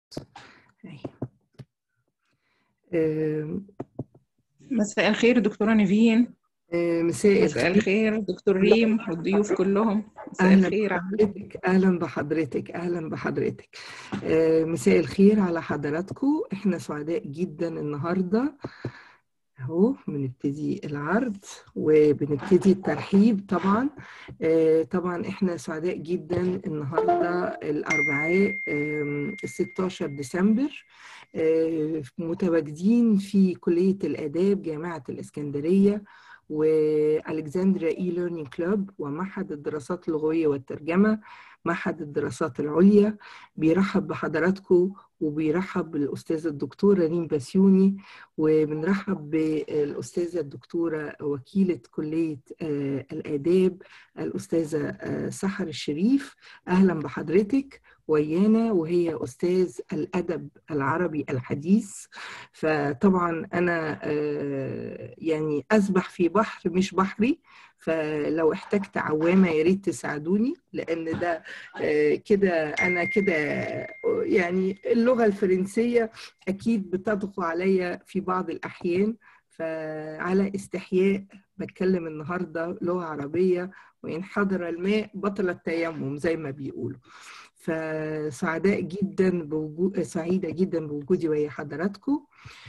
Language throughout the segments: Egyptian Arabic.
آه، مساء الخير دكتورة نيفين آه، مساء مساء الخير دكتور ريم والضيوف كلهم مساء أهلا الخير بحضرتك أهلا بحضرتك أهلا بحضرتك آه، مساء الخير على حضراتكم احنا سعداء جدا النهاردة اهو بنبتدي العرض وبنبتدي الترحيب طبعا آه، طبعا احنا سعداء جدا النهارده الاربعاء آم، 16 ديسمبر آه، متواجدين في كلية الآداب جامعة الإسكندرية والكسندريا اي ليرنينج كلوب ومعهد الدراسات اللغويه والترجمه معهد الدراسات العليا بيرحب بحضراتكم وبيرحب بالاستاذه الدكتوره ريم بسيوني وبنرحب بالاستاذه الدكتوره وكيله كليه آه، الاداب الاستاذه آه، سحر الشريف اهلا بحضرتك ويانا وهي استاذ الادب العربي الحديث فطبعا انا آه، يعني اسبح في بحر مش بحري فلو احتجت عوامه يا ريت تساعدوني لان ده آه، كده انا كده يعني اللغه الفرنسيه اكيد بتضغط عليا في بعض الاحيان فعلى استحياء بتكلم النهارده لغه عربيه وان حضر الماء بطل التيمم زي ما بيقولوا فسعداء جدا بوجود سعيده جدا بوجودي ويا حضراتكم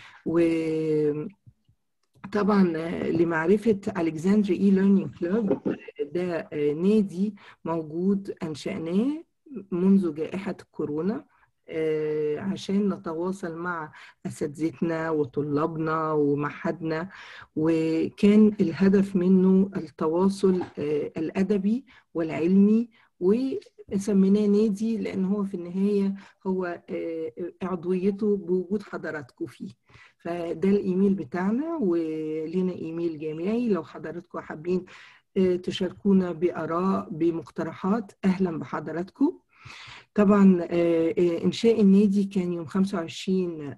وطبعا لمعرفه الكسندري اي ليرنينج كلوب ده نادي موجود انشاناه منذ جائحه الكورونا آه، عشان نتواصل مع اساتذتنا وطلابنا ومعهدنا وكان الهدف منه التواصل آه، الادبي والعلمي وسميناه نادي لان هو في النهايه هو آه، عضويته بوجود حضراتكم فيه فده الايميل بتاعنا ولينا ايميل جامعي لو حضراتكم حابين آه، تشاركونا باراء بمقترحات اهلا بحضراتكم طبعا آه، آه، انشاء النادي كان يوم 25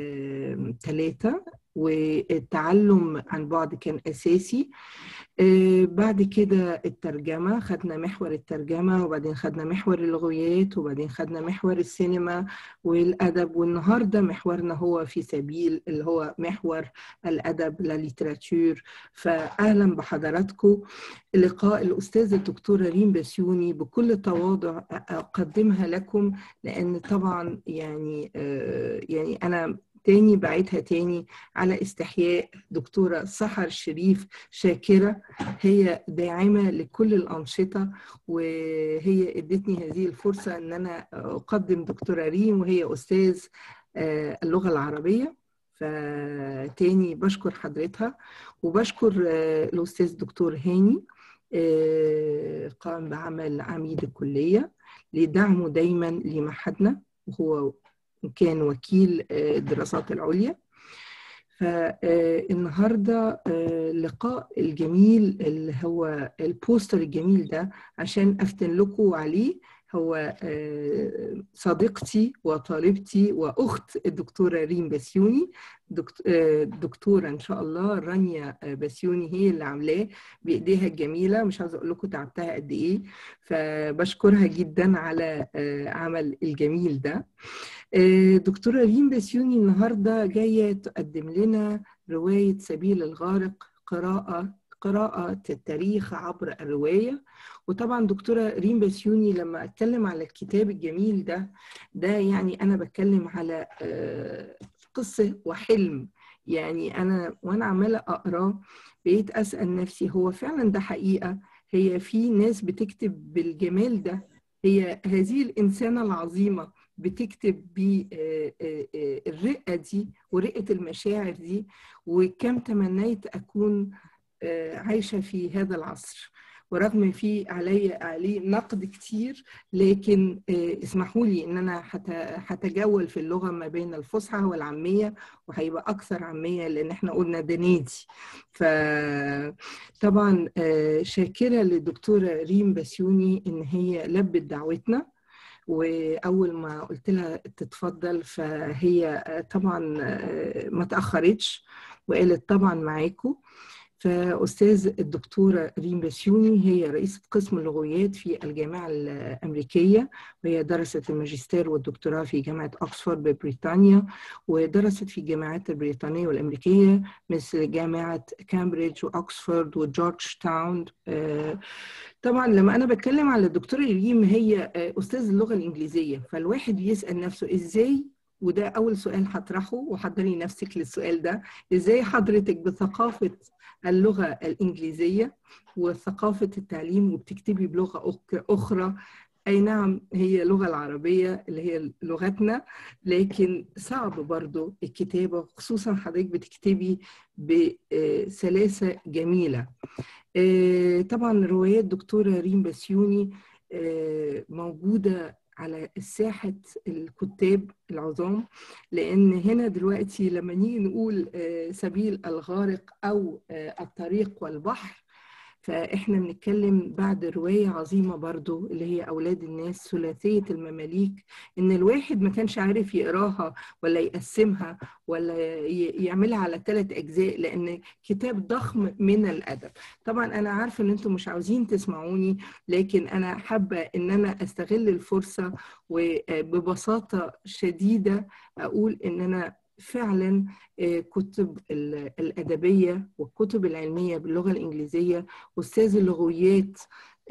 3 والتعلم عن بعد كان اساسي آه، بعد كده الترجمة خدنا محور الترجمة وبعدين خدنا محور اللغويات وبعدين خدنا محور السينما والأدب والنهاردة محورنا هو في سبيل اللي هو محور الأدب لا ليتراتور فأهلا بحضراتكم لقاء الأستاذة الدكتورة ريم بسيوني بكل تواضع أقدمها لكم لأن طبعا يعني آه، يعني أنا تاني بعيدها تاني على استحياء دكتورة سحر شريف شاكرة هي داعمة لكل الأنشطة وهي ادتني هذه الفرصة أن أنا أقدم دكتورة ريم وهي أستاذ آه، اللغة العربية فتاني بشكر حضرتها وبشكر آه، الأستاذ دكتور هاني آه، قام بعمل عميد الكلية لدعمه دايما لمعهدنا وهو كان وكيل آه، الدراسات العليا فالنهارده اللقاء الجميل اللي هو البوستر الجميل ده عشان افتن لكم عليه هو آه، صديقتي وطالبتي واخت الدكتوره ريم بسيوني دكت- آه، دكتوره ان شاء الله رانيا آه، بسيوني هي اللي عاملاه بايديها الجميله مش عاوزه اقول لكم تعبتها قد ايه فبشكرها جدا على آه، عمل الجميل ده آه، دكتورة ريم بسيوني النهاردة جاية تقدم لنا رواية سبيل الغارق قراءة قراءة التاريخ عبر الرواية وطبعا دكتورة ريم بسيوني لما أتكلم على الكتاب الجميل ده ده يعني أنا بتكلم على آه، قصة وحلم يعني أنا وأنا عمالة أقرأ بقيت أسأل نفسي هو فعلا ده حقيقة هي في ناس بتكتب بالجمال ده هي هذه الإنسانة العظيمة بتكتب بالرقة دي ورقة المشاعر دي وكم تمنيت أكون آه، عايشة في هذا العصر ورغم في علي عليه نقد كتير لكن آه، اسمحوا لي ان انا هت- هتجول في اللغه ما بين الفصحى والعاميه وهيبقى اكثر عاميه لان احنا قلنا ده نادي فطبعا آه، شاكره للدكتوره ريم بسيوني ان هي لبت دعوتنا واول ما قلت لها تتفضل فهي طبعا ما تاخرتش وقالت طبعا معاكم فأستاذ الدكتورة ريم بسيوني هي رئيسة قسم اللغويات في الجامعة الأمريكية وهي درست الماجستير والدكتوراه في جامعة أكسفورد ببريطانيا ودرست في الجامعات البريطانية والأمريكية مثل جامعة كامبريدج وأكسفورد وجورج تاون طبعا لما أنا بتكلم على الدكتورة ريم هي أستاذ اللغة الإنجليزية فالواحد يسأل نفسه إزاي وده أول سؤال هطرحه وحضري نفسك للسؤال ده إزاي حضرتك بثقافة اللغة الإنجليزية وثقافة التعليم وبتكتبي بلغة أخرى أي نعم هي اللغة العربية اللي هي لغتنا لكن صعب برضو الكتابة خصوصا حضرتك بتكتبي بسلاسة جميلة طبعا روايات دكتورة ريم بسيوني موجودة على ساحة الكتاب العظام لأن هنا دلوقتي لما نيجي نقول سبيل الغارق أو الطريق والبحر فإحنا بنتكلم بعد رواية عظيمة برضو اللي هي أولاد الناس ثلاثية المماليك إن الواحد ما كانش عارف يقراها ولا يقسمها ولا يعملها على ثلاث أجزاء لأن كتاب ضخم من الأدب طبعا أنا عارفة إن أنتم مش عاوزين تسمعوني لكن أنا حابة إن أنا أستغل الفرصة وببساطة شديدة أقول إن أنا فعلا كتب الأدبية والكتب العلمية باللغة الإنجليزية أستاذ اللغويات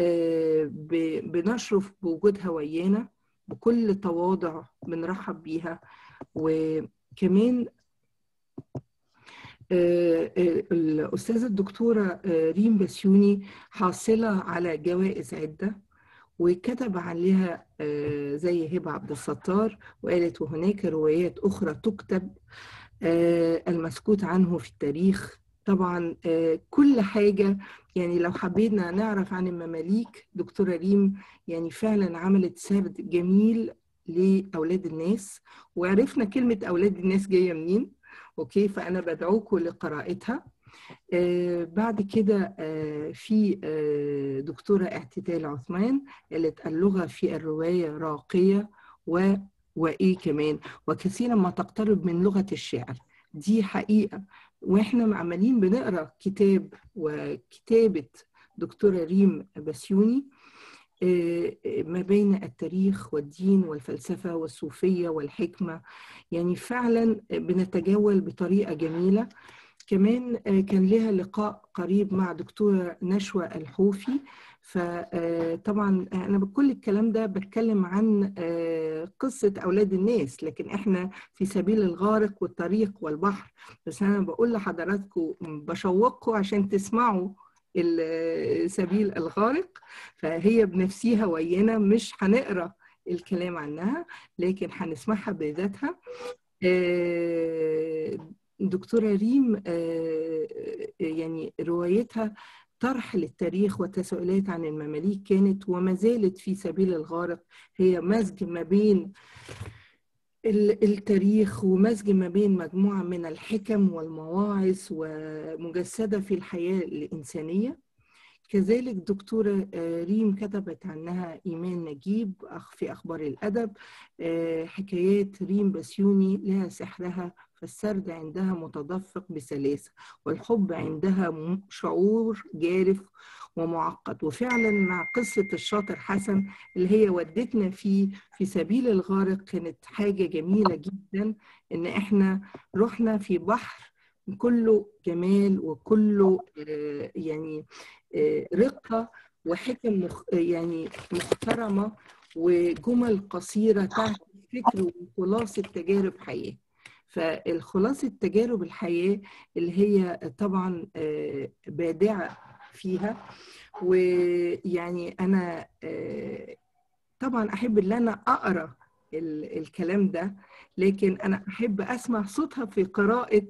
بنشرف بوجودها ويانا بكل تواضع بنرحب بيها وكمان الأستاذة الدكتورة ريم بسيوني حاصلة على جوائز عدة وكتب عليها زي هبة عبد الستار وقالت وهناك روايات أخرى تكتب المسكوت عنه في التاريخ طبعا كل حاجة يعني لو حبينا نعرف عن المماليك دكتورة ريم يعني فعلا عملت سرد جميل لأولاد الناس وعرفنا كلمة أولاد الناس جاية منين أوكي فأنا بدعوكم لقراءتها آه بعد كده آه في آه دكتورة اعتدال عثمان قالت اللغة في الرواية راقية و وإيه كمان وكثيرا ما تقترب من لغة الشعر دي حقيقة وإحنا عمالين بنقرأ كتاب وكتابة دكتورة ريم بسيوني ما بين التاريخ والدين والفلسفة والصوفية والحكمة يعني فعلا بنتجول بطريقة جميلة كمان كان لها لقاء قريب مع دكتورة نشوى الحوفي فطبعا أنا بكل الكلام ده بتكلم عن قصة أولاد الناس لكن إحنا في سبيل الغارق والطريق والبحر بس أنا بقول لحضراتكم بشوقكم عشان تسمعوا سبيل الغارق فهي بنفسيها ويانا مش هنقرا الكلام عنها لكن هنسمعها بذاتها دكتورة ريم يعني روايتها طرح للتاريخ وتساؤلات عن المماليك كانت وما زالت في سبيل الغارق هي مزج ما بين التاريخ ومزج ما بين مجموعة من الحكم والمواعظ ومجسدة حياة الإنسانية كذلك دكتورة ريم كتبت عنها إيمان نجيب في أخبار الأدب حكايات ريم بسيوني لها سحرها فالسرد عندها متدفق بسلاسة والحب عندها شعور جارف ومعقد وفعلا مع قصة الشاطر حسن اللي هي ودتنا فيه في سبيل الغارق كانت حاجة جميلة جدا إن إحنا رحنا في بحر كله جمال وكله يعني رقة وحكم مخ يعني محترمة وجمل قصيرة تعكس فكر وخلاصة تجارب حياة فالخلاصة تجارب الحياة اللي هي طبعا بادعة فيها ويعني أنا طبعا أحب أن أنا أقرأ الكلام ده لكن أنا أحب أسمع صوتها في قراءة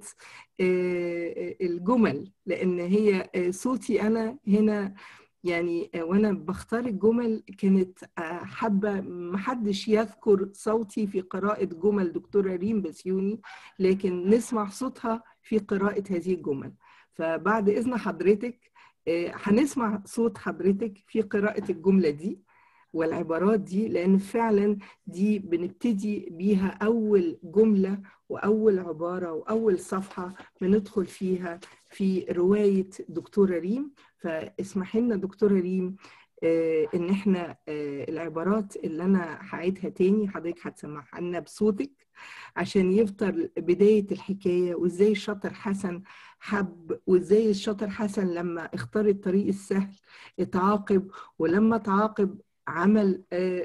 الجمل لأن هي صوتي أنا هنا يعني وانا بختار الجمل كانت حابه محدش يذكر صوتي في قراءه جمل دكتوره ريم بسيوني لكن نسمع صوتها في قراءه هذه الجمل فبعد اذن حضرتك هنسمع صوت حضرتك في قراءه الجمله دي والعبارات دي لأن فعلا دي بنبتدي بيها أول جملة وأول عبارة وأول صفحة بندخل فيها في رواية دكتورة ريم فاسمح لنا دكتورة ريم آه إن إحنا آه العبارات اللي أنا هعيدها تاني حضرتك هتسمعها لنا بصوتك عشان يفطر بداية الحكاية وإزاي الشاطر حسن حب وإزاي الشاطر حسن لما اختار الطريق السهل اتعاقب ولما تعاقب عمل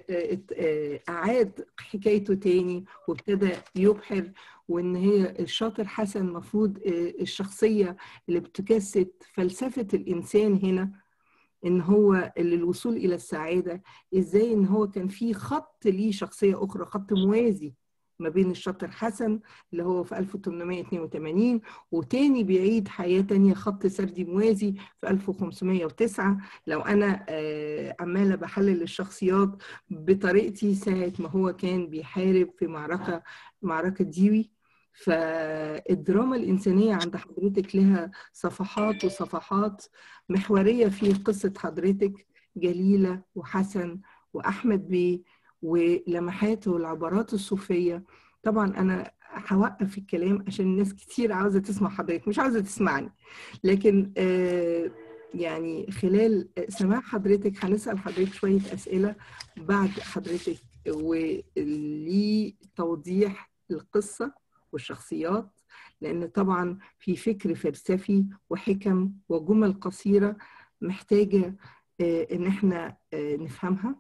أعاد حكايته تاني وابتدى يبحر وإن هي الشاطر حسن المفروض الشخصية اللي بتجسد فلسفة الإنسان هنا إن هو للوصول إلى السعادة إزاي إن هو كان في خط ليه شخصية أخرى خط موازي ما بين الشاطر حسن اللي هو في 1882 وتاني بيعيد حياة تانية خط سردي موازي في 1509 لو أنا عمالة بحلل الشخصيات بطريقتي ساعة ما هو كان بيحارب في معركة معركة ديوي فالدراما الإنسانية عند حضرتك لها صفحات وصفحات محورية في قصة حضرتك جليلة وحسن وأحمد بيه ولمحاته والعبارات الصوفية طبعا أنا هوقف الكلام عشان الناس كتير عاوزة تسمع حضرتك مش عاوزة تسمعني لكن آه يعني خلال سماع حضرتك هنسأل حضرتك شوية أسئلة بعد حضرتك ولتوضيح القصة والشخصيات لأن طبعا في فكر فلسفي وحكم وجمل قصيرة محتاجة آه إن احنا آه نفهمها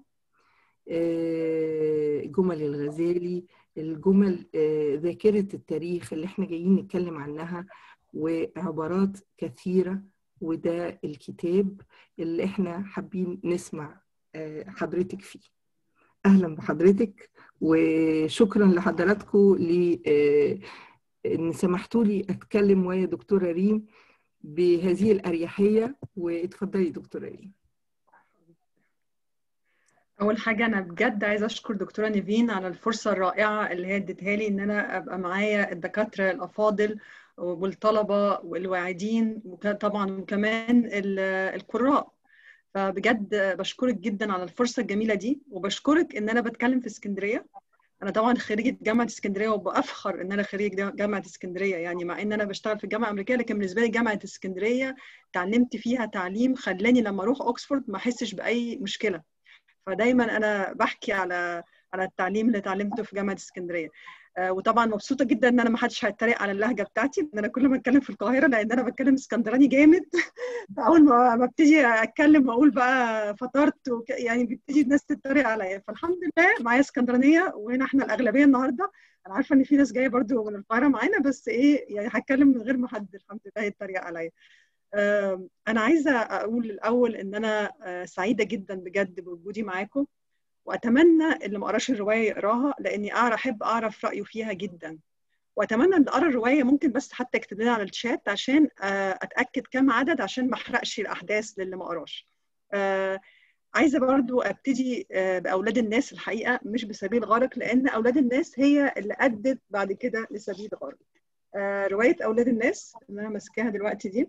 جمل الغزالي الجمل ذاكرة التاريخ اللي احنا جايين نتكلم عنها وعبارات كثيرة وده الكتاب اللي احنا حابين نسمع حضرتك فيه أهلا بحضرتك وشكرا لحضراتكم ل إن سمحتوا لي أتكلم ويا دكتورة ريم بهذه الأريحية واتفضلي دكتورة ريم اول حاجه انا بجد عايزه اشكر دكتوره نيفين على الفرصه الرائعه اللي هي ادتها لي ان انا ابقى معايا الدكاتره الافاضل والطلبه والواعدين وطبعا وكمان القراء فبجد بشكرك جدا على الفرصه الجميله دي وبشكرك ان انا بتكلم في اسكندريه انا طبعا خريجه جامعه اسكندريه وبافخر ان انا خريج جامعه اسكندريه يعني مع ان انا بشتغل في الجامعه الامريكيه لكن بالنسبه لي جامعه اسكندريه تعلمت فيها تعليم خلاني لما اروح اوكسفورد ما احسش باي مشكله فدايما انا بحكي على على التعليم اللي اتعلمته في جامعه اسكندريه آه وطبعا مبسوطه جدا ان انا ما حدش هيتريق على اللهجه بتاعتي ان انا كل ما اتكلم في القاهره لان انا بتكلم اسكندراني جامد فاول ما ببتدي اتكلم واقول بقى فطرت وك... يعني بيبتدي الناس تتريق عليا فالحمد لله معايا اسكندرانيه وهنا احنا الاغلبيه النهارده انا عارفه ان في ناس جايه برضو من القاهره معانا بس ايه يعني هتكلم من غير ما حد الحمد لله يتريق عليا آه انا عايزه اقول الاول ان انا آه سعيده جدا بجد بوجودي معاكم واتمنى اللي ما قراش الروايه يقراها لاني اعرف احب اعرف رايه فيها جدا واتمنى اللي قرا الروايه ممكن بس حتى يكتب لنا على الشات عشان اتاكد كم عدد عشان ما احرقش الاحداث للي ما قراش عايزه برضو ابتدي باولاد الناس الحقيقه مش بسبيل غارق لان اولاد الناس هي اللي ادت بعد كده لسبيل غارق روايه اولاد الناس اللي انا ماسكاها دلوقتي دي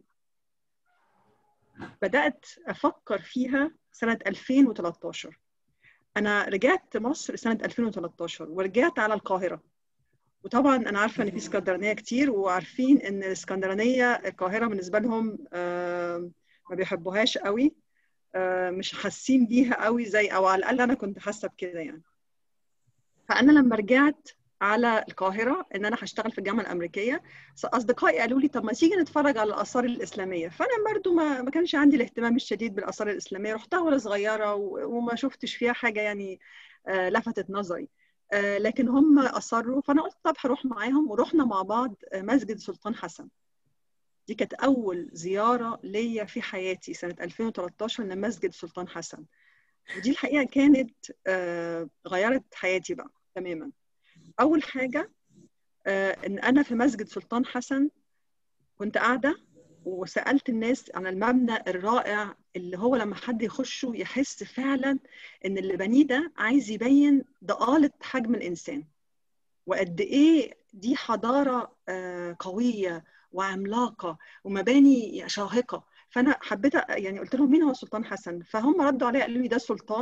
بدات افكر فيها سنه 2013 انا رجعت مصر سنه 2013 ورجعت على القاهره وطبعا انا عارفه ان في اسكندرانيه كتير وعارفين ان الاسكندرانيه القاهره بالنسبه لهم ما بيحبوهاش قوي مش حاسين بيها قوي زي او على الاقل انا كنت حاسه بكده يعني فانا لما رجعت على القاهره ان انا هشتغل في الجامعه الامريكيه اصدقائي قالوا لي طب ما تيجي نتفرج على الاثار الاسلاميه فانا برضو ما, ما كانش عندي الاهتمام الشديد بالاثار الاسلاميه رحتها وانا صغيره وما شفتش فيها حاجه يعني لفتت نظري لكن هم اصروا فانا قلت طب هروح معاهم ورحنا مع بعض مسجد سلطان حسن دي كانت اول زياره ليا في حياتي سنه 2013 لمسجد سلطان حسن ودي الحقيقه كانت غيرت حياتي بقى تماما اول حاجه ان انا في مسجد سلطان حسن كنت قاعده وسالت الناس عن المبنى الرائع اللي هو لما حد يخشه يحس فعلا ان اللي بنيه ده عايز يبين ضآلة حجم الانسان وقد ايه دي حضاره قويه وعملاقه ومباني شاهقه فانا حبيت يعني قلت لهم مين هو سلطان حسن فهم ردوا عليا قالوا لي ده سلطان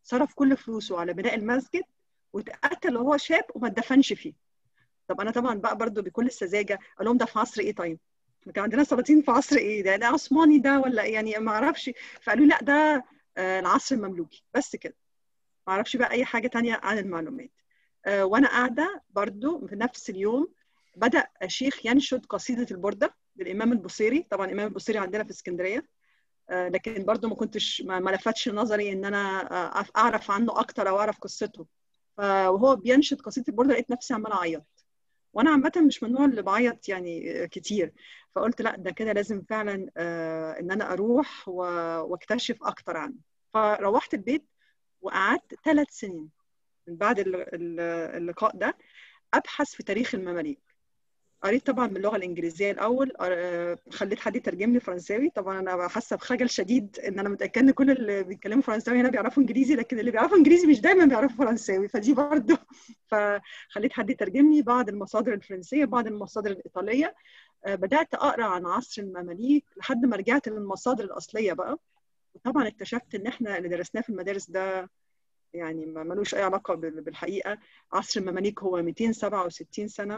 صرف كل فلوسه على بناء المسجد واتقتل وهو شاب وما اتدفنش فيه طب انا طبعا بقى برضو بكل السذاجه اقول لهم ده في عصر ايه طيب كان عندنا سلاطين في عصر ايه ده ده عثماني ده ولا يعني ما اعرفش فقالوا لي لا ده آه، العصر المملوكي بس كده ما اعرفش بقى اي حاجه تانية عن المعلومات آه، وانا قاعده برضو في نفس اليوم بدا شيخ ينشد قصيده البرده للامام البصيري طبعا الامام البصيري عندنا في اسكندريه آه، لكن برضو ما كنتش ما ما لفتش نظري ان انا آه، اعرف عنه اكتر او اعرف قصته ف- وهو بينشد قصيده البرده لقيت نفسي عماله اعيط وانا عامه مش من النوع اللي بعيط يعني آه، كتير فقلت لا ده كده لازم فعلا آه، ان انا اروح و- واكتشف اكتر عنه فروحت البيت وقعدت ثلاث سنين من بعد ال- ال- اللقاء ده ابحث في تاريخ المماليك قريت طبعا باللغه الانجليزيه الاول آه، خليت حد يترجم لي فرنساوي طبعا انا حاسه بخجل شديد ان انا متاكده ان كل اللي بيتكلموا فرنساوي هنا بيعرفوا انجليزي لكن اللي بيعرفوا انجليزي مش دايما بيعرفوا فرنساوي فدي برضه فخليت حد يترجم لي بعض المصادر الفرنسيه بعض المصادر الايطاليه آه، بدات اقرا عن عصر المماليك لحد ما رجعت للمصادر الاصليه بقى وطبعا اكتشفت ان احنا اللي درسناه في المدارس ده يعني ما ملوش اي علاقه بال- بالحقيقه عصر المماليك هو 267 سنه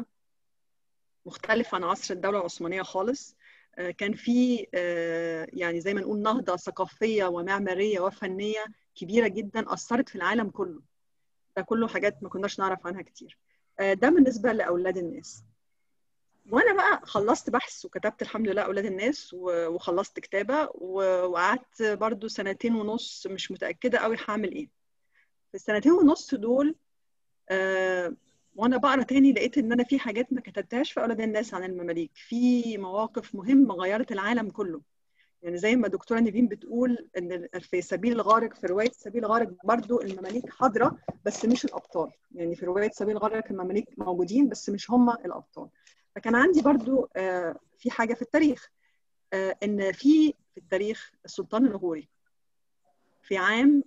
مختلف عن عصر الدوله العثمانيه خالص آه، كان في آه، يعني زي ما نقول نهضه ثقافيه ومعماريه وفنيه كبيره جدا اثرت في العالم كله ده كله حاجات ما كناش نعرف عنها كتير آه، ده بالنسبه لاولاد الناس وانا بقى خلصت بحث وكتبت الحمد لله اولاد الناس و- وخلصت كتابه و- وقعدت برضو سنتين ونص مش متاكده قوي هعمل ايه في السنتين ونص دول آه وانا بقرا تاني لقيت ان انا في حاجات ما كتبتهاش في اولاد الناس عن المماليك في مواقف مهمه غيرت العالم كله يعني زي ما دكتوره نيفين بتقول ان في سبيل الغارق في روايه سبيل الغارق برضو المماليك حاضره بس مش الابطال يعني في روايه سبيل الغارق المماليك موجودين بس مش هم الابطال فكان عندي برضو آه في حاجه في التاريخ آه ان في في التاريخ السلطان الغوري في عام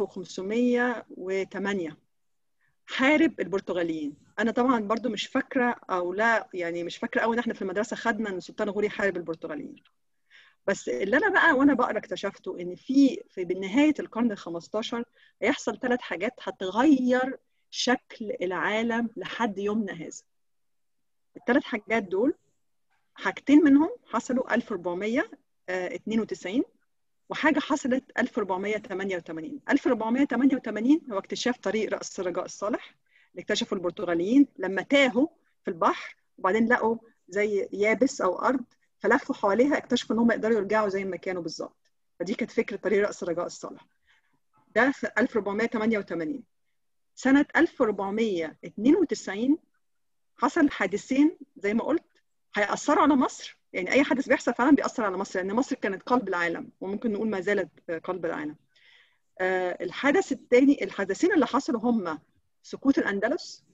1508 حارب البرتغاليين انا طبعا برضو مش فاكره او لا يعني مش فاكره قوي ان احنا في المدرسه خدنا ان السلطان الغوري حارب البرتغاليين بس اللي انا بقى وانا بقرا اكتشفته ان في في بنهايه القرن ال 15 هيحصل ثلاث حاجات هتغير شكل العالم لحد يومنا هذا الثلاث حاجات دول حاجتين منهم حصلوا 1492 وحاجه حصلت 1488 1488 هو اكتشاف طريق راس الرجاء الصالح اللي اكتشفوا البرتغاليين لما تاهوا في البحر وبعدين لقوا زي يابس او ارض فلفوا حواليها اكتشفوا ان هم يقدروا يرجعوا زي ما كانوا بالظبط فدي كانت فكره طريق راس الرجاء الصالح ده في 1488 سنه 1492 حصل حادثين زي ما قلت هيأثروا على مصر يعني اي حدث بيحصل فعلا بيأثر على مصر لان مصر كانت قلب العالم وممكن نقول ما زالت قلب العالم آه الحدث الثاني الحدثين اللي حصلوا هم سقوط الاندلس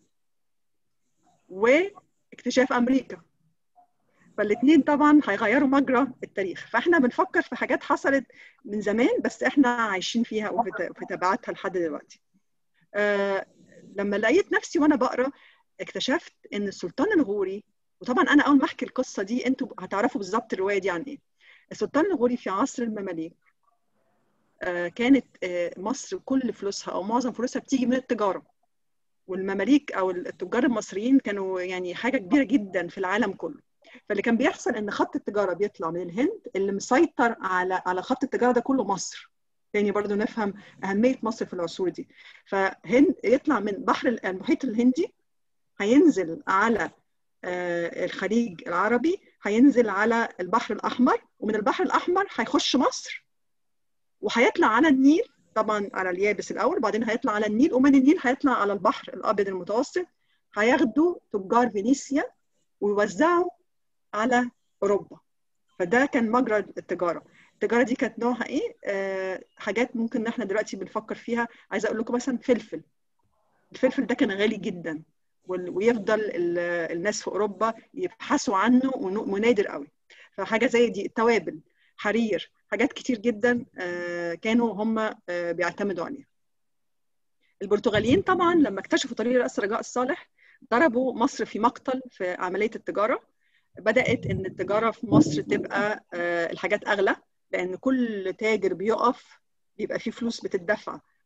واكتشاف امريكا فالاثنين طبعا هيغيروا مجرى التاريخ فاحنا بنفكر في حاجات حصلت من زمان بس احنا عايشين فيها وفي تبعاتها لحد دلوقتي آه لما لقيت نفسي وانا بقرا اكتشفت ان السلطان الغوري وطبعا انا اول ما احكي القصه دي انتوا هتعرفوا بالظبط الروايه دي عن ايه السلطان الغوري في عصر المماليك آه كانت آه مصر كل فلوسها او معظم فلوسها بتيجي من التجاره والمماليك او التجار المصريين كانوا يعني حاجه كبيره جدا في العالم كله فاللي كان بيحصل ان خط التجاره بيطلع من الهند اللي مسيطر على على خط التجاره ده كله مصر تاني برضو نفهم اهميه مصر في العصور دي فهند يطلع من بحر المحيط الهندي هينزل على الخليج العربي هينزل على البحر الاحمر ومن البحر الاحمر هيخش مصر وهيطلع على النيل طبعا على اليابس الاول وبعدين هيطلع على النيل ومن النيل هيطلع على البحر الابيض المتوسط هياخدوا تجار فينيسيا ويوزعوا على اوروبا فده كان مجرى التجاره التجاره دي كانت نوعها ايه آه حاجات ممكن احنا دلوقتي بنفكر فيها عايزه اقول لكم مثلا فلفل الفلفل ده كان غالي جدا ويفضل الناس في اوروبا يبحثوا عنه ونادر قوي فحاجه زي دي التوابل حرير حاجات كتير جدا كانوا هم بيعتمدوا عليها البرتغاليين طبعا لما اكتشفوا طريق راس الرجاء الصالح ضربوا مصر في مقتل في عمليه التجاره بدات ان التجاره في مصر تبقى الحاجات اغلى لان كل تاجر بيقف بيبقى فيه فلوس بتدفع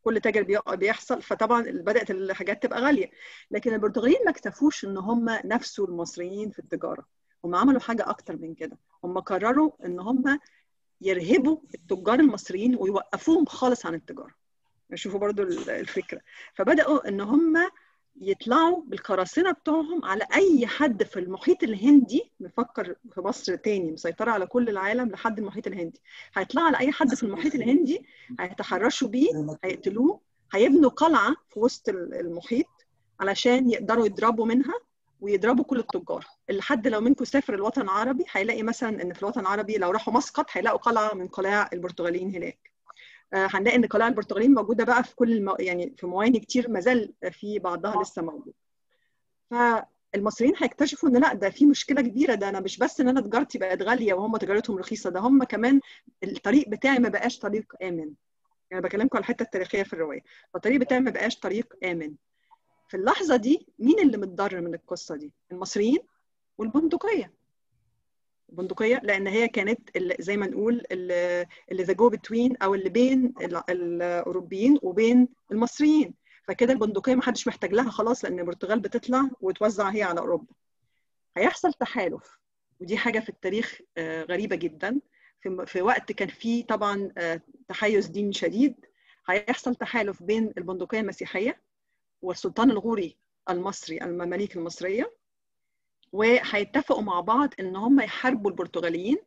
كل تاجر بيحصل فطبعا بدات الحاجات تبقى غاليه لكن البرتغاليين ما اكتفوش ان هم نفسوا المصريين في التجاره هم عملوا حاجه اكتر من كده هم قرروا ان هم يرهبوا التجار المصريين ويوقفوهم خالص عن التجاره شوفوا برضو الفكره فبداوا ان هم يطلعوا بالقراصنه بتوعهم على اي حد في المحيط الهندي نفكر في مصر تاني مسيطره على كل العالم لحد المحيط الهندي هيطلعوا على اي حد في المحيط الهندي هيتحرشوا بيه هيقتلوه هيبنوا قلعه في وسط المحيط علشان يقدروا يضربوا منها ويضربوا كل التجار اللي حد لو منكم سافر الوطن العربي هيلاقي مثلا ان في الوطن العربي لو راحوا مسقط هيلاقوا قلعه من قلاع البرتغاليين هناك هنلاقي ان قلاع البرتغاليين موجوده بقى في كل المو... يعني في مواني كتير ما زال في بعضها لسه موجود فالمصريين هيكتشفوا ان لا ده في مشكله كبيره ده انا مش بس ان انا تجارتي بقت غاليه وهم تجارتهم رخيصه ده هم كمان الطريق بتاعي ما بقاش طريق امن يعني بكلمكم على الحته التاريخيه في الروايه فالطريق بتاعي ما بقاش طريق امن في اللحظه دي مين اللي متضرر من القصه دي المصريين والبندقيه البندقيه لان هي كانت اللي زي ما نقول اللي ذا جو بتوين او اللي بين الاوروبيين وبين المصريين فكده البندقيه ما حدش محتاج لها خلاص لان البرتغال بتطلع وتوزع هي على اوروبا هيحصل تحالف ودي حاجه في التاريخ غريبه جدا في, في وقت كان فيه طبعا تحيز ديني شديد هيحصل تحالف بين البندقيه المسيحيه والسلطان الغوري المصري المماليك المصريه وهيتفقوا مع بعض ان هم يحاربوا البرتغاليين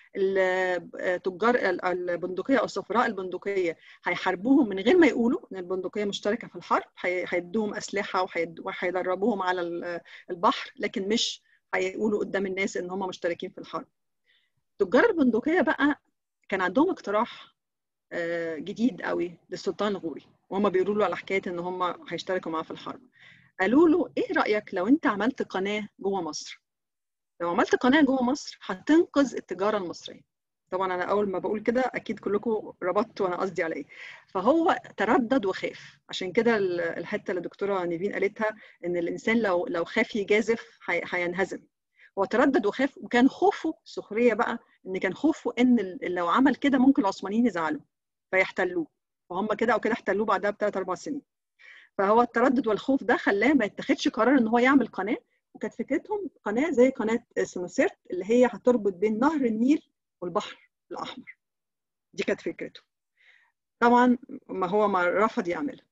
التجار البندقيه او سفراء البندقيه هيحاربوهم من غير ما يقولوا ان البندقيه مشتركه في الحرب هيدوهم اسلحه وهيدربوهم على البحر لكن مش هيقولوا قدام الناس ان هم مشتركين في الحرب تجار البندقيه بقى كان عندهم اقتراح جديد قوي للسلطان الغوري وهم بيقولوا له على حكايه ان هم هيشتركوا معاه في الحرب قالوا له ايه رايك لو انت عملت قناه جوه مصر لو عملت قناه جوه مصر هتنقذ التجاره المصريه طبعا انا اول ما بقول كده اكيد كلكم ربطتوا انا قصدي على ايه فهو تردد وخاف عشان كده الحته اللي الدكتوره نيفين قالتها ان الانسان لو لو خاف يجازف هينهزم هو تردد وخاف وكان خوفه سخريه بقى ان كان خوفه ان لو عمل كده ممكن العثمانيين يزعلوا فيحتلوه وهم كده او كده احتلوه بعدها بثلاث اربع سنين فهو التردد والخوف ده خلاه ما يتخذش قرار ان هو يعمل قناه وكانت فكرتهم قناه زي قناه سنوسيرت اللي هي هتربط بين نهر النيل والبحر الاحمر دي كانت فكرته طبعا ما هو ما رفض يعملها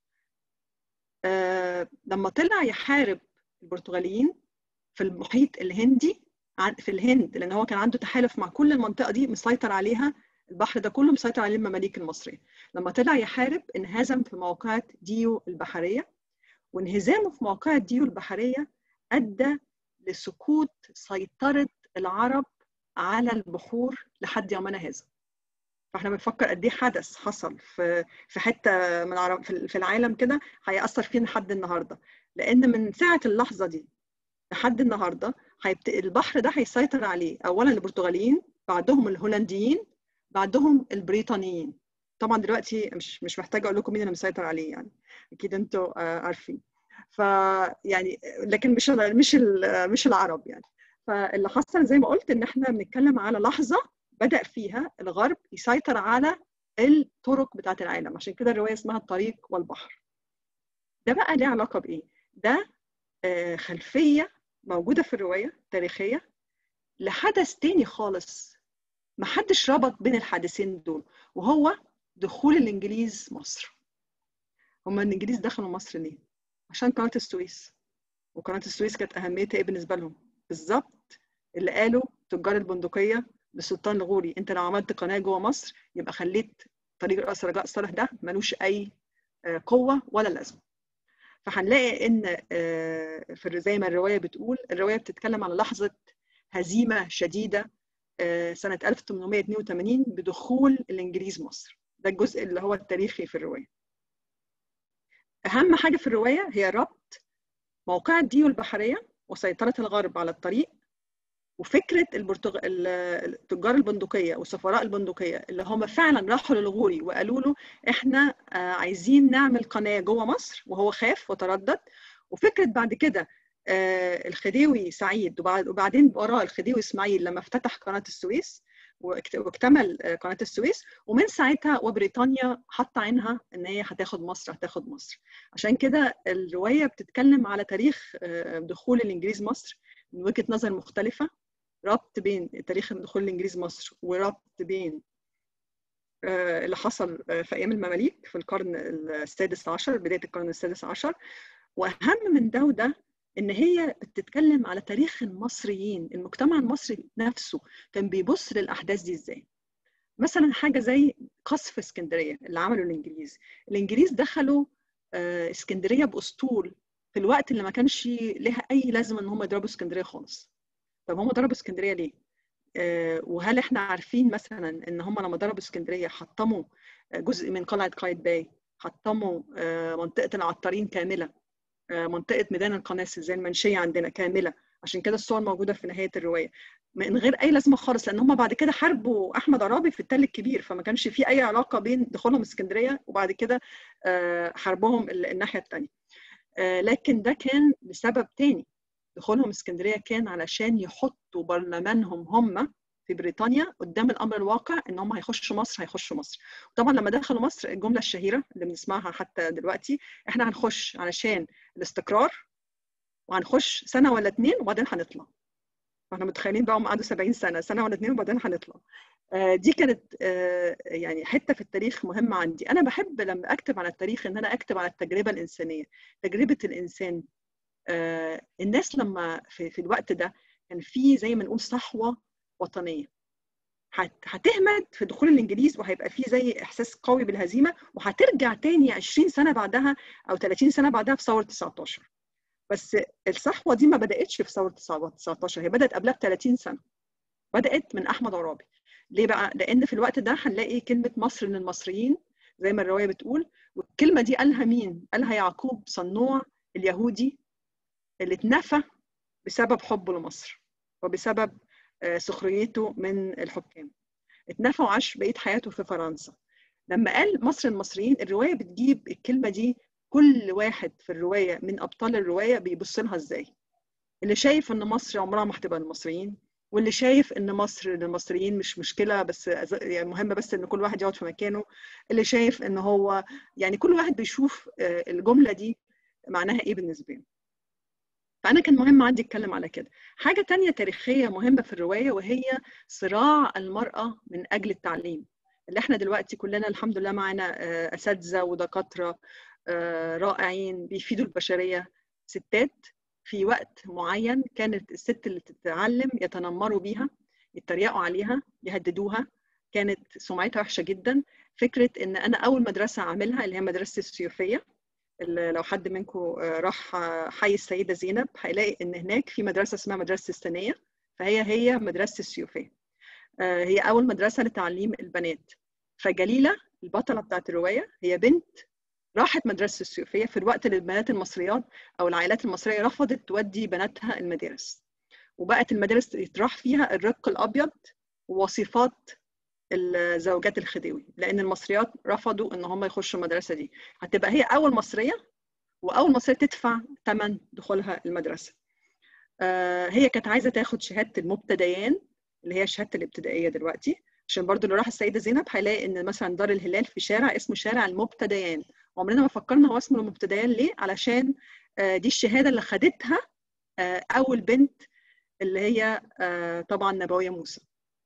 آه لما طلع يحارب البرتغاليين في المحيط الهندي في الهند لان هو كان عنده تحالف مع كل المنطقه دي مسيطر عليها البحر ده كله مسيطر عليه المماليك المصريه لما طلع يحارب انهزم في موقعة ديو البحريه وانهزامه في موقعة ديو البحريه ادى لسقوط سيطره العرب على البحور لحد يومنا هذا فاحنا بنفكر قد ايه حدث حصل في في حته من عرب في العالم كده هيأثر فينا لحد النهارده لان من ساعه اللحظه دي لحد النهارده هيبت... البحر ده هيسيطر عليه اولا البرتغاليين بعدهم الهولنديين بعدهم البريطانيين طبعا دلوقتي مش مش محتاجه اقول لكم مين اللي مسيطر عليه يعني اكيد انتوا عارفين ف يعني لكن مش مش مش العرب يعني فاللي حصل زي ما قلت ان احنا بنتكلم على لحظه بدا فيها الغرب يسيطر على الطرق بتاعه العالم عشان كده الروايه اسمها الطريق والبحر ده بقى ليه علاقه بايه ده خلفيه موجوده في الروايه تاريخيه لحدث تاني خالص محدش ربط بين الحادثين دول وهو دخول الانجليز مصر هما الانجليز دخلوا مصر ليه عشان قناه السويس وقناه السويس كانت اهميتها ايه بالنسبه لهم بالظبط اللي قالوا تجار البندقيه للسلطان الغوري انت لو عملت قناه جوه مصر يبقى خليت طريق الراس رجاء صالح ده ملوش اي قوه ولا لازمه فهنلاقي ان في زي ما الروايه بتقول الروايه بتتكلم على لحظه هزيمه شديده سنه 1882 بدخول الانجليز مصر ده الجزء اللي هو التاريخي في الروايه اهم حاجه في الروايه هي ربط موقع الديو البحريه وسيطره الغرب على الطريق وفكره البرتغ... التجار البندقيه وسفراء البندقيه اللي هم فعلا راحوا للغوري وقالوا له احنا عايزين نعمل قناه جوه مصر وهو خاف وتردد وفكره بعد كده الخديوي سعيد وبعدين وراه الخديوي اسماعيل لما افتتح قناه السويس واكتمل قناه السويس ومن ساعتها وبريطانيا حاطه عينها ان هي هتاخد مصر هتاخد مصر عشان كده الروايه بتتكلم على تاريخ دخول الانجليز مصر من وجهه نظر مختلفه ربط بين تاريخ دخول الانجليز مصر وربط بين اللي حصل في ايام المماليك في القرن السادس عشر بدايه القرن السادس عشر واهم من ده وده ان هي بتتكلم على تاريخ المصريين المجتمع المصري نفسه كان بيبص للاحداث دي ازاي مثلا حاجه زي قصف اسكندريه اللي عمله الانجليز الانجليز دخلوا اسكندريه باسطول في الوقت اللي ما كانش لها اي لازمه ان هم يضربوا اسكندريه خالص طب هم ضربوا اسكندريه ليه وهل احنا عارفين مثلا ان هم لما ضربوا اسكندريه حطموا جزء من قلعه قايتباي حطموا منطقه العطارين كامله منطقه ميدان القناصل زي المنشيه عندنا كامله عشان كده الصور موجوده في نهايه الروايه من غير اي لازمه خالص لان هم بعد كده حاربوا احمد عرابي في التل الكبير فما كانش في اي علاقه بين دخولهم اسكندريه وبعد كده حربهم الناحيه الثانيه لكن ده كان لسبب تاني دخولهم اسكندريه كان علشان يحطوا برلمانهم هم في بريطانيا قدام الامر الواقع ان هم هيخشوا مصر هيخشوا مصر طبعا لما دخلوا مصر الجمله الشهيره اللي بنسمعها حتى دلوقتي احنا هنخش علشان الاستقرار وهنخش سنه ولا اتنين وبعدين هنطلع فاحنا متخيلين بقى هم قعدوا 70 سنه سنه ولا اتنين وبعدين هنطلع دي كانت يعني حته في التاريخ مهمه عندي انا بحب لما اكتب على التاريخ ان انا اكتب على التجربه الانسانيه تجربه الانسان الناس لما في, في الوقت ده كان في زي ما نقول صحوه وطنيه هتهمد في دخول الانجليز وهيبقى في زي احساس قوي بالهزيمه وهترجع تاني 20 سنه بعدها او 30 سنه بعدها في ثوره 19 بس الصحوه دي ما بداتش في ثوره 19 هي بدات قبلها ب 30 سنه بدات من احمد عرابي ليه بقى لان في الوقت ده هنلاقي كلمه مصر للمصريين زي ما الروايه بتقول والكلمه دي قالها مين قالها يعقوب صنوع اليهودي اللي اتنفى بسبب حبه لمصر وبسبب سخريته من الحكام اتنفى وعاش بقيه حياته في فرنسا لما قال مصر المصريين الروايه بتجيب الكلمه دي كل واحد في الروايه من ابطال الروايه بيبص لها ازاي اللي شايف ان مصر عمرها ما هتبقى للمصريين واللي شايف ان مصر للمصريين مش مشكله بس يعني مهم بس ان كل واحد يقعد في مكانه اللي شايف ان هو يعني كل واحد بيشوف الجمله دي معناها ايه بالنسبه له فأنا كان مهم عندي أتكلم على كده. حاجة تانية تاريخية مهمة في الرواية وهي صراع المرأة من أجل التعليم. اللي احنا دلوقتي كلنا الحمد لله معانا أساتذة ودكاترة رائعين بيفيدوا البشرية ستات في وقت معين كانت الست اللي تتعلم يتنمروا بيها يتريقوا عليها يهددوها كانت سمعتها وحشة جدا فكرة إن أنا أول مدرسة أعملها اللي هي مدرسة السيوفية لو حد منكم راح حي السيدة زينب هيلاقي إن هناك في مدرسة اسمها مدرسة السنية فهي هي مدرسة السيوفية هي أول مدرسة لتعليم البنات فجليلة البطلة بتاعت الرواية هي بنت راحت مدرسة السيوفية في الوقت اللي البنات المصريات أو العائلات المصرية رفضت تودي بناتها المدارس وبقت المدارس يتراح فيها الرق الأبيض ووصفات الزوجات الخديوي لان المصريات رفضوا ان هم يخشوا المدرسه دي هتبقى هي اول مصريه واول مصريه تدفع ثمن دخولها المدرسه آه هي كانت عايزه تاخد شهاده المبتديان اللي هي الشهاده الابتدائيه دلوقتي عشان برضو اللي راح السيده زينب هيلاقي ان مثلا دار الهلال في شارع اسمه شارع المبتديان عمرنا ما فكرنا هو اسمه المبتديان ليه علشان آه دي الشهاده اللي خدتها آه اول بنت اللي هي طبعا نبويه موسى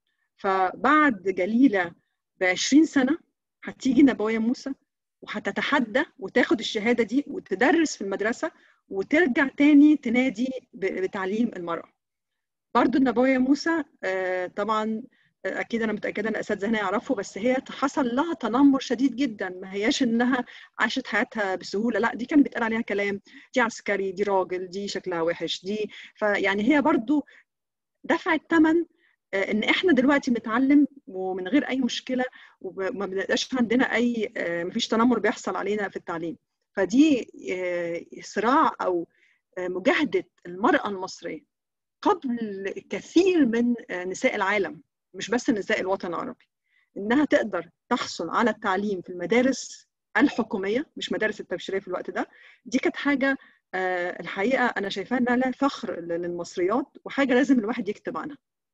فبعد جليلة ب 20 سنة هتيجي نبوية موسى وهتتحدى وتاخد الشهادة دي وتدرس في المدرسة وترجع تاني تنادي بتعليم المرأة برضو النبوية موسى طبعا اكيد انا متاكده ان الاساتذه هنا يعرفوا بس هي حصل لها تنمر شديد جدا ما هياش انها عاشت حياتها بسهوله لا دي كان بيتقال عليها كلام دي عسكري دي راجل دي شكلها وحش دي فيعني هي برضو دفعت ثمن ان احنا دلوقتي بنتعلم ومن غير اي مشكله وما بنبقاش عندنا اي مفيش تنمر بيحصل علينا في التعليم فدي صراع او مجاهده المراه المصريه قبل كثير من نساء العالم مش بس نساء الوطن العربي انها تقدر تحصل على التعليم في المدارس الحكوميه مش مدارس التبشيريه في الوقت ده دي كانت حاجه الحقيقه انا شايفاها انها لا فخر للمصريات وحاجه لازم الواحد يكتب عنها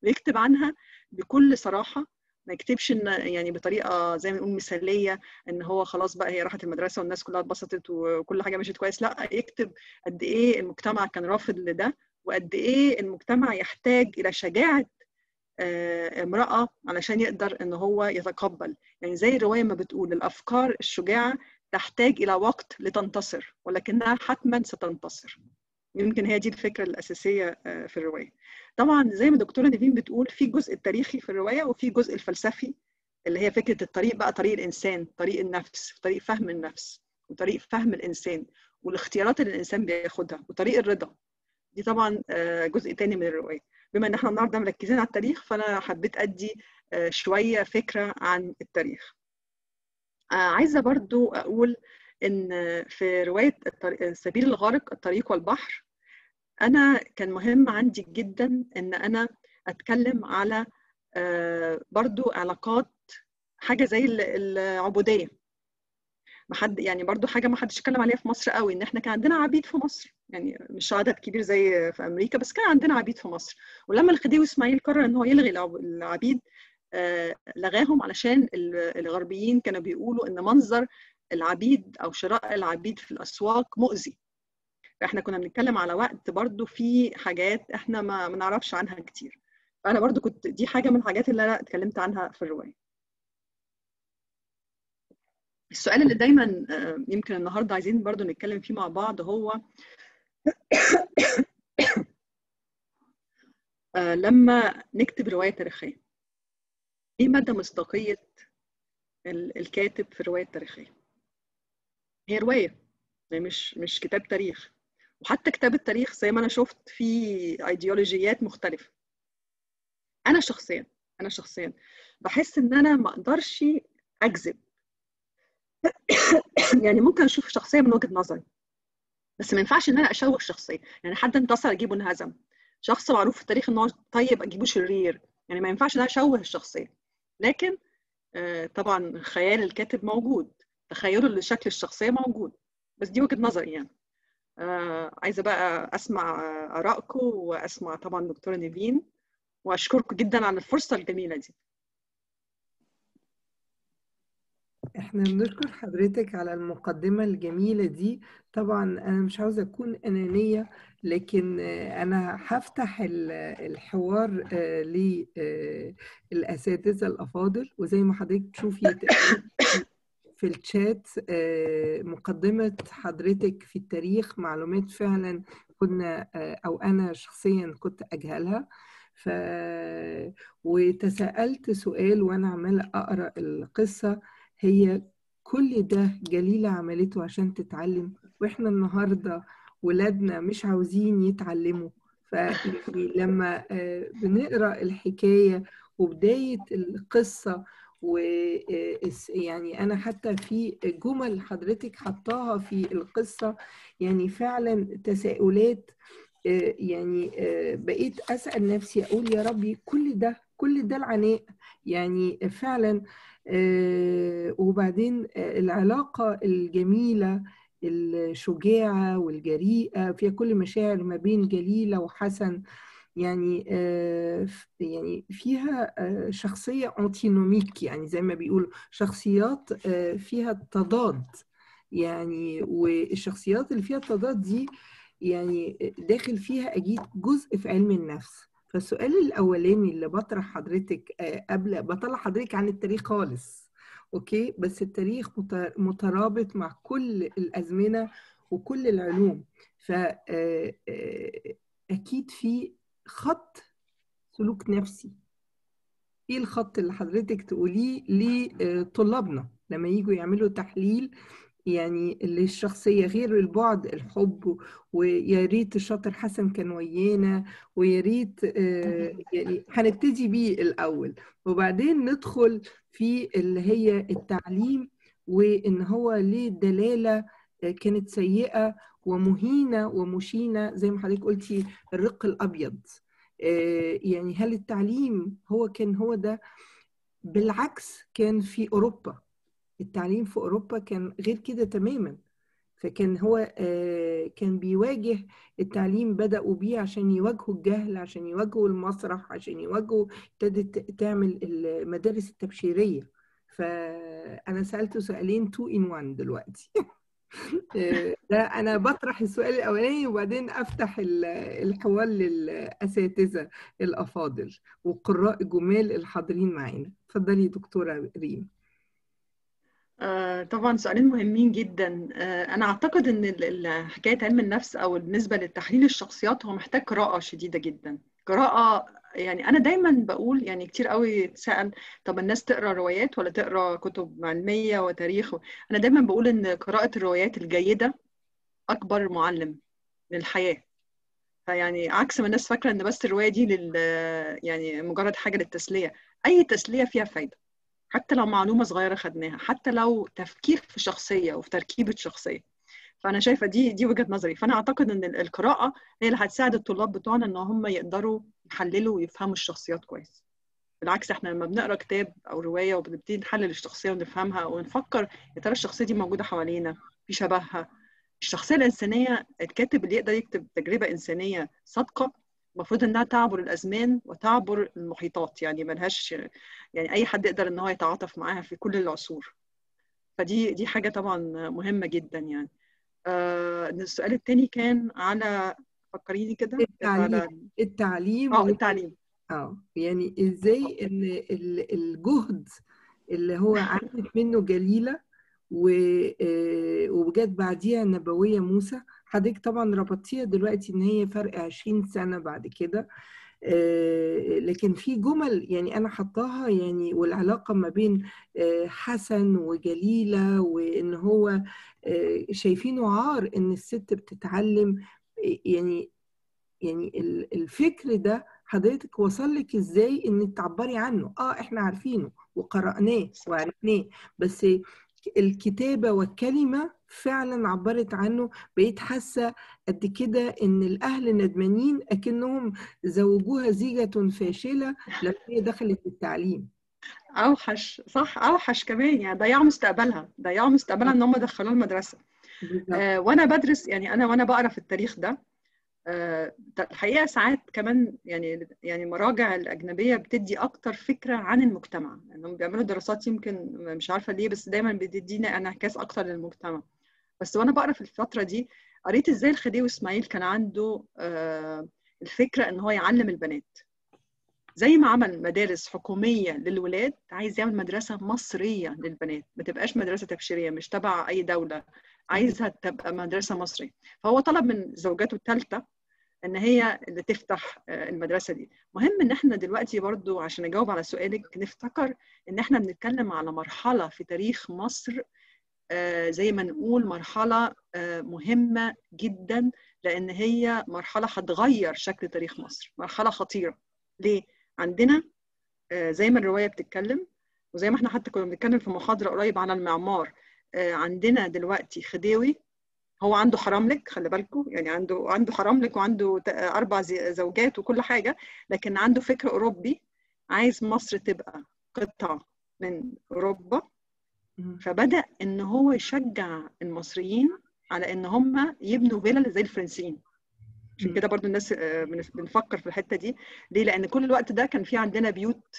ويكتب عنها بكل صراحه ما يكتبش ان يعني بطريقه زي ما نقول مثاليه ان هو خلاص بقى هي راحت المدرسه والناس كلها اتبسطت وكل حاجه مشيت كويس لا يكتب قد ايه المجتمع كان رافض لده وقد ايه المجتمع يحتاج الى شجاعه امراه علشان يقدر ان هو يتقبل يعني زي الروايه ما بتقول الافكار الشجاعه تحتاج الى وقت لتنتصر ولكنها حتما ستنتصر يمكن هي دي الفكره الاساسيه في الروايه طبعا زي ما دكتوره نيفين بتقول في جزء التاريخي في الروايه وفي جزء الفلسفي اللي هي فكره الطريق بقى طريق الانسان طريق النفس طريق فهم النفس وطريق فهم الانسان والاختيارات اللي الانسان بياخدها وطريق الرضا دي طبعا جزء تاني من الروايه بما ان احنا النهارده مركزين على التاريخ فانا حبيت ادي شويه فكره عن التاريخ عايزه برضو اقول ان في روايه سبيل الغارق الطريق والبحر انا كان مهم عندي جدا ان انا اتكلم على برضو علاقات حاجه زي العبوديه ما حد يعني برضو حاجه ما حدش اتكلم عليها في مصر قوي ان احنا كان عندنا عبيد في مصر يعني مش عدد كبير زي في امريكا بس كان عندنا عبيد في مصر ولما الخديوي اسماعيل قرر ان هو يلغي العبيد لغاهم علشان الغربيين كانوا بيقولوا ان منظر العبيد او شراء العبيد في الاسواق مؤذي فاحنا كنا بنتكلم على وقت برضو في حاجات احنا ما نعرفش عنها كتير فانا برضو كنت دي حاجه من الحاجات اللي انا اتكلمت عنها في الروايه السؤال اللي دايما يمكن النهارده عايزين برضو نتكلم فيه مع بعض هو لما نكتب روايه تاريخيه ايه مدى مصداقيه الكاتب في الروايه التاريخيه هي روايه يعني مش مش كتاب تاريخ وحتى كتاب التاريخ زي ما انا شفت فيه ايديولوجيات مختلفه انا شخصيا انا شخصيا بحس ان انا ما اقدرش اكذب يعني ممكن اشوف شخصيه من وجهه نظري بس ما ينفعش ان انا اشوه الشخصيه يعني حد انتصر اجيبه انهزم شخص معروف في التاريخ ان هو طيب اجيبه شرير يعني ما ينفعش ان انا اشوه الشخصيه لكن طبعا خيال الكاتب موجود تخيله لشكل الشخصيه موجود بس دي وجهه نظري يعني عايزه بقى اسمع ارائكم واسمع طبعا دكتوره نيفين واشكركم جدا على الفرصه الجميله دي احنا بنشكر حضرتك على المقدمة الجميلة دي طبعا انا مش عاوزة اكون انانية لكن انا هفتح الحوار للاساتذة الافاضل وزي ما حضرتك تشوفي في الشات مقدمة حضرتك في التاريخ معلومات فعلا كنا او انا شخصيا كنت اجهلها ف وتساءلت سؤال وانا عمالة اقرا القصة هي كل ده جليلة عملته عشان تتعلم واحنا النهاردة ولادنا مش عاوزين يتعلموا فلما بنقرا الحكاية وبداية القصة ويعني أنا حتى في جمل حضرتك حطاها في القصة يعني فعلا تساؤلات يعني بقيت أسأل نفسي أقول يا ربي كل ده كل ده العناء يعني فعلا وبعدين العلاقة الجميلة الشجاعة والجريئة فيها كل مشاعر ما بين جليلة وحسن يعني يعني فيها شخصية أنتينوميك يعني زي ما بيقولوا شخصيات فيها تضاد يعني والشخصيات اللي فيها التضاد دي يعني داخل فيها أكيد جزء في علم النفس فالسؤال الأولاني اللي بطرح حضرتك قبل بطلع حضرتك عن التاريخ خالص أوكي بس التاريخ مترابط مع كل الأزمنة وكل العلوم فأكيد في خط سلوك نفسي ايه الخط اللي حضرتك تقوليه لطلابنا لما يجوا يعملوا تحليل يعني للشخصية غير البعد الحب ويا ريت الشاطر حسن كان ويانا ويا ريت يعني هنبتدي بيه الأول وبعدين ندخل في اللي هي التعليم وإن هو ليه دلالة كانت سيئة ومهينة ومشينة زي ما حضرتك قلتي الرق الأبيض يعني هل التعليم هو كان هو ده بالعكس كان في أوروبا التعليم في أوروبا كان غير كده تماما فكان هو آه، كان بيواجه التعليم بدأوا بيه عشان يواجهوا الجهل عشان يواجهوا المسرح عشان يواجهوا ابتدت تعمل المدارس التبشيرية فأنا سألته سؤالين تو إن وان دلوقتي آه، ده أنا بطرح السؤال الأولاني وبعدين أفتح ال- الحوار للأساتذة الأفاضل والقراء الجمال الحاضرين معانا اتفضلي دكتورة ريم آه، طبعا سؤالين مهمين جدا آه، انا اعتقد ان ال- ال- حكايه علم النفس او بالنسبه لتحليل الشخصيات هو محتاج قراءه شديده جدا قراءه يعني انا دايما بقول يعني كتير قوي اتسال طب الناس تقرا روايات ولا تقرا كتب علميه وتاريخ انا دايما بقول ان قراءه الروايات الجيده اكبر معلم للحياه فيعني عكس ما الناس فاكره ان بس الروايه دي لل يعني مجرد حاجه للتسليه اي تسليه فيها فايده حتى لو معلومة صغيرة خدناها حتى لو تفكير في شخصية وفي تركيبة شخصية فأنا شايفة دي دي وجهة نظري فأنا أعتقد إن ال- القراءة هي اللي هتساعد الطلاب بتوعنا إن هم يقدروا يحللوا ويفهموا الشخصيات كويس بالعكس احنا لما بنقرا كتاب او روايه وبنبتدي نحلل الشخصيه ونفهمها ونفكر يا ترى الشخصيه دي موجوده حوالينا في شبهها الشخصيه الانسانيه الكاتب اللي يقدر يكتب تجربه انسانيه صادقه المفروض انها تعبر الازمان وتعبر المحيطات يعني ملهاش يعني اي حد يقدر ان هو يتعاطف معاها في كل العصور فدي دي حاجه طبعا مهمه جدا يعني آه السؤال الثاني كان على فكريني كده كان على التعليم التعليم اه التعليم اه يعني ازاي ان ال- الجهد اللي هو عملت منه جليلة و- آه، وجت بعديها نبوية موسى حضرتك طبعا ربطتيها دلوقتي ان هي فرق 20 سنة بعد كده آه، لكن في جمل يعني انا حطاها يعني والعلاقة ما بين آه، حسن وجليلة وان هو آه، شايفينه عار ان الست بتتعلم يعني يعني ال- الفكر ده حضرتك وصل لك ازاي انك تعبري عنه اه احنا عارفينه وقرأناه وعرفناه بس الكتابة والكلمة فعلا عبرت عنه بقيت حاسة قد كده ان الاهل ندمانين اكنهم زوجوها زيجة فاشلة لما هي دخلت التعليم اوحش صح اوحش كمان يعني ضيعوا مستقبلها ضيعوا مستقبلها ان هم دخلوها المدرسه بالظبط آه وانا بدرس يعني انا وانا بقرا في التاريخ ده آه الحقيقه ساعات كمان يعني يعني المراجع الاجنبيه بتدي اكتر فكره عن المجتمع انهم يعني بيعملوا دراسات يمكن مش عارفه ليه بس دايما بتدينا انعكاس اكتر للمجتمع بس وانا بقرا في الفتره دي قريت ازاي الخديوي اسماعيل كان عنده آه الفكره ان هو يعلم البنات زي ما عمل مدارس حكوميه للولاد عايز يعمل مدرسه مصريه للبنات ما تبقاش مدرسه تبشيريه مش تبع اي دوله عايزها تبقى مدرسه مصريه فهو طلب من زوجاته الثالثه ان هي اللي تفتح المدرسه دي مهم ان احنا دلوقتي برضو عشان اجاوب على سؤالك نفتكر ان احنا بنتكلم على مرحله في تاريخ مصر زي ما نقول مرحله مهمه جدا لان هي مرحله هتغير شكل تاريخ مصر مرحله خطيره ليه عندنا زي ما الروايه بتتكلم وزي ما احنا حتى كنا بنتكلم في محاضره قريب على المعمار عندنا دلوقتي خديوي هو عنده حراملك خلي بالكم يعني عنده عنده حراملك وعنده اربع زوجات وكل حاجه لكن عنده فكر اوروبي عايز مصر تبقى قطعه من اوروبا فبدا ان هو يشجع المصريين على ان هم يبنوا فيلل زي الفرنسيين عشان كده برضو الناس بنفكر في الحته دي ليه لان كل الوقت ده كان في عندنا بيوت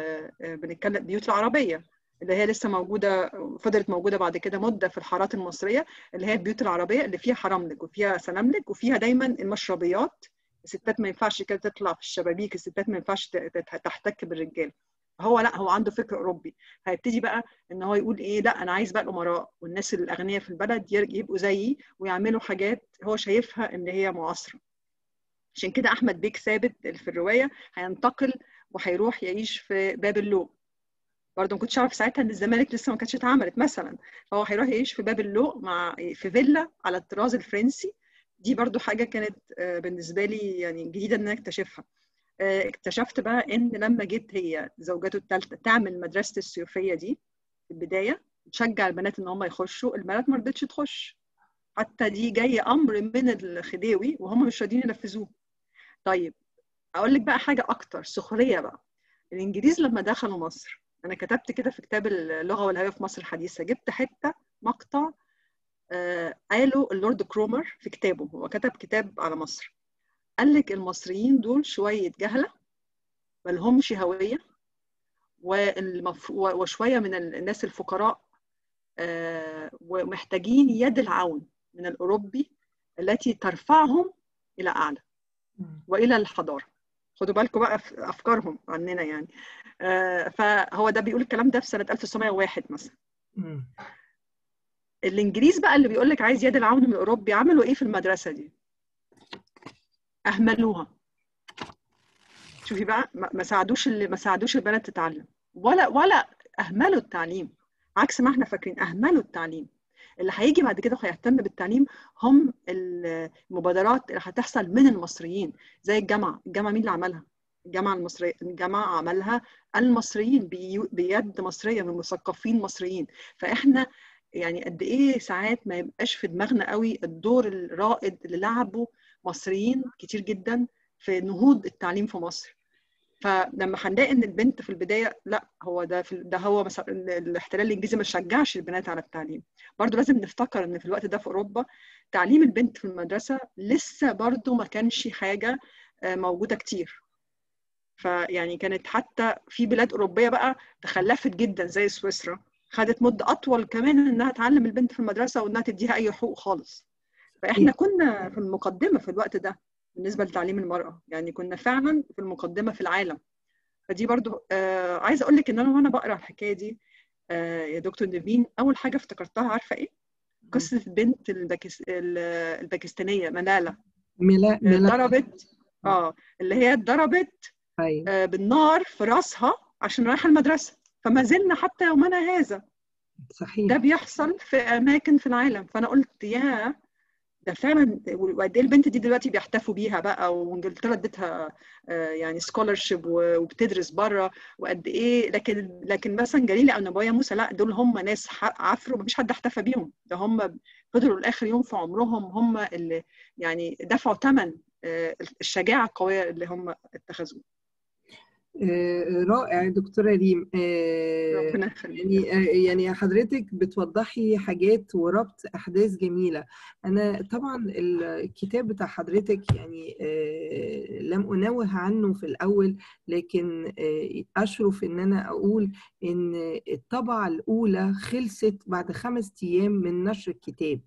بنتكلم بيوت العربيه اللي هي لسه موجوده فضلت موجوده بعد كده مده في الحارات المصريه اللي هي البيوت العربيه اللي فيها حراملك وفيها سلاملك وفيها دايما المشربيات الستات ما ينفعش كده تطلع في الشبابيك الستات ما ينفعش تحتك بالرجال هو لا هو عنده فكر اوروبي هيبتدي بقى ان هو يقول ايه لا انا عايز بقى الامراء والناس الاغنياء في البلد يبقوا زيي ويعملوا حاجات هو شايفها ان هي معاصره عشان كده احمد بيك ثابت في الروايه هينتقل وهيروح يعيش في باب اللوق برضه ما كنتش اعرف ساعتها ان الزمالك لسه ما كانتش اتعملت مثلا فهو هيروح يعيش في باب اللوق مع في فيلا على الطراز الفرنسي دي برضه حاجه كانت بالنسبه لي يعني جديده ان انا اكتشفها اكتشفت بقى ان لما جت هي زوجته الثالثه تعمل مدرسه السيوفيه دي في البدايه تشجع البنات ان هم يخشوا البنات ما رضتش تخش حتى دي جاي امر من الخديوي وهم مش راضيين ينفذوه طيب اقول لك بقى حاجه اكتر سخريه بقى الانجليز لما دخلوا مصر انا كتبت كده في كتاب اللغه والهويه في مصر الحديثه جبت حته مقطع آه قالوا اللورد كرومر في كتابه هو كتب كتاب على مصر قال لك المصريين دول شويه جهله ملهمش هويه والمف... وشويه من الناس الفقراء آه ومحتاجين يد العون من الاوروبي التي ترفعهم الى اعلى والى الحضاره خدوا بالكم بقى في افكارهم عننا يعني آه فهو ده بيقول الكلام ده في سنه 1901 مثلا الانجليز بقى اللي بيقول لك عايز يد العون من الاوروبي عملوا ايه في المدرسه دي اهملوها شوفي بقى ما ساعدوش اللي ما ساعدوش البنات تتعلم ولا ولا اهملوا التعليم عكس ما احنا فاكرين اهملوا التعليم اللي هيجي بعد كده وهيهتم بالتعليم هم المبادرات اللي هتحصل من المصريين زي الجامعه الجامعه مين اللي عملها الجامعه المصريه الجامعه عملها المصريين بيد مصريه من مثقفين مصريين فاحنا يعني قد ايه ساعات ما يبقاش في دماغنا قوي الدور الرائد اللي لعبه مصريين كتير جدا في نهوض التعليم في مصر فلما هنلاقي ان البنت في البدايه لا هو ده في ده هو مثلا الاحتلال الانجليزي ما شجعش البنات على التعليم برضو لازم نفتكر ان في الوقت ده في اوروبا تعليم البنت في المدرسه لسه برضو ما كانش حاجه موجوده كتير فيعني كانت حتى في بلاد اوروبيه بقى تخلفت جدا زي سويسرا خدت مده اطول كمان انها تعلم البنت في المدرسه وانها تديها اي حقوق خالص فاحنا كنا في المقدمه في الوقت ده بالنسبه لتعليم المراه يعني كنا فعلا في المقدمه في العالم فدي برضو آه عايزه اقول لك ان انا وانا بقرا الحكايه دي آه يا دكتور نيفين اول حاجه افتكرتها عارفه ايه قصه البنت الباكس... الباكستانيه مناله ملا ملا ضربت اه اللي هي اتضربت أيوة. آه بالنار في راسها عشان رايحه المدرسه فما زلنا حتى يومنا هذا صحيح ده بيحصل في اماكن في العالم فانا قلت يا ده فعلا وقد ايه البنت دي دلوقتي بيحتفوا بيها بقى وانجلترا اديتها يعني سكولرشيب وبتدرس بره وقد ايه لكن لكن مثلا جليله او نبويه موسى لا دول هم ناس عفروا مفيش حد احتفى بيهم ده هم فضلوا لاخر يوم في عمرهم هم اللي يعني دفعوا ثمن الشجاعه القويه اللي هم اتخذوها رائع دكتورة ريم ربنا يخليك يعني يعني حضرتك بتوضحي حاجات وربط أحداث جميلة أنا طبعا الكتاب بتاع حضرتك يعني لم أنوه عنه في الأول لكن أشرف إن أنا أقول إن الطبعة الأولى خلصت بعد خمس أيام من نشر الكتاب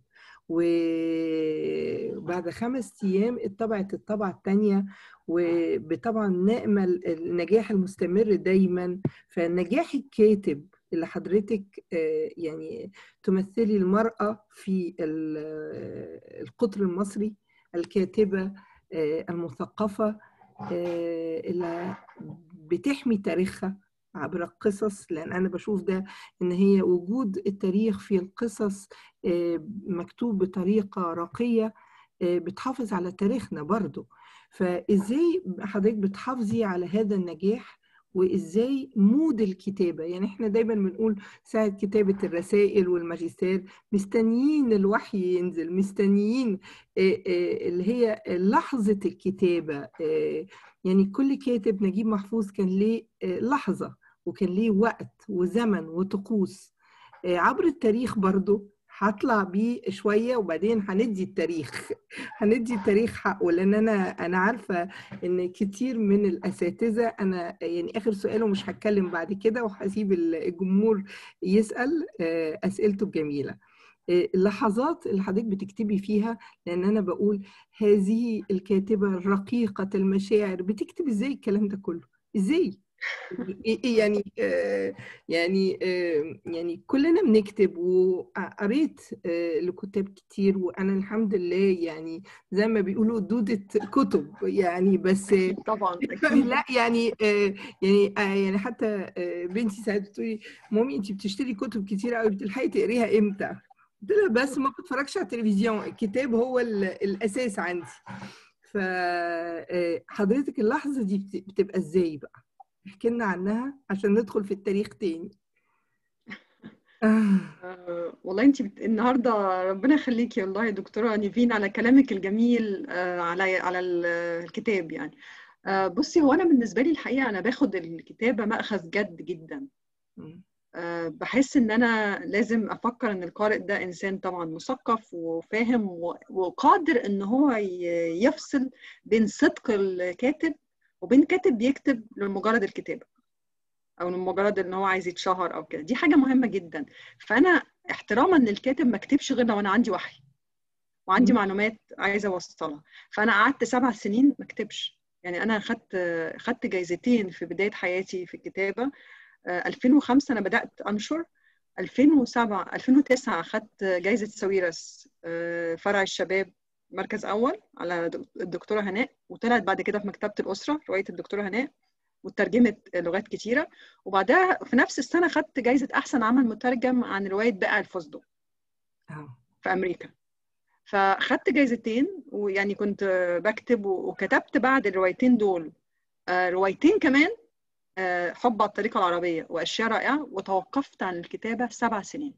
وبعد خمس أيام اتطبعت الطبعة الثانية وطبعا نأمل النجاح المستمر دايما فنجاح الكاتب اللي حضرتك يعني تمثلي المرأة في القطر المصري الكاتبة المثقفة اللي بتحمي تاريخها عبر القصص لأن أنا بشوف ده إن هي وجود التاريخ في القصص مكتوب بطريقة راقية بتحافظ على تاريخنا برضو فإزاي حضرتك بتحافظي على هذا النجاح وإزاي مود الكتابة يعني إحنا دايما بنقول ساعة كتابة الرسائل والماجستير مستنيين الوحي ينزل مستنيين اللي هي لحظة الكتابة يعني كل كاتب نجيب محفوظ كان ليه لحظة وكان ليه وقت وزمن وطقوس عبر التاريخ برضو هطلع بيه شويه وبعدين هندي التاريخ هندي التاريخ حقه لان انا انا عارفه ان كتير من الاساتذه انا يعني اخر سؤال ومش هتكلم بعد كده وهسيب الجمهور يسال اسئلته الجميله اللحظات اللي حضرتك بتكتبي فيها لان انا بقول هذه الكاتبه الرقيقه المشاعر بتكتب ازاي الكلام ده كله ازاي يعني آه يعني آه يعني كلنا بنكتب وقريت آه لكتاب كتير وانا الحمد لله يعني زي ما بيقولوا دودة كتب يعني بس طبعا لا يعني يعني يعني حتى بنتي ساعات بتقولي مامي انت بتشتري كتب كتير قوي بتلحقي تقريها امتى؟ قلت لها بس ما بتفرجش على التلفزيون الكتاب هو الاساس عندي فحضرتك اللحظه دي بتبقى ازاي بقى؟ احكي لنا عنها عشان ندخل في التاريخ تاني آه والله انت بت... النهارده ربنا يخليكي والله يا دكتوره نيفين على كلامك الجميل آه على على الكتاب يعني آه بصي هو انا بالنسبه لي الحقيقه انا باخد الكتابه ماخذ جد جدا آه، بحس ان انا لازم افكر ان القارئ ده انسان طبعا مثقف وفاهم و- وقادر ان هو ي- يفصل بين صدق الكاتب وبين كاتب بيكتب لمجرد الكتابه او لمجرد ان هو عايز يتشهر او كده دي حاجه مهمه جدا فانا احتراما للكاتب ما اكتبش غير لو انا عندي وحي وعندي مم. معلومات عايزه اوصلها فانا قعدت سبع سنين ما اكتبش يعني انا خدت خدت جايزتين في بدايه حياتي في الكتابه آه، 2005 انا بدات انشر 2007 2009 خدت جايزه ساويرس آه، فرع الشباب مركز اول على دك- الدكتوره هناء وطلعت بعد كده في مكتبه الاسره روايه الدكتوره هناء وترجمت لغات كتيره وبعدها في نفس السنه خدت جايزه احسن عمل مترجم عن روايه بائع الفستق آه. في امريكا فخدت جايزتين ويعني كنت بكتب وكتبت بعد الروايتين دول آه، روايتين كمان آه، حب على الطريقة العربية وأشياء رائعة وتوقفت عن الكتابة سبع سنين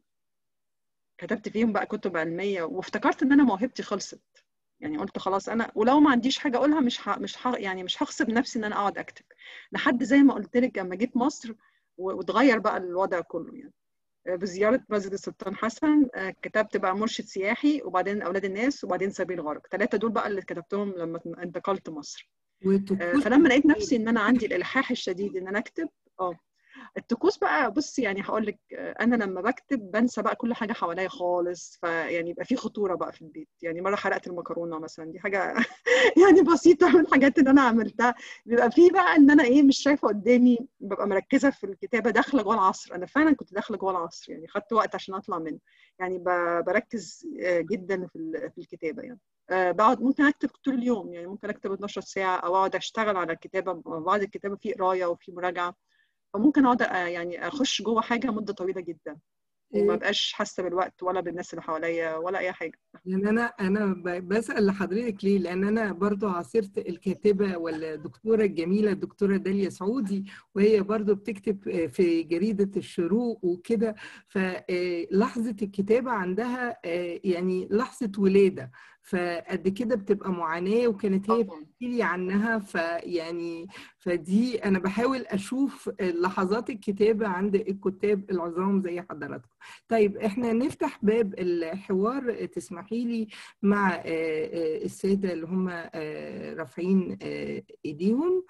كتبت فيهم بقى كتب علمية وافتكرت إن أنا موهبتي خلصت يعني قلت خلاص أنا ولو ما عنديش حاجة أقولها مش ه... مش ه... يعني مش هغصب نفسي إن أنا أقعد أكتب لحد زي ما قلت لك لما جيت مصر و- واتغير بقى الوضع كله يعني بزيارة مسجد السلطان حسن آه، كتبت بقى مرشد سياحي وبعدين أولاد الناس وبعدين سبيل غرق ثلاثة دول بقى اللي كتبتهم لما انتقلت مصر آه، وطقوس فلما لقيت نفسي ان انا عندي الالحاح الشديد ان انا اكتب اه الطقوس بقى بص يعني هقول لك آه، انا لما بكتب بنسى بقى كل حاجه حواليا خالص فيعني يبقى في خطوره بقى في البيت يعني مره حرقت المكرونه مثلا دي حاجه يعني بسيطه من الحاجات اللي انا عملتها بيبقى في بقى ان انا ايه مش شايفه قدامي ببقى مركزه في الكتابه داخله جوه العصر انا فعلا كنت داخله جوه العصر يعني خدت وقت عشان اطلع منه يعني ب- بركز آه، جدا في ال- في الكتابه يعني آه، بقعد ممكن اكتب طول اليوم يعني ممكن اكتب 12 ساعه او اقعد اشتغل على الكتابه بعد الكتابه في قرايه وفي مراجعه فممكن اقعد آه، يعني اخش جوه حاجه مده طويله جدا وما بقاش حاسه بالوقت ولا بالناس اللي حواليا ولا اي حاجه يعني انا انا ب- بسال لحضرتك ليه لان انا برضو عاصرت الكاتبه والدكتوره الجميله الدكتوره داليا سعودي وهي برضو بتكتب في جريده الشروق وكده فلحظه الكتابه عندها آه، يعني لحظه ولاده فقد كده بتبقى معاناه وكانت هي طبعا بتحكي لي عنها فيعني فدي انا بحاول اشوف لحظات الكتابه عند الكتاب العظام زي حضراتكم طيب احنا نفتح باب الحوار تسمحي لي مع آه، آه، الساده اللي هم آه، رافعين آه، ايديهم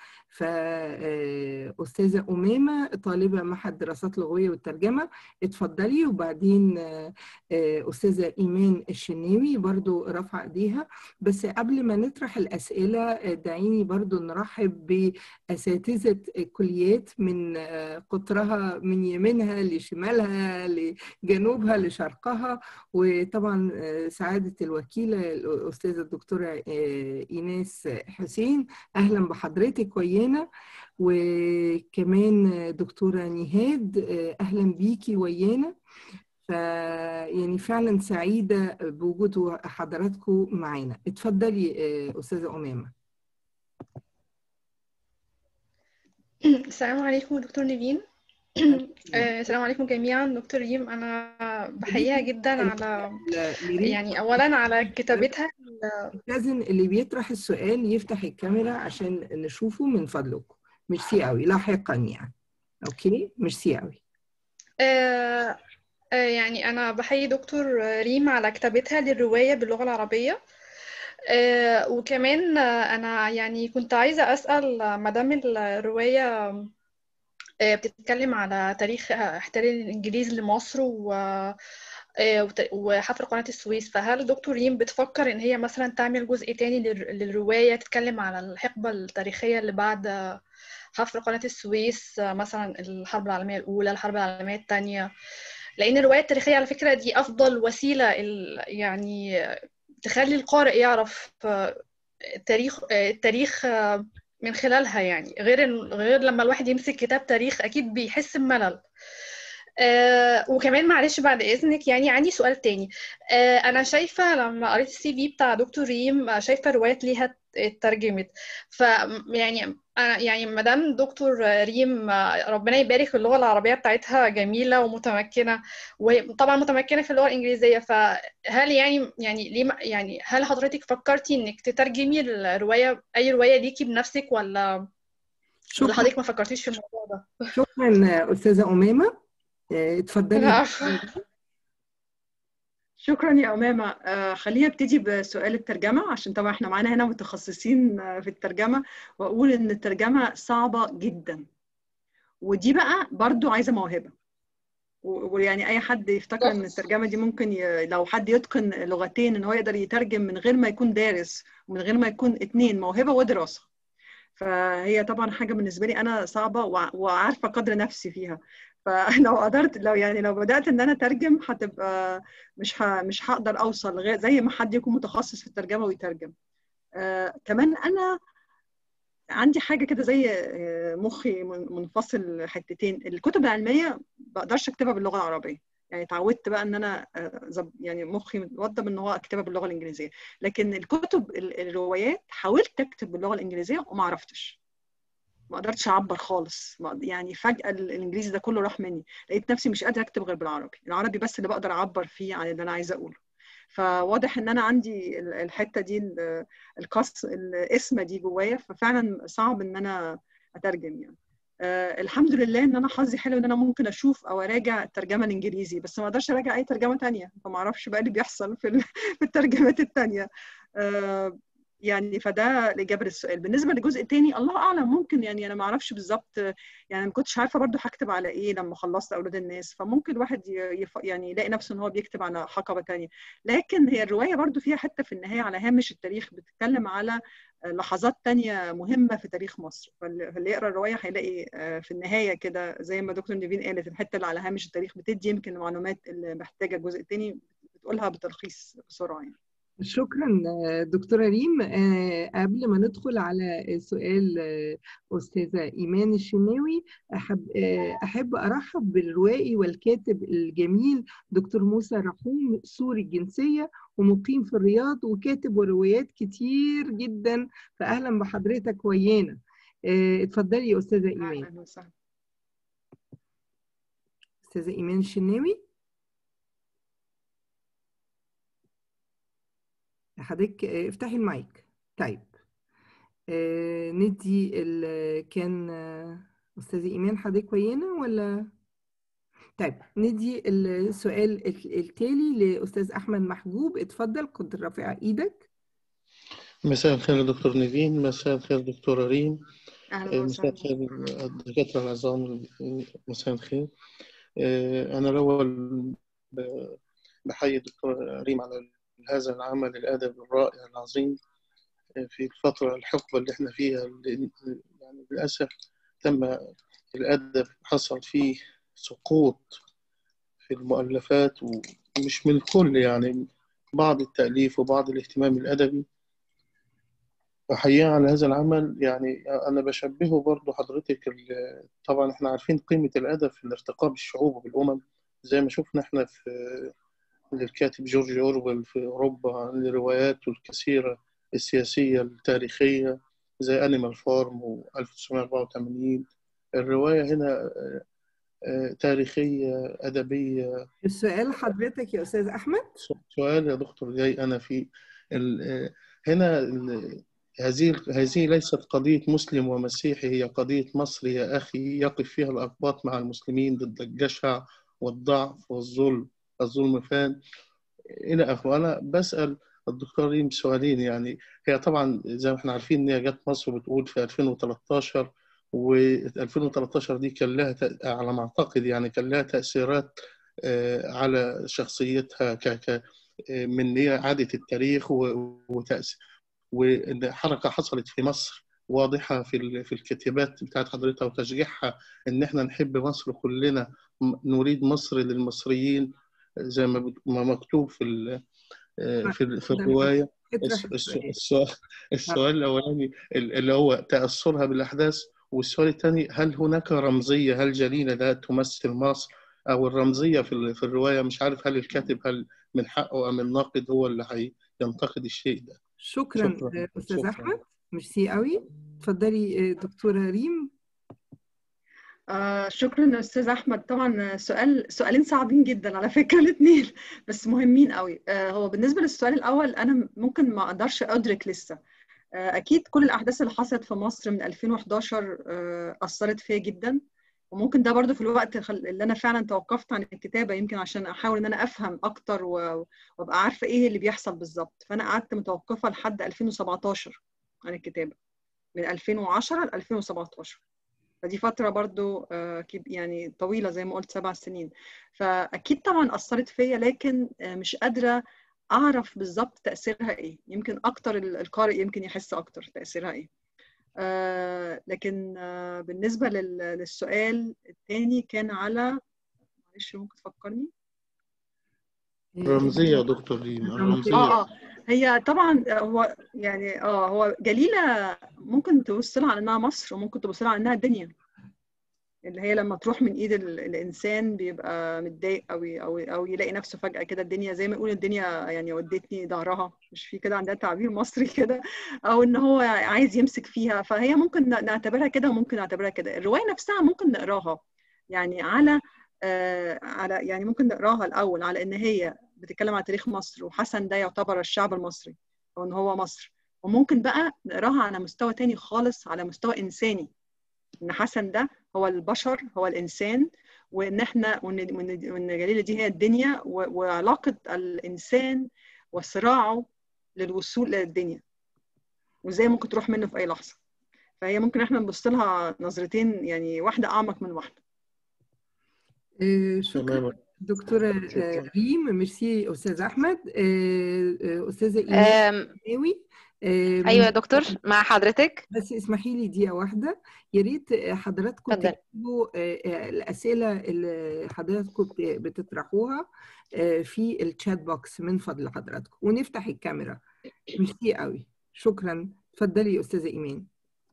فاستاذه امامه طالبه معهد دراسات لغويه والترجمه اتفضلي وبعدين آه، آه، استاذه ايمان الشناوي برضو رافعه ايديها بس قبل ما نطرح الاسئله آه، دعيني برضو نرحب باساتذه الكليات من آه، قطرها من يمينها لشمالها لجنوبها لشرقها وطبعا آه، سعاده الوكيله الاستاذه الدكتوره آه، ايناس حسين اهلا بحضرتك ويانا وكمان دكتوره نهاد آه، اهلا بيكي ويانا ف يعني فعلا سعيده بوجود حضراتكم معانا اتفضلي آه، استاذه امامه السلام عليكم دكتور نيفين آه، السلام عليكم جميعا دكتور ريم انا بحييها جدا على يعني اولا على كتابتها لازم اللي بيطرح السؤال يفتح الكاميرا عشان نشوفه من فضلكم ميرسي قوي لاحقا يعني اوكي ميرسي قوي آه، آه، يعني انا بحيي دكتور ريم على كتابتها للرواية باللغة العربية آه، وكمان آه، انا يعني كنت عايزة اسأل آه، مدام الرواية آه، بتتكلم على تاريخ آه، احتلال الإنجليز لمصر و آه، وت- وحفر قناة السويس فهل دكتور ريم بتفكر إن هي مثلا تعمل جزء تاني للر- للرواية تتكلم على الحقبة التاريخية اللي بعد آه، حفر قناة السويس آه، مثلا الحرب العالمية الأولى الحرب العالمية الثانية لأن الرواية التاريخية على فكرة دي أفضل وسيلة ال- يعني آه، تخلي القارئ يعرف آه، التاريخ آه، التاريخ آه، من خلالها يعني غير إن- غير لما الواحد يمسك كتاب تاريخ اكيد بيحس بملل آه وكمان معلش بعد اذنك يعني عندي سؤال تاني آه انا شايفه لما قريت السي في بتاع دكتور ريم آه، شايفه روايات ليها اترجمت ف يعني انا يعني مدام دكتور ريم آه، ربنا يبارك في اللغه العربيه بتاعتها جميله ومتمكنه وطبعا متمكنه في اللغه الانجليزيه فهل يعني يعني ليه ما- يعني هل حضرتك فكرتي انك تترجمي الروايه اي روايه ليكي بنفسك ولا ولا شكرا حضرتك ما فكرتيش في الموضوع ده شكرا استاذه امامه اتفضلي لا شكرا يا أمامة آه خلينا ابتدي بسؤال الترجمة عشان طبعا احنا معانا هنا متخصصين آه، في الترجمة وأقول إن الترجمة صعبة جدا ودي بقى برضو عايزة موهبة و- ويعني أي حد يفتكر إن الترجمة دي ممكن ي... لو حد يتقن لغتين إن هو يقدر يترجم من غير ما يكون دارس ومن غير ما يكون اتنين موهبة ودراسة فهي طبعا حاجة بالنسبة لي أنا صعبة وع- وعارفة قدر نفسي فيها فلو قدرت لو يعني لو بدأت إن أنا أترجم هتبقى مش ه... مش هقدر أوصل لغاية زي ما حد يكون متخصص في الترجمة ويترجم آه كمان أنا عندي حاجة كده زي آه، مخي من- منفصل حتتين الكتب العلمية ما بقدرش أكتبها باللغة العربية يعني اتعودت بقى ان انا آه، زب- يعني مخي متوضب ان هو اكتبها باللغه الانجليزيه لكن الكتب ال- الروايات حاولت اكتب باللغه الانجليزيه وما عرفتش ما قدرتش اعبر خالص ما- يعني فجاه ال- الانجليزي ده كله راح مني لقيت نفسي مش قادره اكتب غير بالعربي العربي بس اللي بقدر اعبر فيه عن اللي انا عايزه اقوله فواضح ان انا عندي ال- الحته دي ال- القص الاسمه دي جوايا ففعلا صعب ان انا اترجم يعني آه الحمد لله ان انا حظي حلو ان انا ممكن اشوف او اراجع الترجمه الانجليزي بس ما اقدرش اراجع اي ترجمه تانية فما اعرفش بقى اللي بيحصل في ال- في الترجمات التانية آه يعني فده الاجابه للسؤال بالنسبه للجزء الثاني الله اعلم ممكن يعني انا ما اعرفش بالظبط يعني ما كنتش عارفه برضو هكتب على ايه لما خلصت اولاد الناس فممكن الواحد ي- يف... يعني يلاقي نفسه ان هو بيكتب على حقبه تانية لكن هي الروايه برضو فيها حته في النهايه على هامش التاريخ بتتكلم على لحظات تانية مهمة في تاريخ مصر فاللي فاللي يقرا الرواية هيلاقي آه، في النهاية كده زي ما دكتور نيفين قالت الحتة اللي على هامش التاريخ بتدي يمكن المعلومات اللي محتاجة الجزء التاني بتقولها بتلخيص بسرعة يعني شكرا آه، دكتورة ريم آه، قبل ما ندخل على سؤال آه، أستاذة إيمان الشناوي أحب, آه، أحب أرحب بالروائي والكاتب الجميل دكتور موسى رحوم سوري الجنسية ومقيم في الرياض وكاتب روايات كتير جدا فأهلا بحضرتك ويانا آه، اتفضلي يا أستاذة إيمان أهلا وسهلا أستاذة إيمان الشناوي حضرتك آه، افتحي المايك طيب آه، ندي ال- كان آه، أستاذة إيمان حضرتك ويانا ولا طيب ندي السؤال الت- التالي لأستاذ أحمد محجوب اتفضل كنت رافع إيدك مساء الخير يا دكتور نيفين مساء الخير دكتورة ريم أهلا مساء وسهلا الخير الدكاترة العظام مساء الخير أنا الأول ب- بحيي الدكتورة ريم على هذا العمل الأدبي الرائع العظيم في الفترة الحقبة اللي احنا فيها اللي يعني للأسف تم الأدب حصل فيه سقوط في المؤلفات ومش من الكل يعني بعض التأليف وبعض الاهتمام الأدبي أحييه على هذا العمل يعني أنا بشبهه برضو حضرتك ال- طبعا إحنا عارفين قيمة الأدب في الارتقاء بالشعوب وبالأمم زي ما شفنا إحنا في للكاتب جورج أورويل في أوروبا الروايات الكثيرة السياسية التاريخية زي أنيمال فارم و 1984 الرواية هنا آه، آه، تاريخية أدبية السؤال حضرتك يا أستاذ أحمد سؤال يا دكتور جاي أنا في ال- آه، هنا ال- هذه هذه ليست قضية مسلم ومسيحي هي قضية مصر يا أخي يقف فيها الأقباط مع المسلمين ضد الجشع والضعف والظلم الظلم فان إلى آخره أنا بسأل الدكتور ريم سؤالين يعني هي طبعا زي ما احنا عارفين إن هي جت مصر بتقول في 2013 و 2013 دي كان لها تأ- على ما أعتقد يعني كان لها تأثيرات آه، على شخصيتها ك ك آه، من إن هي إعادة التاريخ و- وتأثير وإن حركة حصلت في مصر واضحة في ال- في الكتابات بتاعت حضرتها وتشجيعها إن إحنا نحب مصر كلنا م- نريد مصر للمصريين زي ما بت- ما مكتوب في ال- آه، في ال- في ده الرواية اطرح الس- الس- السؤال السؤال السؤال الأولاني ال- اللي هو تأثرها بالأحداث والسؤال الثاني هل هناك رمزية هل جليلة ده تمثل مصر أو الرمزية في ال- في الرواية مش عارف هل الكاتب هل من حقه أم الناقد هو اللي هينتقد الشيء ده شكرا شكرا آه، أستاذ شكرا أحمد ميرسي قوي اتفضلي آه، دكتورة ريم آه شكرا استاذ احمد طبعا سؤال سؤالين صعبين جدا على فكره الاثنين بس مهمين قوي آه هو بالنسبه للسؤال الاول انا ممكن ما اقدرش ادرك لسه آه اكيد كل الاحداث اللي حصلت في مصر من 2011 آه اثرت فيا جدا وممكن ده برضو في الوقت خل- اللي انا فعلا توقفت عن الكتابه يمكن عشان احاول ان انا افهم اكتر و- وابقى عارفه ايه اللي بيحصل بالظبط فانا قعدت متوقفه لحد 2017 عن الكتابه من 2010 ل 2017 فدي فتره برضو آه، كب- يعني طويله زي ما قلت سبع سنين فاكيد طبعا اثرت فيا لكن آه، مش قادره اعرف بالظبط تاثيرها ايه يمكن اكتر ال- القارئ يمكن يحس اكتر تاثيرها ايه آه لكن آه بالنسبه لل- للسؤال الثاني كان على معلش ممكن تفكرني الرمزية يا دكتور ريم الرمزية اه اه هي طبعا هو يعني اه هو جليله ممكن تبص لها على انها مصر وممكن تبص لها على انها الدنيا اللي هي لما تروح من ايد ال- الانسان بيبقى متضايق او ي- او او يلاقي نفسه فجاه كده الدنيا زي ما يقول الدنيا يعني ودتني ظهرها مش في كده عندها تعبير مصري كده او ان هو عايز يمسك فيها فهي ممكن ن- نعتبرها كده وممكن نعتبرها كده الروايه نفسها ممكن نقراها يعني على آه على يعني ممكن نقراها الاول على ان هي بتتكلم على تاريخ مصر وحسن ده يعتبر الشعب المصري او ان هو مصر وممكن بقى نقراها على مستوى تاني خالص على مستوى انساني ان حسن ده هو البشر هو الانسان وان احنا وان وان وإن جليله دي هي الدنيا و- وعلاقه الانسان وصراعه للوصول للدنيا وازاي ممكن تروح منه في اي لحظه فهي ممكن احنا نبص لها نظرتين يعني واحده اعمق من واحده آه، شكرا تماما دكتورة آه، شكرا ريم ميرسي أستاذ أحمد آه، آه، أستاذة إيمان أم، ناوي ايوه يا دكتور مع حضرتك بس اسمحي لي دقيقة واحدة يا ريت حضراتكم اتفضل. تكتبوا آه، آه، الأسئلة اللي حضراتكم بت- بتطرحوها آه، في الشات بوكس من فضل حضراتكم ونفتح الكاميرا ميرسي قوي شكرا اتفضلي يا أستاذة إيمان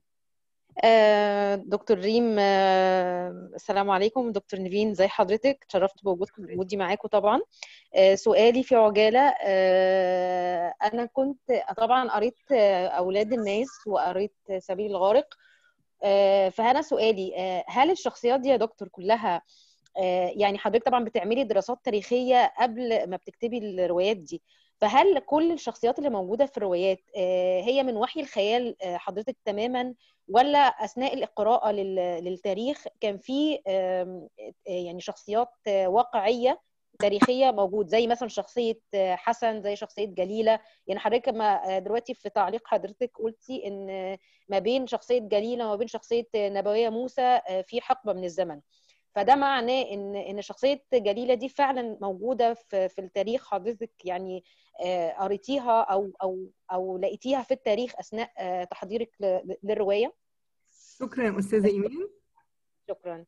آه، دكتور ريم آه، السلام عليكم دكتور نيفين زي حضرتك تشرفت بوجودكم بوجودي معاكم طبعا آه، سؤالي في عجالة آه، أنا كنت طبعا قريت آه، أولاد الناس وقريت سبيل الغارق آه، فأنا سؤالي آه، هل الشخصيات دي يا دكتور كلها آه، يعني حضرتك طبعا بتعملي دراسات تاريخية قبل ما بتكتبي الروايات دي فهل كل الشخصيات اللي موجودة في الروايات آه، هي من وحي الخيال آه، حضرتك تماما ولا أثناء القراءة لل- للتاريخ كان في آم، آه، يعني شخصيات آه، واقعية تاريخية موجود زي مثلا شخصية آه، حسن زي شخصية جليلة يعني حضرتك ما آه، دلوقتي في تعليق حضرتك قلتي إن آه، ما بين شخصية جليلة وما بين شخصية آه، نبوية موسى آه، في حقبة من الزمن فده معناه ان ان شخصيه جليله دي فعلا موجوده في في التاريخ حضرتك يعني آه، قريتيها او او او لقيتيها في التاريخ اثناء آه، تحضيرك ل- للروايه شكرا يا أستاذة إيمان شكرا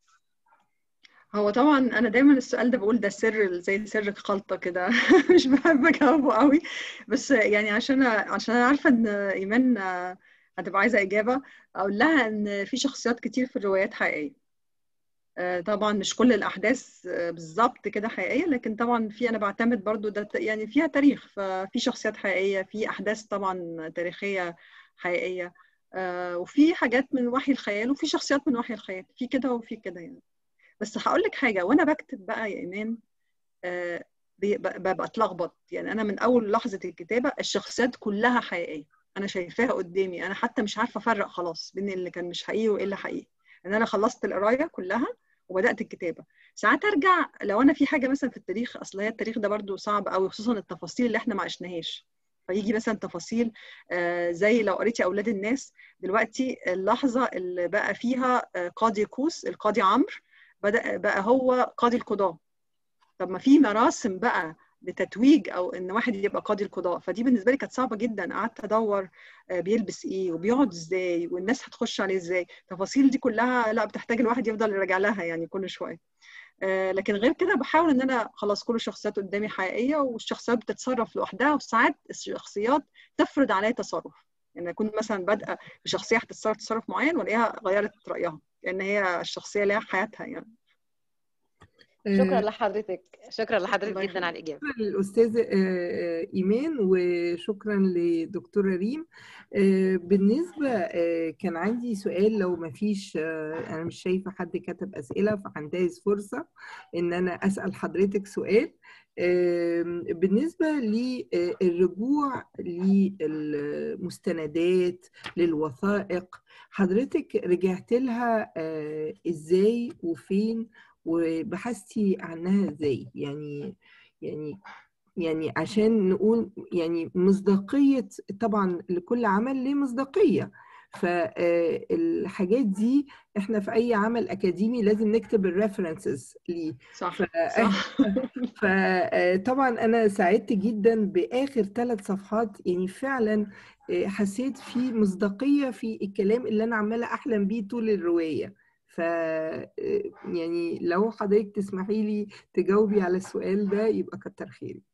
هو طبعا انا دايما السؤال ده بقول ده سر زي سر خلطه كده مش بحب اجاوبه قوي بس يعني عشان عشان انا عارفه ان ايمان هتبقى عايزه اجابه اقول لها ان في شخصيات كتير في الروايات حقيقيه آه، طبعا مش كل الاحداث آه، بالظبط كده حقيقيه لكن طبعا في انا بعتمد برضو ده ت- يعني فيها تاريخ ففي شخصيات حقيقيه في احداث طبعا تاريخيه حقيقيه آه، وفي حاجات من وحي الخيال وفي شخصيات من وحي الخيال في كده وفي كده يعني بس هقول لك حاجه وانا بكتب بقى يا ايمان آه، بي- ب- ببقى اتلخبط يعني انا من اول لحظه الكتابه الشخصيات كلها حقيقيه انا شايفاها قدامي انا حتى مش عارفه افرق خلاص بين اللي كان مش حقيقي وايه اللي حقيقي ان انا خلصت القرايه كلها وبدات الكتابه ساعات ارجع لو انا في حاجه مثلا في التاريخ اصل هي التاريخ ده برضو صعب قوي خصوصا التفاصيل اللي احنا ما عشناهاش فيجي مثلا تفاصيل آه، زي لو قريتي اولاد الناس دلوقتي اللحظه اللي بقى فيها آه، قاضي كوس القاضي عمرو بدا بقى هو قاضي القضاه طب ما في مراسم بقى لتتويج او ان واحد يبقى قاضي القضاء فدي بالنسبه لي كانت صعبه جدا قعدت ادور آه، بيلبس ايه وبيقعد ازاي والناس هتخش عليه ازاي التفاصيل دي كلها لا بتحتاج الواحد يفضل يراجع لها يعني كل شويه آه، لكن غير كده بحاول ان انا خلاص كل الشخصيات قدامي حقيقيه والشخصيات بتتصرف لوحدها وساعات الشخصيات تفرض عليا تصرف يعني اكون مثلا بادئه بشخصيه هتتصرف تصرف معين والاقيها غيرت رايها لان هي الشخصيه ليها حياتها يعني شكرا آه، لحضرتك شكرا لحضرتك الله جدا على يخليك. الإجابة شكرا للأستاذة آه، آه، إيمان وشكرا لدكتورة ريم آه، بالنسبة آه، كان عندي سؤال لو ما فيش آه، أنا مش شايفة حد كتب أسئلة فهنتهز فرصة إن أنا أسأل حضرتك سؤال آم، بالنسبة للرجوع للمستندات للوثائق حضرتك رجعت لها آه، إزاي وفين وبحثتي عنها إزاي يعني يعني يعني عشان نقول يعني مصداقية طبعا لكل عمل ليه مصداقية فالحاجات دي احنا في اي عمل اكاديمي لازم نكتب الريفرنسز ليه صح ف- صح فطبعا انا سعدت جدا باخر ثلاث صفحات يعني فعلا آه، حسيت في مصداقيه في الكلام اللي انا عماله احلم بيه طول الروايه ف آه، يعني لو حضرتك تسمحي لي تجاوبي على السؤال ده يبقى كتر خيرك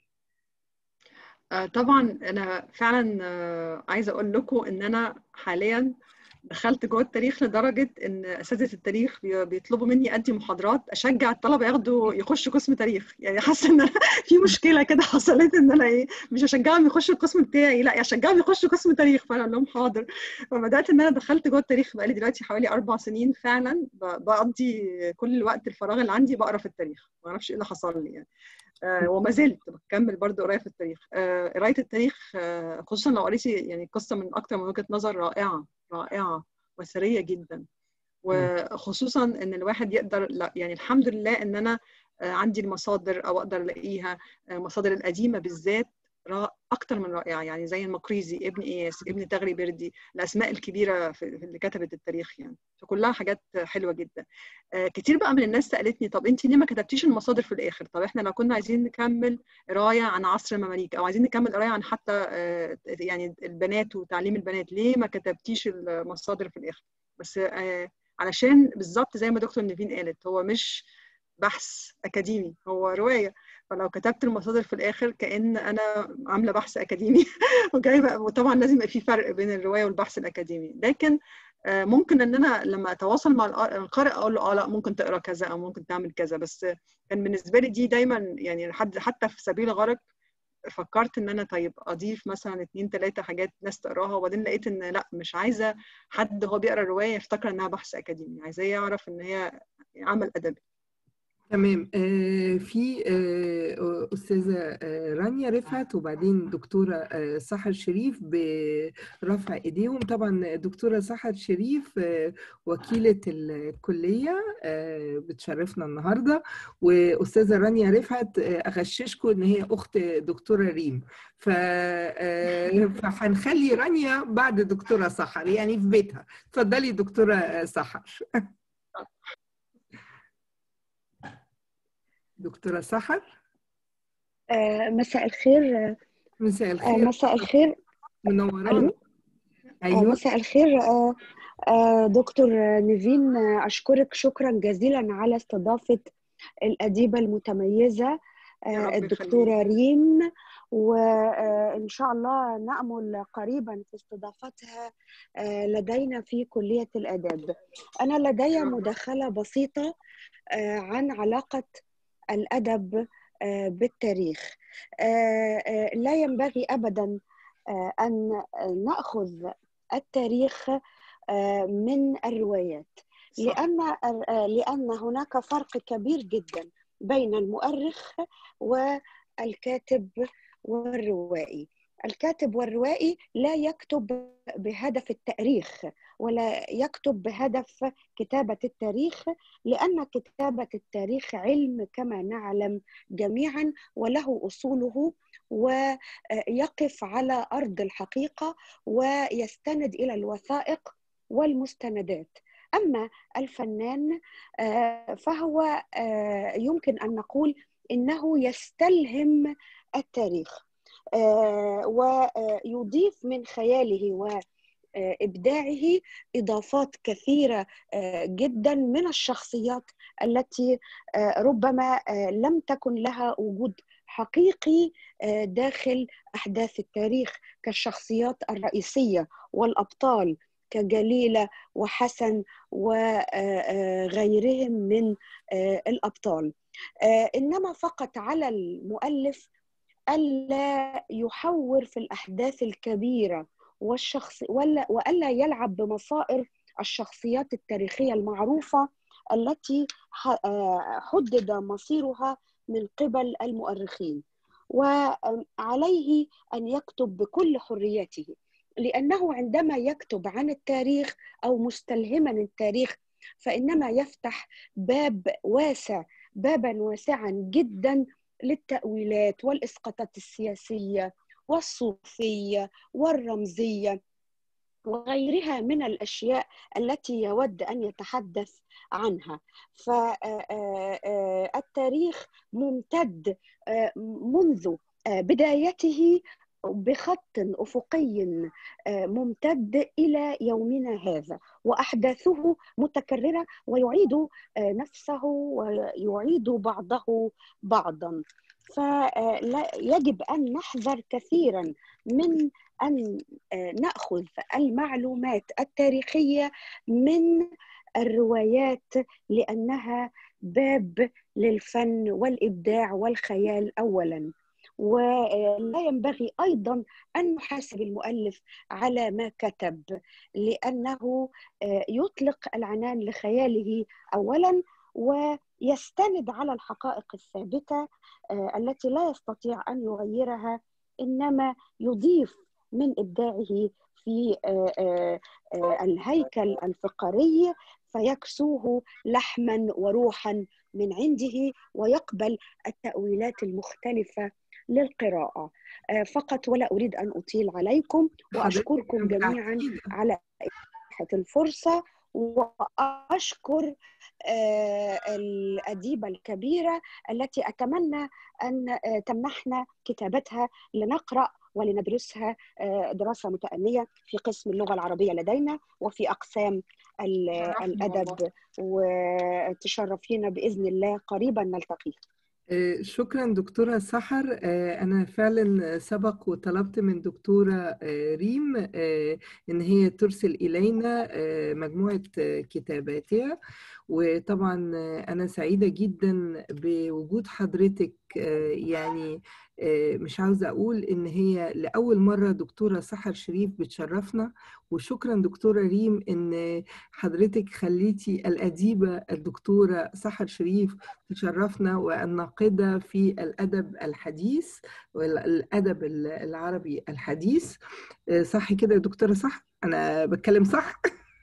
آه، طبعا انا فعلا آه، عايزه اقول لكم ان انا حاليا دخلت جوه التاريخ لدرجه ان اساتذه التاريخ بي- بيطلبوا مني ادي محاضرات اشجع الطلبه ياخدوا يخشوا قسم تاريخ يعني حاسه ان أنا في مشكله كده حصلت ان انا ايه مش اشجعهم يخشوا القسم بتاعي لا اشجعهم يخشوا قسم تاريخ فانا اقول لهم حاضر فبدات ان انا دخلت جوه التاريخ بقالي دلوقتي حوالي اربع سنين فعلا ب- بقضي كل الوقت الفراغ اللي عندي بقرا في التاريخ ما اعرفش ايه اللي حصل لي يعني آه، وما زلت بكمل برضو قرايه في التاريخ آه، قرايه التاريخ آه، خصوصا لو قريتي يعني قصه من اكتر من وجهه نظر رائعه رائعه وثريه جدا وخصوصا ان الواحد يقدر لا يعني الحمد لله ان انا آه، عندي المصادر او اقدر الاقيها آه، مصادر القديمه بالذات را- اكتر من رائعه يعني زي المقريزي ابن اياس ابن تغري بردي الاسماء الكبيره في في اللي كتبت التاريخ يعني فكلها حاجات حلوه جدا آه، كتير بقى من الناس سالتني طب انت ليه ما كتبتيش المصادر في الاخر طب احنا لو كنا عايزين نكمل قرايه عن عصر المماليك او عايزين نكمل قرايه عن حتى آه، يعني البنات وتعليم البنات ليه ما كتبتيش المصادر في الاخر بس آه، علشان بالظبط زي ما دكتور نيفين قالت هو مش بحث اكاديمي هو روايه فلو كتبت المصادر في الاخر كان انا عامله بحث اكاديمي وجايبه وطبعا لازم يبقى في فرق بين الروايه والبحث الاكاديمي لكن آه، ممكن ان انا لما اتواصل مع الق- القارئ اقول له اه لا ممكن تقرا كذا او ممكن تعمل كذا بس كان بالنسبه لي دي دايما يعني حد حتى في سبيل غرق فكرت ان انا طيب اضيف مثلا اتنين تلاته حاجات ناس تقراها وبعدين لقيت ان لا مش عايزه حد هو بيقرا الروايه يفتكر انها بحث اكاديمي عايزاه يعرف ان هي عمل ادبي تمام آه، في آه، أستاذة آه، رانيا رفعت وبعدين دكتورة آه، سحر شريف برفع إيديهم طبعا دكتورة سحر شريف آه، وكيلة الكلية آه، بتشرفنا النهاردة وأستاذة رانيا رفعت آه، أغششكم إن هي أخت دكتورة ريم ف- آه، فهنخلي رانيا بعد دكتورة سحر يعني في بيتها اتفضلي دكتورة آه، سحر دكتورة سحر آه، مساء الخير آه، مساء آه، الخير مساء الخير منورانا ألو آه، ايوه مساء الخير آه، آه، دكتور نيفين آه، أشكرك شكرا جزيلا على استضافة الأديبة المتميزة يا آه، رب الدكتورة يخليك ريم وإن شاء الله نأمل قريبا في استضافتها آه، لدينا في كلية الآداب أنا لدي يا رب مداخلة بسيطة آه، عن علاقة الأدب آه، بالتاريخ آه، آه، لا ينبغي أبدا آه، أن نأخذ التاريخ آه، من الروايات صح لأن آه، لأن هناك فرق كبير جدا بين المؤرخ والكاتب والروائي الكاتب والروائي لا يكتب بهدف التأريخ ولا يكتب بهدف كتابة التاريخ لأن كتابة التاريخ علم كما نعلم جميعا وله أصوله ويقف على أرض الحقيقة ويستند إلى الوثائق والمستندات أما الفنان آه، فهو آه، يمكن أن نقول إنه يستلهم التاريخ آه، ويضيف من خياله وإبداعه إضافات كثيرة آه، جدا من الشخصيات التي آه، ربما آه، لم تكن لها وجود حقيقي آه، داخل أحداث التاريخ كالشخصيات الرئيسية والأبطال كجليلة وحسن وغيرهم من آه، الأبطال إنما فقط على المؤلف ألا يحور في الأحداث الكبيرة والشخص ولا وألا يلعب بمصائر الشخصيات التاريخية المعروفة التي حدد مصيرها من قبل المؤرخين وعليه أن يكتب بكل حريته لأنه عندما يكتب عن التاريخ أو مستلهما التاريخ فإنما يفتح باب واسع بابا واسعا جدا للتأويلات والإسقاطات السياسية والصوفية والرمزية وغيرها من الاشياء التي يود ان يتحدث عنها فالتاريخ ممتد منذ بدايته بخط افقي ممتد الى يومنا هذا واحداثه متكرره ويعيد نفسه ويعيد بعضه بعضا فيجب ان نحذر كثيرا من ان ناخذ المعلومات التاريخيه من الروايات لانها باب للفن والابداع والخيال اولا ولا ينبغي ايضا ان نحاسب المؤلف على ما كتب لانه يطلق العنان لخياله اولا ويستند على الحقائق الثابته التي لا يستطيع ان يغيرها انما يضيف من ابداعه في الهيكل الفقري فيكسوه لحما وروحا من عنده ويقبل التاويلات المختلفه للقراءه فقط ولا اريد ان اطيل عليكم واشكركم جميعا على الفرصه واشكر الاديبه الكبيره التي اتمنى ان تمنحنا كتابتها لنقرا ولندرسها دراسه متأنيه في قسم اللغه العربيه لدينا وفي اقسام الادب وتشرفينا باذن الله قريبا نلتقي شكرا دكتورة سحر أنا فعلا سبق وطلبت من دكتورة ريم إن هي ترسل إلينا مجموعة كتاباتها وطبعا أنا سعيدة جدا بوجود حضرتك يعني مش عاوزة أقول إن هي لأول مرة دكتورة سحر شريف بتشرفنا وشكرا دكتورة ريم إن حضرتك خليتي الأديبة الدكتورة سحر شريف تشرفنا والناقدة في الأدب الحديث والأدب العربي الحديث صح كده يا دكتورة صح؟ أنا بتكلم صح؟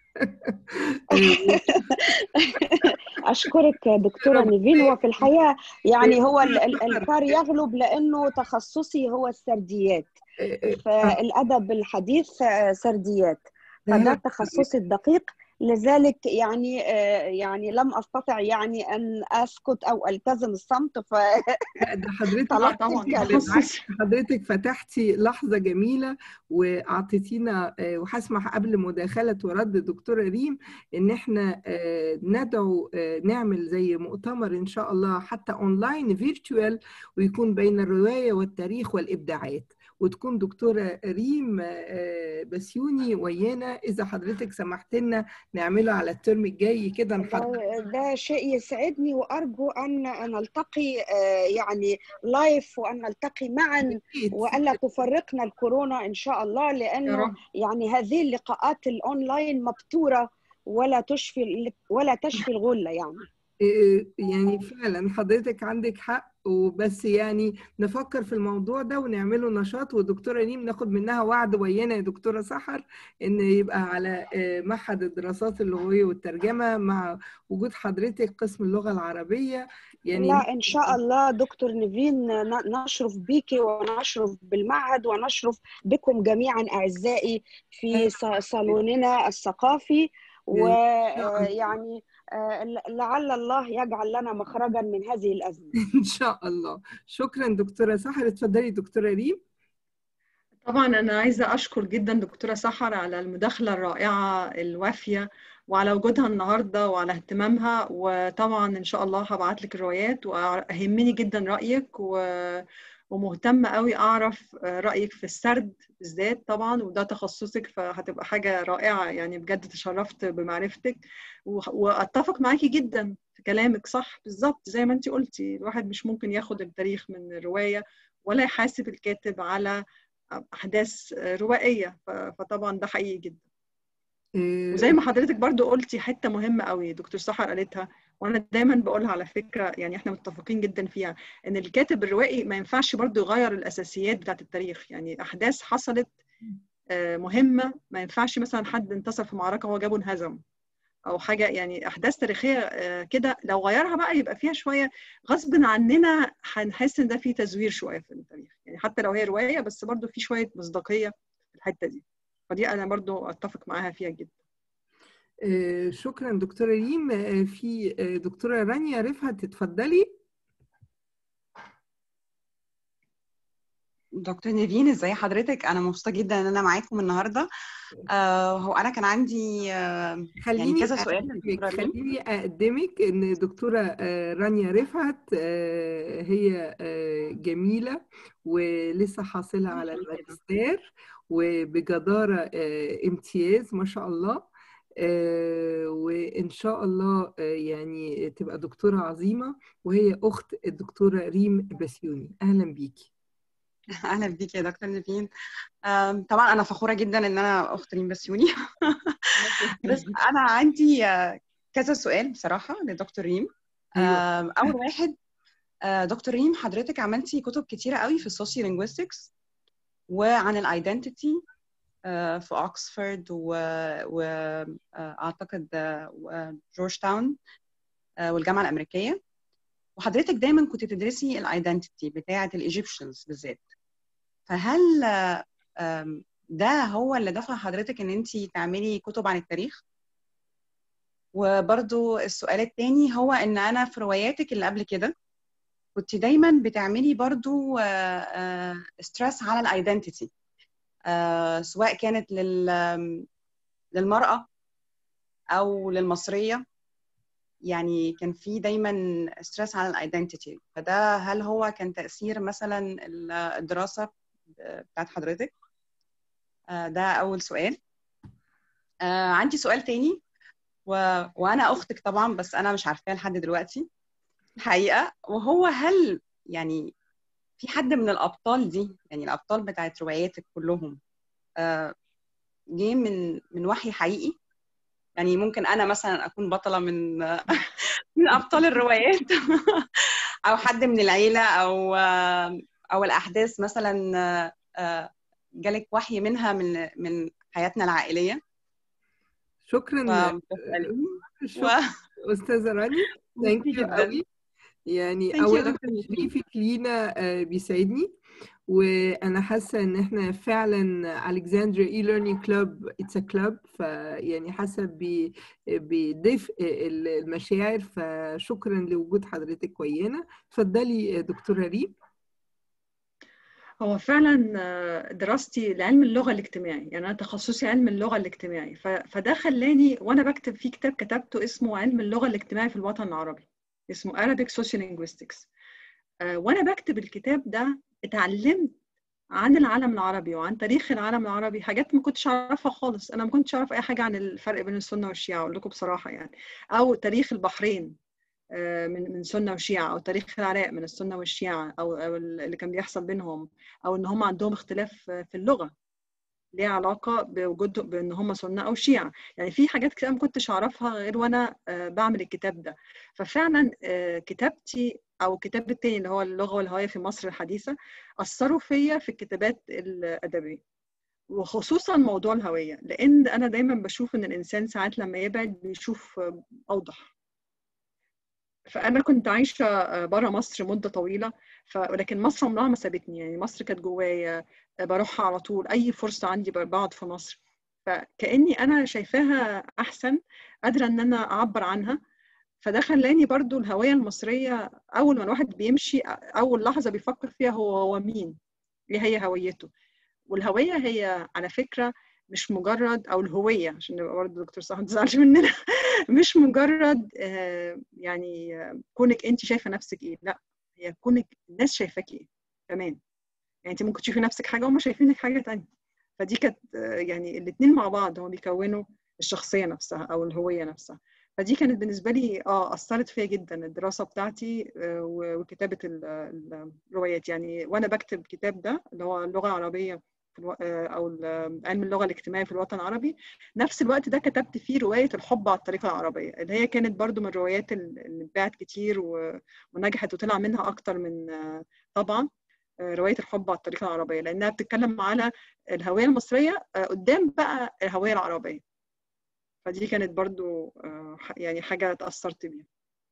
اشكرك دكتوره نيفين هو في الحقيقه يعني هو الكار يغلب لانه تخصصي هو السرديات فالادب الحديث سرديات فده تخصصي الدقيق لذلك يعني يعني لم استطع يعني ان اسكت او التزم الصمت ف ده حضرتك حضرتك فتحتي لحظه جميله واعطيتينا وهسمح قبل مداخله ورد دكتوره ريم ان احنا ندعو نعمل زي مؤتمر ان شاء الله حتى اونلاين فيرتشوال ويكون بين الروايه والتاريخ والابداعات وتكون دكتورة ريم بسيوني ويانا إذا حضرتك سمحت لنا نعمله على الترم الجاي كده نحضر ده شيء يسعدني وأرجو أن نلتقي يعني لايف وأن نلتقي معا وألا تفرقنا الكورونا إن شاء الله لأنه يعني هذه اللقاءات الأونلاين مبتورة ولا تشفي ولا تشفي الغلة يعني يعني فعلا حضرتك عندك حق وبس يعني نفكر في الموضوع ده ونعمله نشاط والدكتوره ريم ناخد منها وعد ويانا يا دكتوره سحر ان يبقى على معهد الدراسات اللغويه والترجمه مع وجود حضرتك قسم اللغه العربيه يعني لا ان شاء الله دكتور نيفين نشرف بيكي ونشرف بالمعهد ونشرف بكم جميعا اعزائي في صالوننا الثقافي ويعني لعل الله يجعل لنا مخرجا من هذه الازمه ان شاء الله شكرا دكتوره سحر اتفضلي دكتوره ريم طبعا انا عايزه اشكر جدا دكتوره سحر على المداخله الرائعه الوافيه وعلى وجودها النهارده وعلى اهتمامها وطبعا ان شاء الله هبعت لك الروايات واهمني جدا رايك و... ومهتمه قوي اعرف رايك في السرد بالذات طبعا وده تخصصك فهتبقى حاجه رائعه يعني بجد تشرفت بمعرفتك واتفق معاكي جدا في كلامك صح بالظبط زي ما انت قلتي الواحد مش ممكن ياخد التاريخ من الروايه ولا يحاسب الكاتب على احداث روائيه فطبعا ده حقيقي جدا وزي ما حضرتك برضو قلتي حته مهمه قوي دكتور سحر قالتها وانا دايما بقولها على فكره يعني احنا متفقين جدا فيها ان الكاتب الروائي ما ينفعش برضو يغير الاساسيات بتاعت التاريخ يعني احداث حصلت مهمه ما ينفعش مثلا حد انتصر في معركه وهو جابه انهزم او حاجه يعني احداث تاريخيه كده لو غيرها بقى يبقى فيها شويه غصب عننا هنحس ان ده فيه تزوير شويه في التاريخ يعني حتى لو هي روايه بس برضو في شويه مصداقيه في الحته دي فدي انا برضو اتفق معاها فيها جدا شكرا دكتورة ريم في دكتورة رانيا رفعت تتفضلي دكتور نيفين ازاي حضرتك انا مبسوطه جدا ان انا معاكم النهارده آه هو انا كان عندي آه خليني يعني كذا سؤال خليني اقدمك ان دكتوره رانيا رفعت آه هي جميله ولسه حاصله على الماجستير وبجداره امتياز ما شاء الله آه وإن شاء الله آه يعني تبقى دكتورة عظيمة وهي أخت الدكتورة ريم بسيوني أهلا بيكي أهلا بيكي يا دكتور نيفين طبعا أنا فخورة جدا إن أنا أخت ريم بسيوني بس أنا عندي كذا سؤال بصراحة لدكتور ريم أيوة. أول واحد دكتور ريم حضرتك عملتي كتب كتيرة قوي في السوسيو لينجويستكس وعن الايدنتيتي في اوكسفورد واعتقد جورج تاون والجامعه الامريكيه وحضرتك دايما كنت تدرسي الايدنتيتي بتاعه الايجيبشنز بالذات فهل ده هو اللي دفع حضرتك ان انت تعملي كتب عن التاريخ وبرضو السؤال الثاني هو ان انا في رواياتك اللي قبل كده كنت دايما بتعملي برضو ستريس على الايدنتيتي آه سواء كانت لل للمرأة أو للمصرية يعني كان في دايما ستريس على الايدنتيتي فده هل هو كان تأثير مثلا الدراسة بتاعت حضرتك آه ده أول سؤال آه عندي سؤال تاني و... وأنا أختك طبعا بس أنا مش عارفاه لحد دلوقتي الحقيقة وهو هل يعني في حد من الابطال دي يعني الابطال بتاعت رواياتك كلهم آه جه من من وحي حقيقي يعني ممكن انا مثلا اكون بطله من من ابطال الروايات او حد من العيله او او الاحداث مثلا آه جالك وحي منها من من حياتنا العائليه شكرا شكرا و... استاذه راني ثانك يو قوي يعني اولا تشريفك لينا بيسعدني وانا حاسه ان احنا فعلا الكسندريا اي ليرنينج كلوب اتس ا كلوب فيعني حاسه بدفء المشاعر فشكرا لوجود حضرتك ويانا اتفضلي دكتوره ريم هو فعلا دراستي لعلم اللغه الاجتماعي يعني انا تخصصي علم اللغه الاجتماعي فده خلاني وانا بكتب في كتاب كتبته اسمه علم اللغه الاجتماعي في الوطن العربي اسمه Arabic Sociolinguistics آه وانا بكتب الكتاب ده اتعلمت عن العالم العربي وعن تاريخ العالم العربي حاجات ما كنتش اعرفها خالص انا ما كنتش اعرف اي حاجه عن الفرق بين السنه والشيعه اقول لكم بصراحه يعني او تاريخ البحرين آه من من سنه وشيعه او تاريخ العراق من السنه والشيعه او, أو اللي كان بيحصل بينهم او ان هم عندهم اختلاف في اللغه ليها علاقه بوجود بان هم سنه او شيعه يعني في حاجات كتير ما كنتش اعرفها غير وانا بعمل الكتاب ده ففعلا كتابتي او الكتاب التاني اللي هو اللغه والهويه في مصر الحديثه اثروا فيا في الكتابات الادبيه وخصوصا موضوع الهويه لان انا دايما بشوف ان الانسان ساعات لما يبعد بيشوف اوضح فانا كنت عايشه بره مصر مده طويله ف... ولكن مصر عمرها ما سابتني يعني مصر كانت جوايا بروحها على طول اي فرصه عندي بقعد في مصر فكاني انا شايفاها احسن قادره ان انا اعبر عنها فده خلاني برضو الهويه المصريه اول ما الواحد بيمشي اول لحظه بيفكر فيها هو هو مين ايه هي هويته والهويه هي على فكره مش مجرد او الهويه عشان نبقى برضه دكتور صح ما تزعلش مننا مش مجرد يعني كونك انت شايفه نفسك ايه لا هي كونك الناس شايفاك ايه كمان يعني انت ممكن تشوفي نفسك حاجه وهم شايفينك حاجه تانية فدي كانت يعني الاثنين مع بعض هم بيكونوا الشخصيه نفسها او الهويه نفسها فدي كانت بالنسبه لي اه اثرت فيا جدا الدراسه بتاعتي وكتابه الروايات يعني وانا بكتب الكتاب ده اللي هو اللغه العربيه في الو... او علم اللغه الاجتماعيه في الوطن العربي نفس الوقت ده كتبت فيه روايه الحب على الطريقه العربيه اللي هي كانت برضو من الروايات اللي اتباعت كتير و... ونجحت وطلع منها اكتر من طبعا روايه الحب على الطريقه العربيه لانها بتتكلم على الهويه المصريه قدام بقى الهويه العربيه فدي كانت برضو يعني حاجه اتاثرت بيها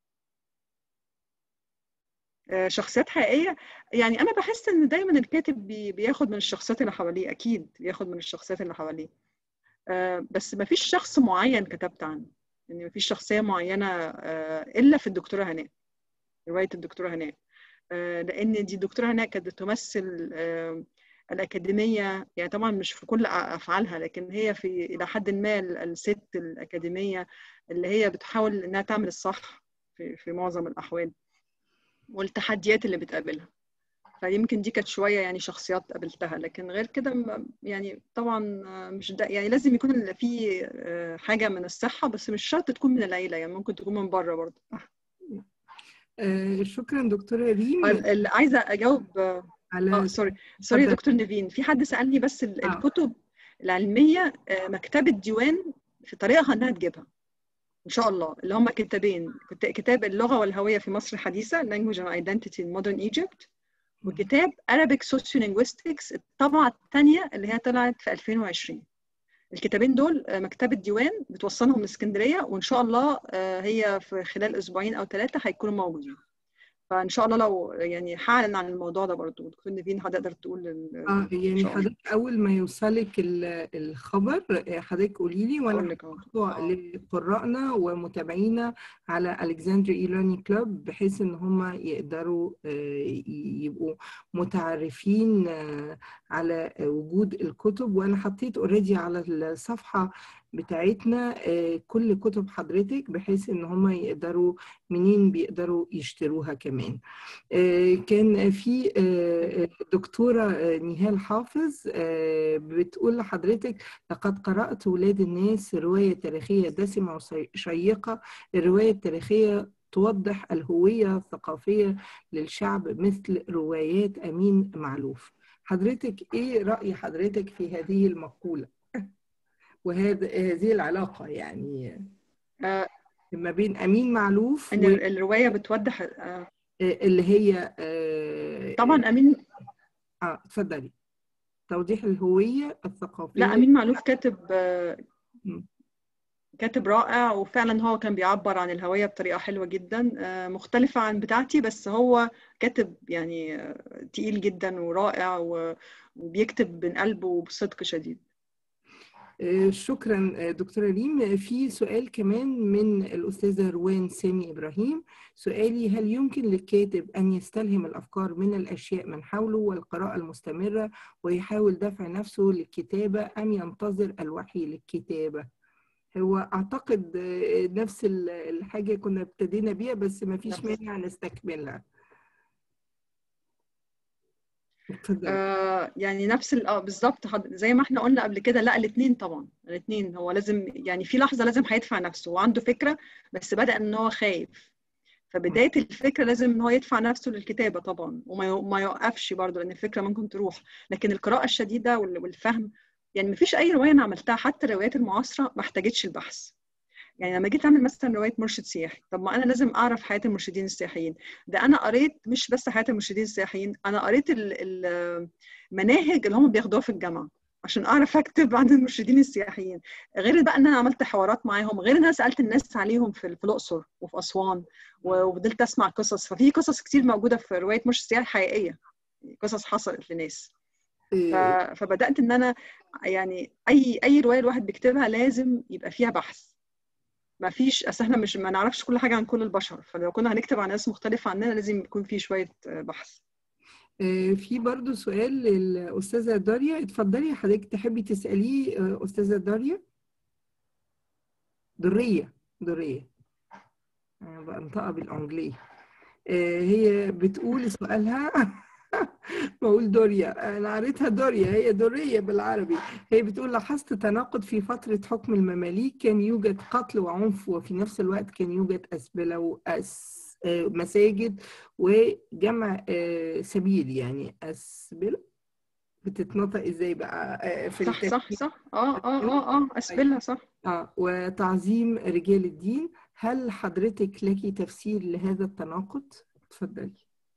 شخصيات حقيقيه يعني انا بحس ان دايما الكاتب بياخد من الشخصيات اللي حواليه اكيد بياخد من الشخصيات اللي حواليه بس ما فيش شخص معين كتبت عنه يعني ما فيش شخصيه معينه الا في الدكتوره هناء روايه الدكتوره هناء لان دي الدكتوره هناء كانت بتمثل الاكاديميه يعني طبعا مش في كل افعالها لكن هي في الى حد ما الست الاكاديميه اللي هي بتحاول انها تعمل الصح في, في معظم الاحوال والتحديات اللي بتقابلها فيمكن دي كانت شويه يعني شخصيات قابلتها لكن غير كده يعني طبعا مش ده يعني لازم يكون في حاجه من الصحه بس مش شرط تكون من العيله يعني ممكن تكون من بره برضه آه شكرا دكتوره ريم عايزه اجاوب على اه سوري سوري دكتور نيفين في حد سالني بس ال... آه. الكتب العلميه مكتبه ديوان في طريقها انها تجيبها ان شاء الله اللي هم كتابين كتاب اللغه والهويه في مصر الحديثه Language and Identity in Modern Egypt وكتاب Arabic Sociolinguistics الطبعه الثانيه اللي هي طلعت في 2020 الكتابين دول مكتبه ديوان بتوصلهم من اسكندريه وان شاء الله هي في خلال اسبوعين او ثلاثه هيكونوا موجودين فان شاء الله لو يعني هعلن عن الموضوع ده برضه دكتور نيفين هتقدر تقول اه يعني حضرتك اول ما يوصلك الخبر حضرتك قولي لي وانا لقراءنا ومتابعينا على الكسندريا اي ليرنينج كلوب بحيث ان هم يقدروا يبقوا متعرفين على وجود الكتب وانا حطيت اوريدي على الصفحه بتاعتنا كل كتب حضرتك بحيث ان هم يقدروا منين بيقدروا يشتروها كمان كان في دكتورة نهال حافظ بتقول لحضرتك لقد قرأت ولاد الناس رواية تاريخية دسمة وشيقة الرواية التاريخية توضح الهوية الثقافية للشعب مثل روايات أمين معلوف حضرتك إيه رأي حضرتك في هذه المقولة؟ وهذا هذه العلاقة يعني آه ما بين أمين معلوف إن و... الرواية بتوضح آه اللي هي آه طبعا أمين اه اتفضلي توضيح الهوية الثقافية لا أمين معلوف كاتب آه كاتب رائع وفعلا هو كان بيعبر عن الهوية بطريقة حلوة جدا آه مختلفة عن بتاعتي بس هو كاتب يعني آه تقيل جدا ورائع وبيكتب من قلبه وبصدق شديد شكرا دكتورة ريم في سؤال كمان من الأستاذة روان سامي إبراهيم سؤالي هل يمكن للكاتب أن يستلهم الأفكار من الأشياء من حوله والقراءة المستمرة ويحاول دفع نفسه للكتابة أم ينتظر الوحي للكتابة هو أعتقد نفس الحاجة كنا ابتدينا بيها بس ما فيش مانع نستكملها آه يعني نفس اه بالظبط زي ما احنا قلنا قبل كده لا الاثنين طبعا الاثنين هو لازم يعني في لحظه لازم هيدفع نفسه وعنده فكره بس بدا ان هو خايف فبدايه الفكره لازم ان هو يدفع نفسه للكتابه طبعا وما يوقفش برضه لان الفكره ممكن تروح لكن القراءه الشديده والفهم يعني ما فيش اي روايه انا عملتها حتى الروايات المعاصره ما احتاجتش البحث يعني لما جيت اعمل مثلا روايه مرشد سياحي طب ما انا لازم اعرف حياه المرشدين السياحيين ده انا قريت مش بس حياه المرشدين السياحيين انا قريت المناهج اللي هم بياخدوها في الجامعه عشان اعرف اكتب عن المرشدين السياحيين غير بقى ان انا عملت حوارات معاهم غير ان انا سالت الناس عليهم في في الاقصر وفي اسوان وفضلت اسمع قصص ففي قصص كتير موجوده في روايه مرشد سياحي حقيقيه قصص حصلت لناس فبدات ان انا يعني اي اي روايه الواحد بيكتبها لازم يبقى فيها بحث ما فيش اصل احنا مش ما نعرفش كل حاجه عن كل البشر فلو كنا هنكتب عن ناس مختلفه عننا لازم يكون في شويه بحث في برضو سؤال للأستاذة داريا اتفضلي حضرتك تحبي تسأليه أستاذة داريا درية درية بنطقها بالأنجلي هي بتقول سؤالها بقول دوريا انا قريتها دوريا هي دورية بالعربي هي بتقول لاحظت تناقض في فترة حكم المماليك كان يوجد قتل وعنف وفي نفس الوقت كان يوجد أسبلة وأس آه، مساجد وجمع آه، سبيل يعني أسبلة بتتنطق ازاي بقى آه، في صح صح الترتيب صح اه اه اه اه اسبلها صح اه وتعظيم رجال الدين هل حضرتك لك تفسير لهذا التناقض؟ اتفضلي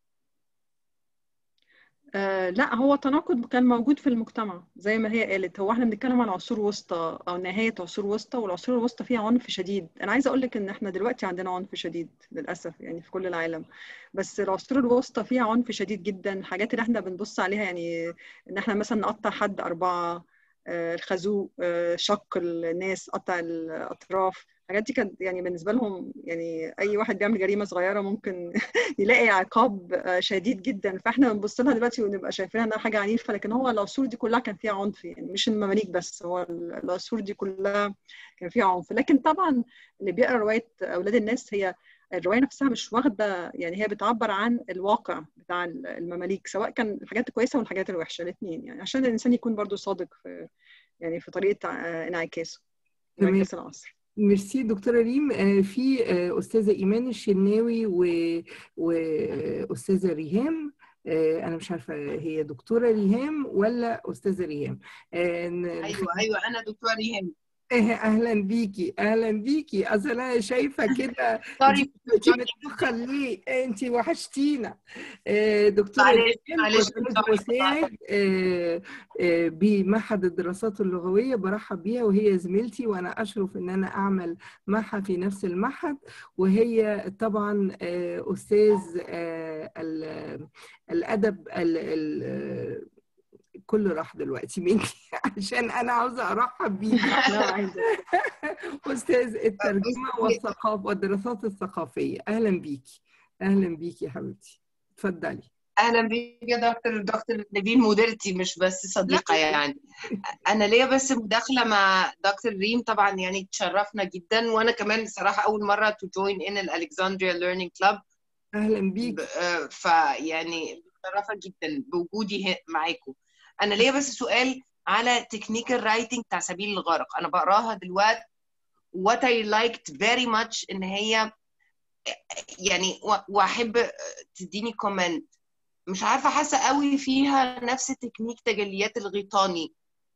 آه لا هو تناقض كان موجود في المجتمع زي ما هي قالت هو احنا بنتكلم عن عصور وسطى او نهايه عصور وسطى والعصور الوسطى فيها عنف شديد انا عايزه اقول لك ان احنا دلوقتي عندنا عنف شديد للاسف يعني في كل العالم بس العصور الوسطى فيها عنف شديد جدا الحاجات اللي احنا بنبص عليها يعني ان احنا مثلا نقطع حد اربعه آه، الخازوق آه، شق الناس قطع الاطراف الحاجات دي كانت يعني بالنسبه لهم يعني اي واحد بيعمل جريمه صغيره ممكن يلاقي عقاب آه، شديد جدا فاحنا بنبص لها دلوقتي ونبقى شايفينها انها حاجه عنيفه لكن هو العصور دي كلها كان فيها عنف يعني مش المماليك بس هو العصور دي كلها كان فيها عنف لكن طبعا اللي بيقرا روايه اولاد الناس هي الروايه نفسها مش واخده يعني هي بتعبر عن الواقع بتاع المماليك سواء كان الحاجات الكويسه والحاجات الوحشه الاثنين يعني عشان الانسان يكون برضو صادق في يعني في طريقه آه، انعكاسه تمام. انعكاس العصر ميرسي دكتورة ريم آه، في آه، أستاذة إيمان الشناوي و- وأستاذة ريهام آه، أنا مش عارفة هي دكتورة ريهام ولا أستاذة ريهام آه، ن- ايوه ايوه انا دكتور ريهام إيه، أهلا بيكي أهلا بيكي أصل أنا شايفة كده سوري أنت متأخر ليه؟ أنت وحشتينا آه، دكتورة معلش ريهام معلش أستاذ مساعد آه، آه، بمعهد الدراسات اللغوية برحب بيها وهي زميلتي وأنا أشرف إن أنا أعمل معها في نفس المعهد وهي طبعا آه، أستاذ آه، ال- الأدب ال- ال- كله راح دلوقتي مني عشان أنا عاوزة أرحب بيها لا عايزه أستاذ الترجمة والثقافة والدراسات الثقافية أهلا بيكي أهلا بيكي يا حبيبتي اتفضلي اهلا بيك يا دكتور دكتور نبيل مديرتي مش بس صديقه يعني انا ليا بس مداخله مع دكتور ريم طبعا يعني تشرفنا جدا وانا كمان صراحه اول مره تو جوين ان الالكسندريا ليرنينج كلاب أهلا بيك فيعني متشرفه جدا بوجودي ه- معاكم انا ليا بس سؤال على تكنيك الرايتنج بتاع سبيل الغرق انا بقراها دلوقتي what I liked very much ان هي يعني و- واحب تديني كومنت مش عارفه حاسه قوي فيها نفس تكنيك تجليات الغيطاني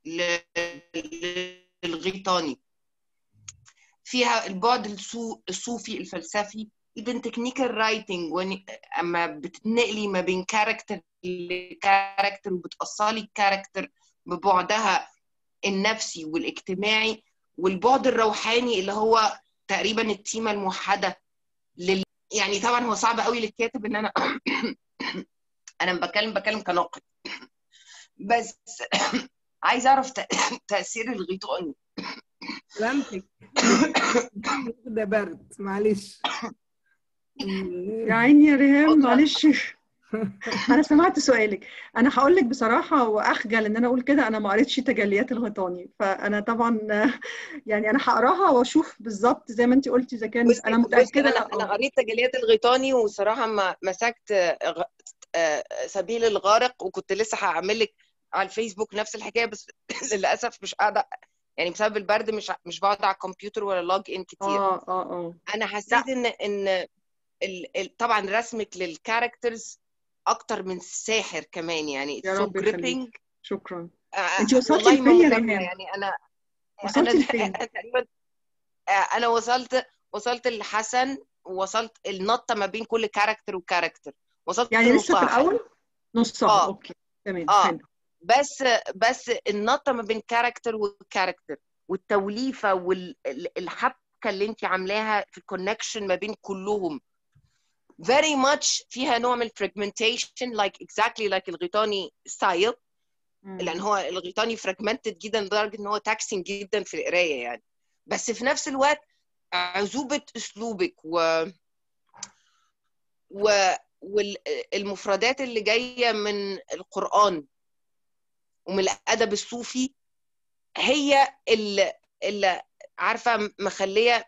ل- للغيطاني فيها البعد الصو- الصوفي الفلسفي ايفن تكنيك الرايتنج وإن- اما بتتنقلي ما بين كاركتر لكاركتر وبتأصلي الكاركتر ببعدها النفسي والاجتماعي والبعد الروحاني اللي هو تقريبا التيمة الموحدة لل... يعني طبعا هو صعب قوي للكاتب ان انا انا بتكلم بتكلم كناقد بس عايز اعرف ت- تأثير الغيطاني سلامتك ده برد معلش يا عيني يا ريهام معلش انا سمعت سؤالك انا هقول لك بصراحه واخجل ان انا اقول كده انا ما قريتش تجليات الغيطاني فانا طبعا يعني انا هقراها واشوف بالظبط زي ما انت قلتي اذا كان بصي انا بصي متاكده انا انا قريت تجليات الغيطاني وصراحه ما مسكت غ- آه، سبيل الغارق وكنت لسه هعمل لك على الفيسبوك نفس الحكايه بس للاسف مش قاعده يعني بسبب البرد مش مش بقعد على الكمبيوتر ولا لوج ان كتير اه اه اه انا حسيت ان ان ال... ال... طبعا رسمك للكاركترز اكتر من ساحر كمان يعني يا سو رب يخليك جريبنج شكرا انت وصلتي والله ما لفين يا مجامله ريهام يعني انا وصلتي انا لفين تقريبا انا وصلت وصلت لحسن وصلت النطه ما بين كل كاركتر وكاركتر وصلت يعني لسه في نصها حتى الاول نصها اه اوكي تمام اه حلو بس بس النطه ما بين كاركتر وكاركتر والتوليفه والحبكه اللي انت عاملاها في الكونكشن ما بين كلهم very much فيها نوع من fragmentation like exactly like الغيطاني style لان مم. هو الغيطاني fragmented جدا لدرجه ان هو taxing جدا في القرايه يعني بس في نفس الوقت عذوبه اسلوبك و و والمفردات اللي جايه من القران ومن الادب الصوفي هي اللي, اللي عارفه مخليه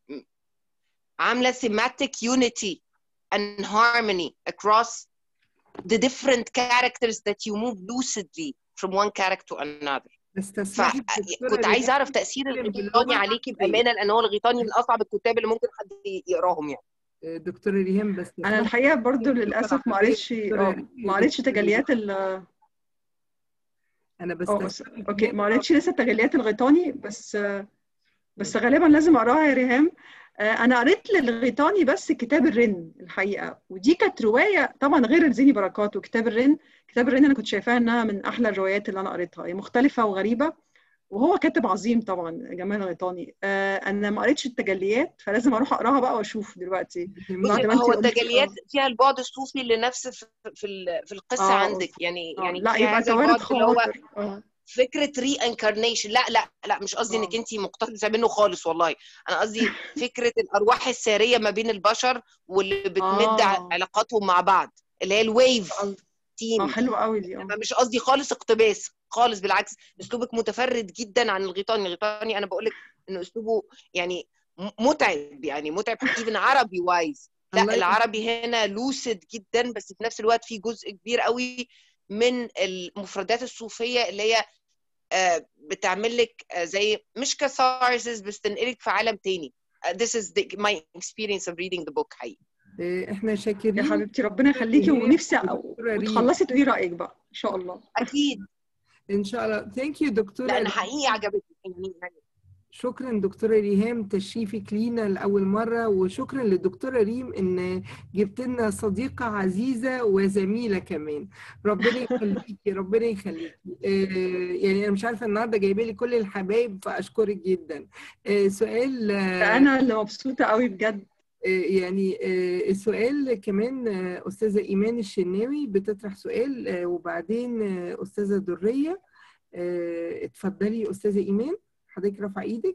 عامله thematic unity and harmony across the different characters that you move lucidly from one character to another بس تسمحي فكنت عايزه اعرف تاثير الغيطاني عليكي بامانه لان هو الغيطاني من اصعب الكتاب اللي ممكن حد يقراهم يعني دكتوره ريهام بس انا الحقيقه برضو للاسف ما قريتش ما قريتش تجليات ال انا بس اوكي ما قريتش لسه تجليات الغيطاني بس بس غالبا لازم اقراها يا ريهام انا قريت للغيطاني بس كتاب الرن الحقيقه ودي كانت روايه طبعا غير الزيني بركات وكتاب الرن كتاب الرن انا كنت شايفاها انها من احلى الروايات اللي انا قريتها هي مختلفه وغريبه وهو كاتب عظيم طبعا جمال الغيطاني انا ما قريتش التجليات فلازم اروح اقراها بقى واشوف دلوقتي بعد ما هو التجليات فيها البعد الصوفي اللي نفس في في القصه آه. عندك يعني آه. يعني لا فيها يبقى هذا توارد البعد اللي هو خواطر آه. فكره ري انكارنيشن لا لا لا مش قصدي انك انت مقتبسه منه خالص والله انا قصدي فكره الارواح الساريه ما بين البشر واللي بتمد آه. علاقاتهم مع بعض اللي هي الويف تيم اه حلو قوي دي اه أنا مش قصدي خالص اقتباس خالص بالعكس اسلوبك متفرد جدا عن الغيطاني الغيطاني انا بقول لك ان اسلوبه يعني م- متعب يعني متعب ايفن عربي وايز لا الله العربي هنا لوسد جدا بس في نفس الوقت في جزء كبير قوي من المفردات الصوفيه اللي هي آه، بتعمل لك آه، زي مش كثارسز بس تنقلك في عالم تاني آه، this is the, my experience of reading the book حقيقي آه، احنا شاكرين يا حبيبتي ربنا يخليكي ونفسي أ- دكتورة ريم. وتخلصي تقولي رايك بقى ان شاء الله اكيد ان شاء الله ثانك يو دكتوره لان حقيقي عجبتني يعني يعني شكرا دكتوره ريهام تشريفك لينا لاول مره وشكرا للدكتوره ريم ان جبت لنا صديقه عزيزه وزميله كمان ربنا يخليكي ربنا يخليكي آه، يعني انا مش عارفه النهارده جايبه لي كل الحبايب فاشكرك جدا آه، سؤال آه، ده انا اللي مبسوطه قوي بجد آه، يعني آه، السؤال كمان آه، أستاذة إيمان الشناوي بتطرح سؤال آه، وبعدين آه، أستاذة درية آه، اتفضلي أستاذة إيمان حضرتك رافعة إيدك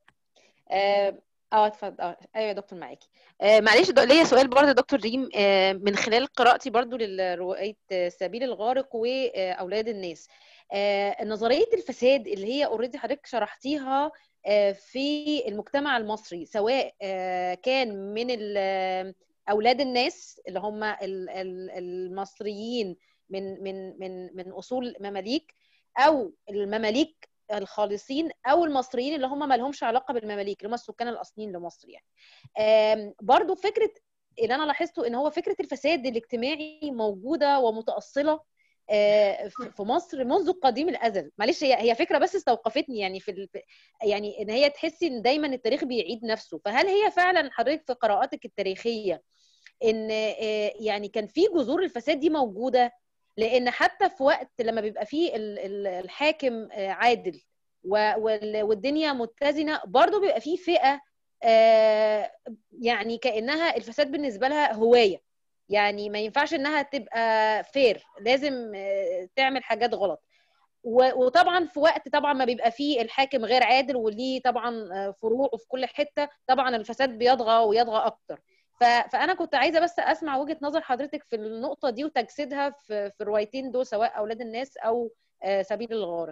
اه آه، اتفضل اه ايوه يا دكتور معاكي آه معلش ده ليا سؤال برضه يا دكتور ريم آه من خلال قراءتي برضه لروايه آه، سبيل الغارق واولاد الناس آه نظريه الفساد اللي هي اوريدي حضرتك شرحتيها آه في المجتمع المصري سواء آه كان من ال- آه، اولاد الناس اللي هم ال- ال- المصريين من من من من اصول مماليك او المماليك الخالصين او المصريين اللي هم ما لهمش علاقه بالمماليك اللي هم السكان الاصليين لمصر يعني آم، برضو فكره اللي انا لاحظته ان هو فكره الفساد الاجتماعي موجوده ومتاصله آه، في في مصر منذ قديم الازل معلش هي هي فكره بس استوقفتني يعني في ال- يعني ان هي تحسي ان دايما التاريخ بيعيد نفسه فهل هي فعلا حضرتك في قراءاتك التاريخيه ان آه، يعني كان في جذور الفساد دي موجوده لان حتى في وقت لما بيبقى فيه ال- ال- الحاكم آه، عادل و- وال- والدنيا متزنه برضه بيبقى فيه فئه آه، يعني كانها الفساد بالنسبه لها هوايه يعني ما ينفعش انها تبقى فير لازم آه، تعمل حاجات غلط و- وطبعا في وقت طبعا ما بيبقى فيه الحاكم غير عادل وليه طبعا آه، فروعه في كل حته طبعا الفساد بيطغى ويطغى اكتر ف- فانا كنت عايزه بس اسمع وجهه نظر حضرتك في النقطه دي وتجسيدها في في الروايتين دول سواء اولاد الناس او آه، سبيل الغارق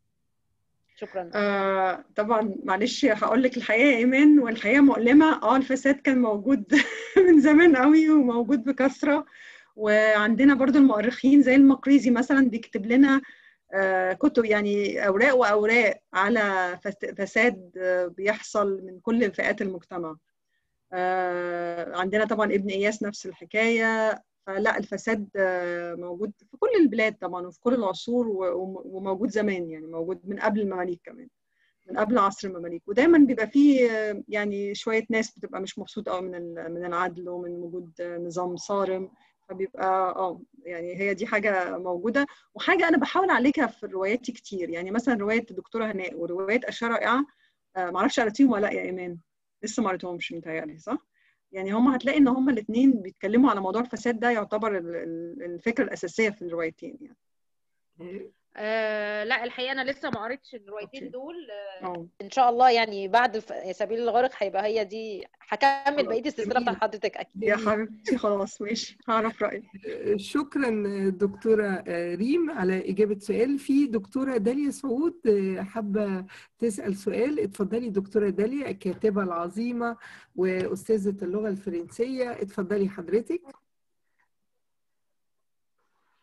شكرا آه طبعا معلش هقول لك الحقيقه يا ايمان والحقيقه مؤلمه اه الفساد كان موجود من زمان قوي وموجود بكثره وعندنا برضو المؤرخين زي المقريزي مثلا بيكتب لنا آه كتب يعني اوراق واوراق على فس- فساد آه بيحصل من كل فئات المجتمع آه عندنا طبعا ابن اياس نفس الحكايه فلا الفساد آه، موجود في كل البلاد طبعا وفي كل العصور و- وم- وموجود زمان يعني موجود من قبل المماليك كمان من قبل عصر المماليك ودايما بيبقى فيه آه، يعني شويه ناس بتبقى مش مبسوطه قوي من ال- من العدل ومن وجود آه، نظام صارم فبيبقى اه يعني هي دي حاجه موجوده وحاجه انا بحاول اعالجها في رواياتي كتير يعني مثلا روايه الدكتوره هناء وروايه اشياء رائعه آه، معرفش قريتيهم ولا لا يا ايمان لسه ما قريتهمش متهيألي صح؟ يعني هم هتلاقي ان هم الاثنين بيتكلموا على موضوع الفساد ده يعتبر ال- ال- الفكره الاساسيه في الروايتين يعني آه لا الحقيقه انا لسه ما قريتش الروايتين أوكي. دول آه اه ان شاء الله يعني بعد ف- سبيل الغارق هيبقى هي دي هكمل خلاص، بقيه السلسله جميل. بتاع حضرتك اكيد يا حبيبتي خلاص ماشي هعرف رايك آه، شكرا آه، دكتورة آه، ريم على إجابة سؤال في دكتورة داليا سعود آه، حابة تسأل سؤال اتفضلي دكتورة داليا الكاتبة العظيمة وأستاذة اللغة الفرنسية اتفضلي حضرتك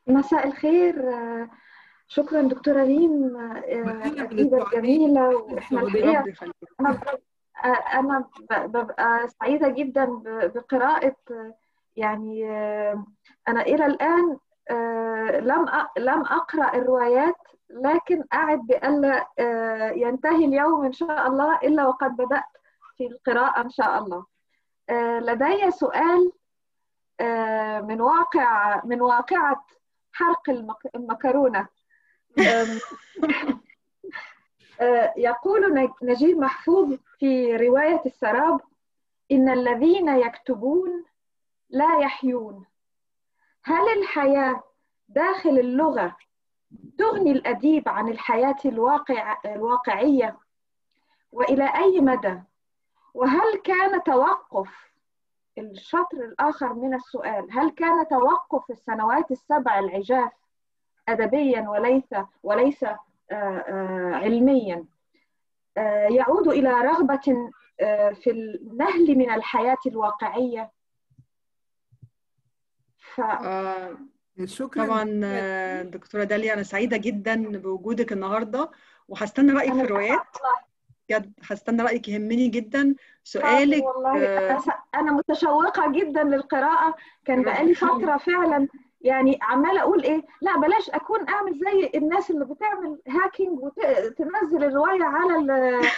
مساء الخير آه، شكرا دكتورة ريم آه، الأجوبة الجميلة وإحنا الحقيقة أنا ب- آه، أنا ب- ببقى سعيدة جدا ب- بقراءة آه، يعني آه، أنا إلى الآن آه، لم أ- لم أقرأ الروايات لكن أعد بألا آه، ينتهي اليوم إن شاء الله إلا وقد بدأت في القراءة إن شاء الله آه، لدي سؤال آه، من واقع من واقعة حرق المك- المكرونة آم، آه، يقول نج- نجيب محفوظ في رواية السراب إن الذين يكتبون لا يحيون هل الحياة داخل اللغة تغني الأديب عن الحياة الواقع الواقعية وإلى أي مدى وهل كان توقف الشطر الآخر من السؤال هل كان توقف السنوات السبع العجاف أدبيا وليس وليس آه، آه، علميا آه، يعود إلى رغبة آه، في النهل من الحياة الواقعية ف... آه، شكرا طبعا آه، دكتورة داليا أنا سعيدة جدا بوجودك النهاردة وهستنى رأيك في أنا الروايات بجد هستنى رأيك يهمني جدا حاضر سؤالك والله آه، أنا س- أنا متشوقة جدا للقراءة كان بقالي فترة فعلا يعني عمالة أقول إيه لا بلاش أكون أعمل زي الناس اللي بتعمل هاكينج وتنزل الرواية على ال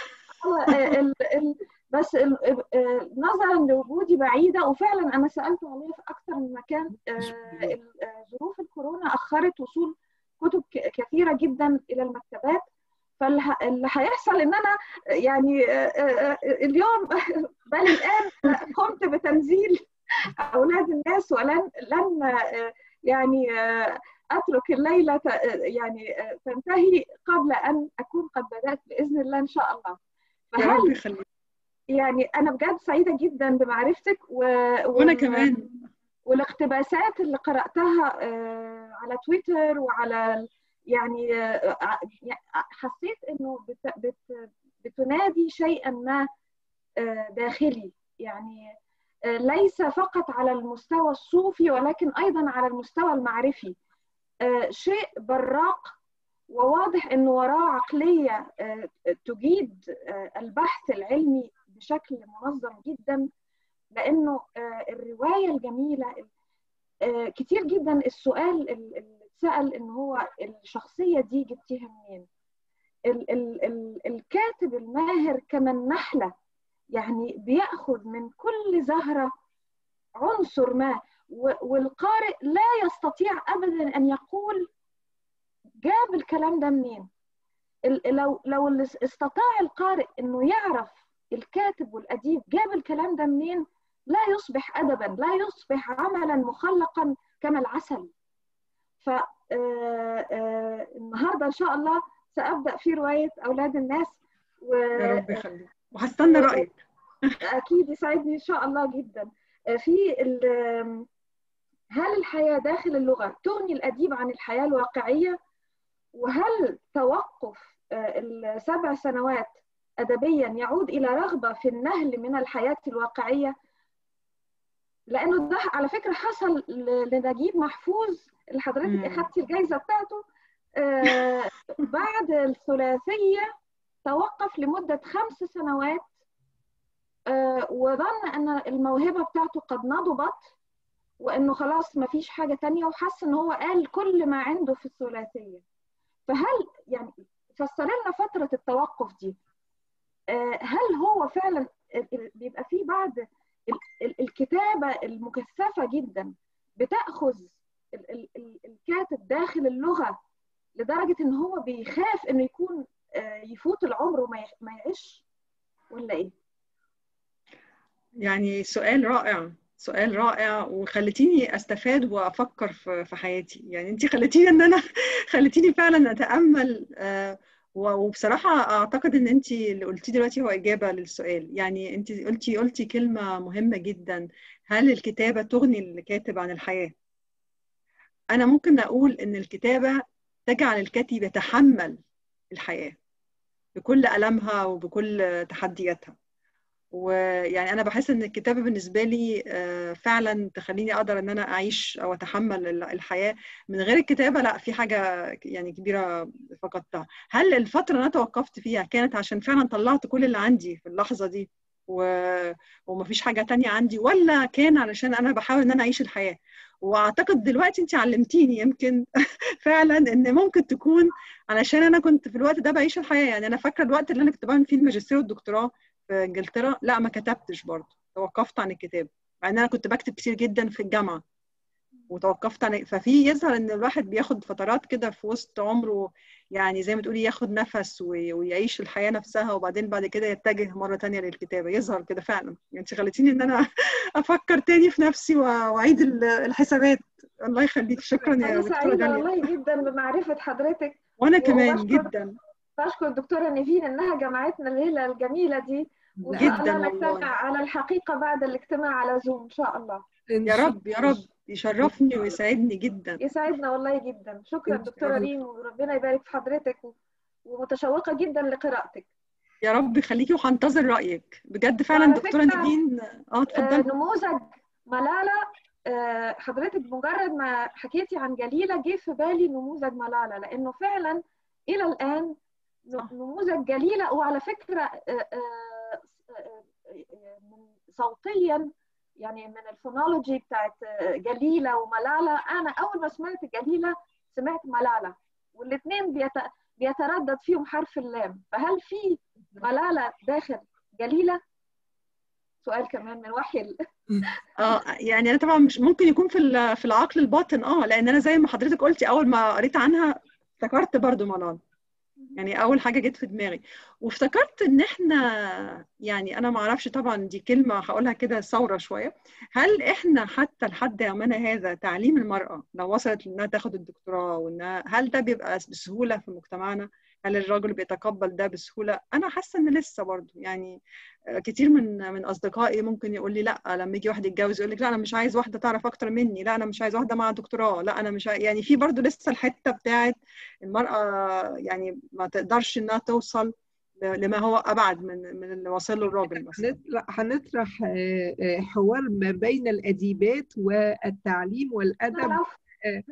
على ال ال بس ال- آه، نظرا لوجودي بعيدة وفعلا أنا سألت عليها في أكثر من مكان آه، ال- آه، ظروف الكورونا أخرت وصول كتب ك- كثيرة جدا إلى المكتبات فاللي هيحصل ان انا يعني آه، آه، آه، اليوم بل الان قمت بتنزيل اولاد الناس ولن لن آه، يعني آه، اترك الليله ت- آه، يعني آه، تنتهي قبل ان اكون قد بدات باذن الله ان شاء الله يا رب فهل يخليك يعني انا بجد سعيده جدا بمعرفتك و... وأنا وال- كمان والاقتباسات اللي قرأتها آه، على تويتر وعلى ال- يعني آه، ع- يعني حسيت انه بت- بت- بتنادي شيئا ما آه، داخلي يعني آه، ليس فقط على المستوى الصوفي ولكن ايضا على المستوى المعرفي آه، شيء براق وواضح انه وراه عقليه آه، تجيد آه، البحث العلمي بشكل منظم جدا لانه آه، الروايه الجميله آه، كتير جدا السؤال ال- اللي اتسال ان هو الشخصيه دي جبتيها منين ال ال ال الكاتب الماهر كمن نحله يعني بياخذ من كل زهره عنصر ما و- والقارئ لا يستطيع ابدا ان يقول جاب الكلام ده منين ال- لو لو اللي استطاع القارئ انه يعرف الكاتب والاديب جاب الكلام ده منين لا يصبح ادبا لا يصبح عملا مخلقا كما العسل ف آه، آه، النهارده ان شاء الله سابدا في روايه اولاد الناس يا رب يخليك وهستنى رأيك واكيد يسعدني ان شاء الله جدا آه، في ال- هل الحياه داخل اللغه تغني الاديب عن الحياه الواقعيه وهل توقف آه، السبع سنوات ادبيا يعود الى رغبه في النهل من الحياه الواقعيه لانه ده على فكره حصل ل- لنجيب محفوظ اللي حضرتك مم. اخذتي الجائزه بتاعته آه، بعد الثلاثيه توقف لمده خمس سنوات آه، وظن ان الموهبه بتاعته قد نضبت وانه خلاص ما فيش حاجه تانية وحس ان هو قال كل ما عنده في الثلاثيه فهل يعني فسر لنا فتره التوقف دي آه، هل هو فعلا ال- ال- بيبقى فيه بعد ال- ال- الكتابه المكثفه جدا بتاخذ ال- ال- ال- الكاتب داخل اللغه لدرجه ان هو بيخاف انه يكون آه، يفوت العمر وما يح- ما يعيش ولا ايه؟ يعني سؤال رائع سؤال رائع وخلتيني استفاد وافكر في في حياتي يعني انت خلتيني ان انا خلتيني فعلا اتامل آه، و- وبصراحه اعتقد ان انت اللي قلتيه دلوقتي هو اجابه للسؤال يعني انت قلتي قلتي كلمه مهمه جدا هل الكتابه تغني الكاتب عن الحياه انا ممكن اقول ان الكتابه تجعل الكاتب يتحمل الحياه بكل المها وبكل تحدياتها ويعني انا بحس ان الكتابه بالنسبه لي آه، فعلا تخليني اقدر ان انا اعيش او اتحمل ال- الحياه من غير الكتابه لا في حاجه يعني كبيره فقدتها هل الفتره اللي انا توقفت فيها كانت عشان فعلا طلعت كل اللي عندي في اللحظه دي و... ومفيش حاجه تانية عندي ولا كان علشان انا بحاول ان انا اعيش الحياه واعتقد دلوقتي انت علمتيني يمكن فعلا ان ممكن تكون علشان انا كنت في الوقت ده بعيش الحياه يعني انا فاكره الوقت اللي انا كنت بعمل فيه الماجستير والدكتوراه في انجلترا لا ما كتبتش برضه توقفت عن الكتاب مع ان انا كنت بكتب كتير جدا في الجامعه وتوقفت عن ففي يظهر ان الواحد بياخد فترات كده في وسط عمره يعني زي ما تقولي ياخد نفس وي- ويعيش الحياه نفسها وبعدين بعد كده يتجه مره تانية للكتابه يظهر كده فعلا يعني انت خليتيني ان انا افكر تاني في نفسي و- واعيد ال- الحسابات الله يخليك شكرا يا أنا دكتوره سعيدة داليا والله جدا بمعرفة حضرتك وانا كمان وبشكر جدا بشكر الدكتورة نيفين إنها جمعتنا الليلة الجميلة دي وإن شاء جدا الله والله. نجتمع على الحقيقة بعد الاجتماع على زوم إن شاء الله يا رب يا رب يشرفني ويسعدني جدا يسعدنا والله جدا شكرا إن شاء دكتورة الله. ريم وربنا يبارك في حضرتك و- ومتشوقة جدا لقراءتك يا رب يخليكي وهنتظر رايك بجد فعلا وعلى دكتوره فكرة، نيفين اه آه، اتفضلي نموذج ملالة آه، حضرتك بمجرد ما حكيتي عن جليلة جه في بالي نموذج ملالة لأنه فعلا إلى الآن ن- نموذج جليلة وعلى فكرة آه، آه، آه، آه، من صوتيا يعني من الفونولوجي بتاعت آه، جليلة وملالة أنا أول ما سمعت جليلة سمعت ملالة والاثنين بيت... بيتردد فيهم حرف اللام فهل في ملالة داخل جليلة؟ سؤال كمان من وحي ال- اه يعني انا طبعا مش ممكن يكون في ال- في العقل الباطن اه لان انا زي ما حضرتك قلتي اول ما قريت عنها افتكرت برضو ملال يعني اول حاجه جت في دماغي وافتكرت ان احنا يعني انا ما اعرفش طبعا دي كلمه هقولها كده ثوره شويه هل احنا حتى لحد يومنا هذا تعليم المراه لو وصلت انها تاخد الدكتوراه وانها هل ده بيبقى بسهوله في مجتمعنا هل الراجل بيتقبل ده بسهوله انا حاسه ان لسه برضو يعني كتير من من اصدقائي ممكن يقول لي لا لما يجي واحد يتجوز يقول لك لا انا مش عايز واحده تعرف اكتر مني لا انا مش عايز واحده مع دكتوراه لا انا مش عايز يعني في برضو لسه الحته بتاعت المراه يعني ما تقدرش انها توصل لما هو ابعد من من اللي واصل له الراجل مثلا هنطرح هنطرح آه، آه، حوار ما بين الاديبات والتعليم والادب آه،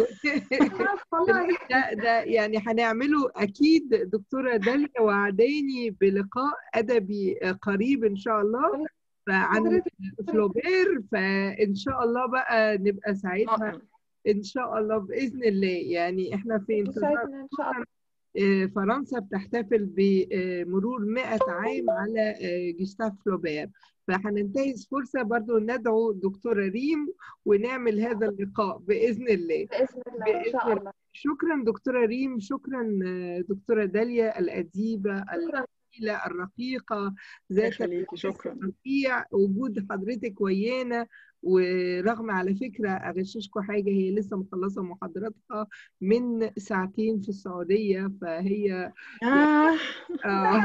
والله ده ده يعني هنعمله اكيد دكتوره داليا وعداني بلقاء ادبي آه، قريب ان شاء الله فعن فلوبير فان شاء الله بقى نبقى ساعتها ان شاء الله باذن الله يعني احنا في انتظار يسعدنا ان شاء الله آه، فرنسا بتحتفل بمرور 100 عام على آه، جوستاف فلوبير فهننتهز فرصة برضو ندعو دكتورة ريم ونعمل هذا اللقاء بإذن الله باذن الله ان شاء الله شكرا دكتورة ريم شكرا آه، دكتورة داليا الأديبة الجميلة الرقيقة ذات يخليكي شكرا الرفيع وجود حضرتك ويانا ورغم على فكرة أغششكم حاجة هي لسه مخلصة محاضراتها من ساعتين في السعودية فهي آه. آه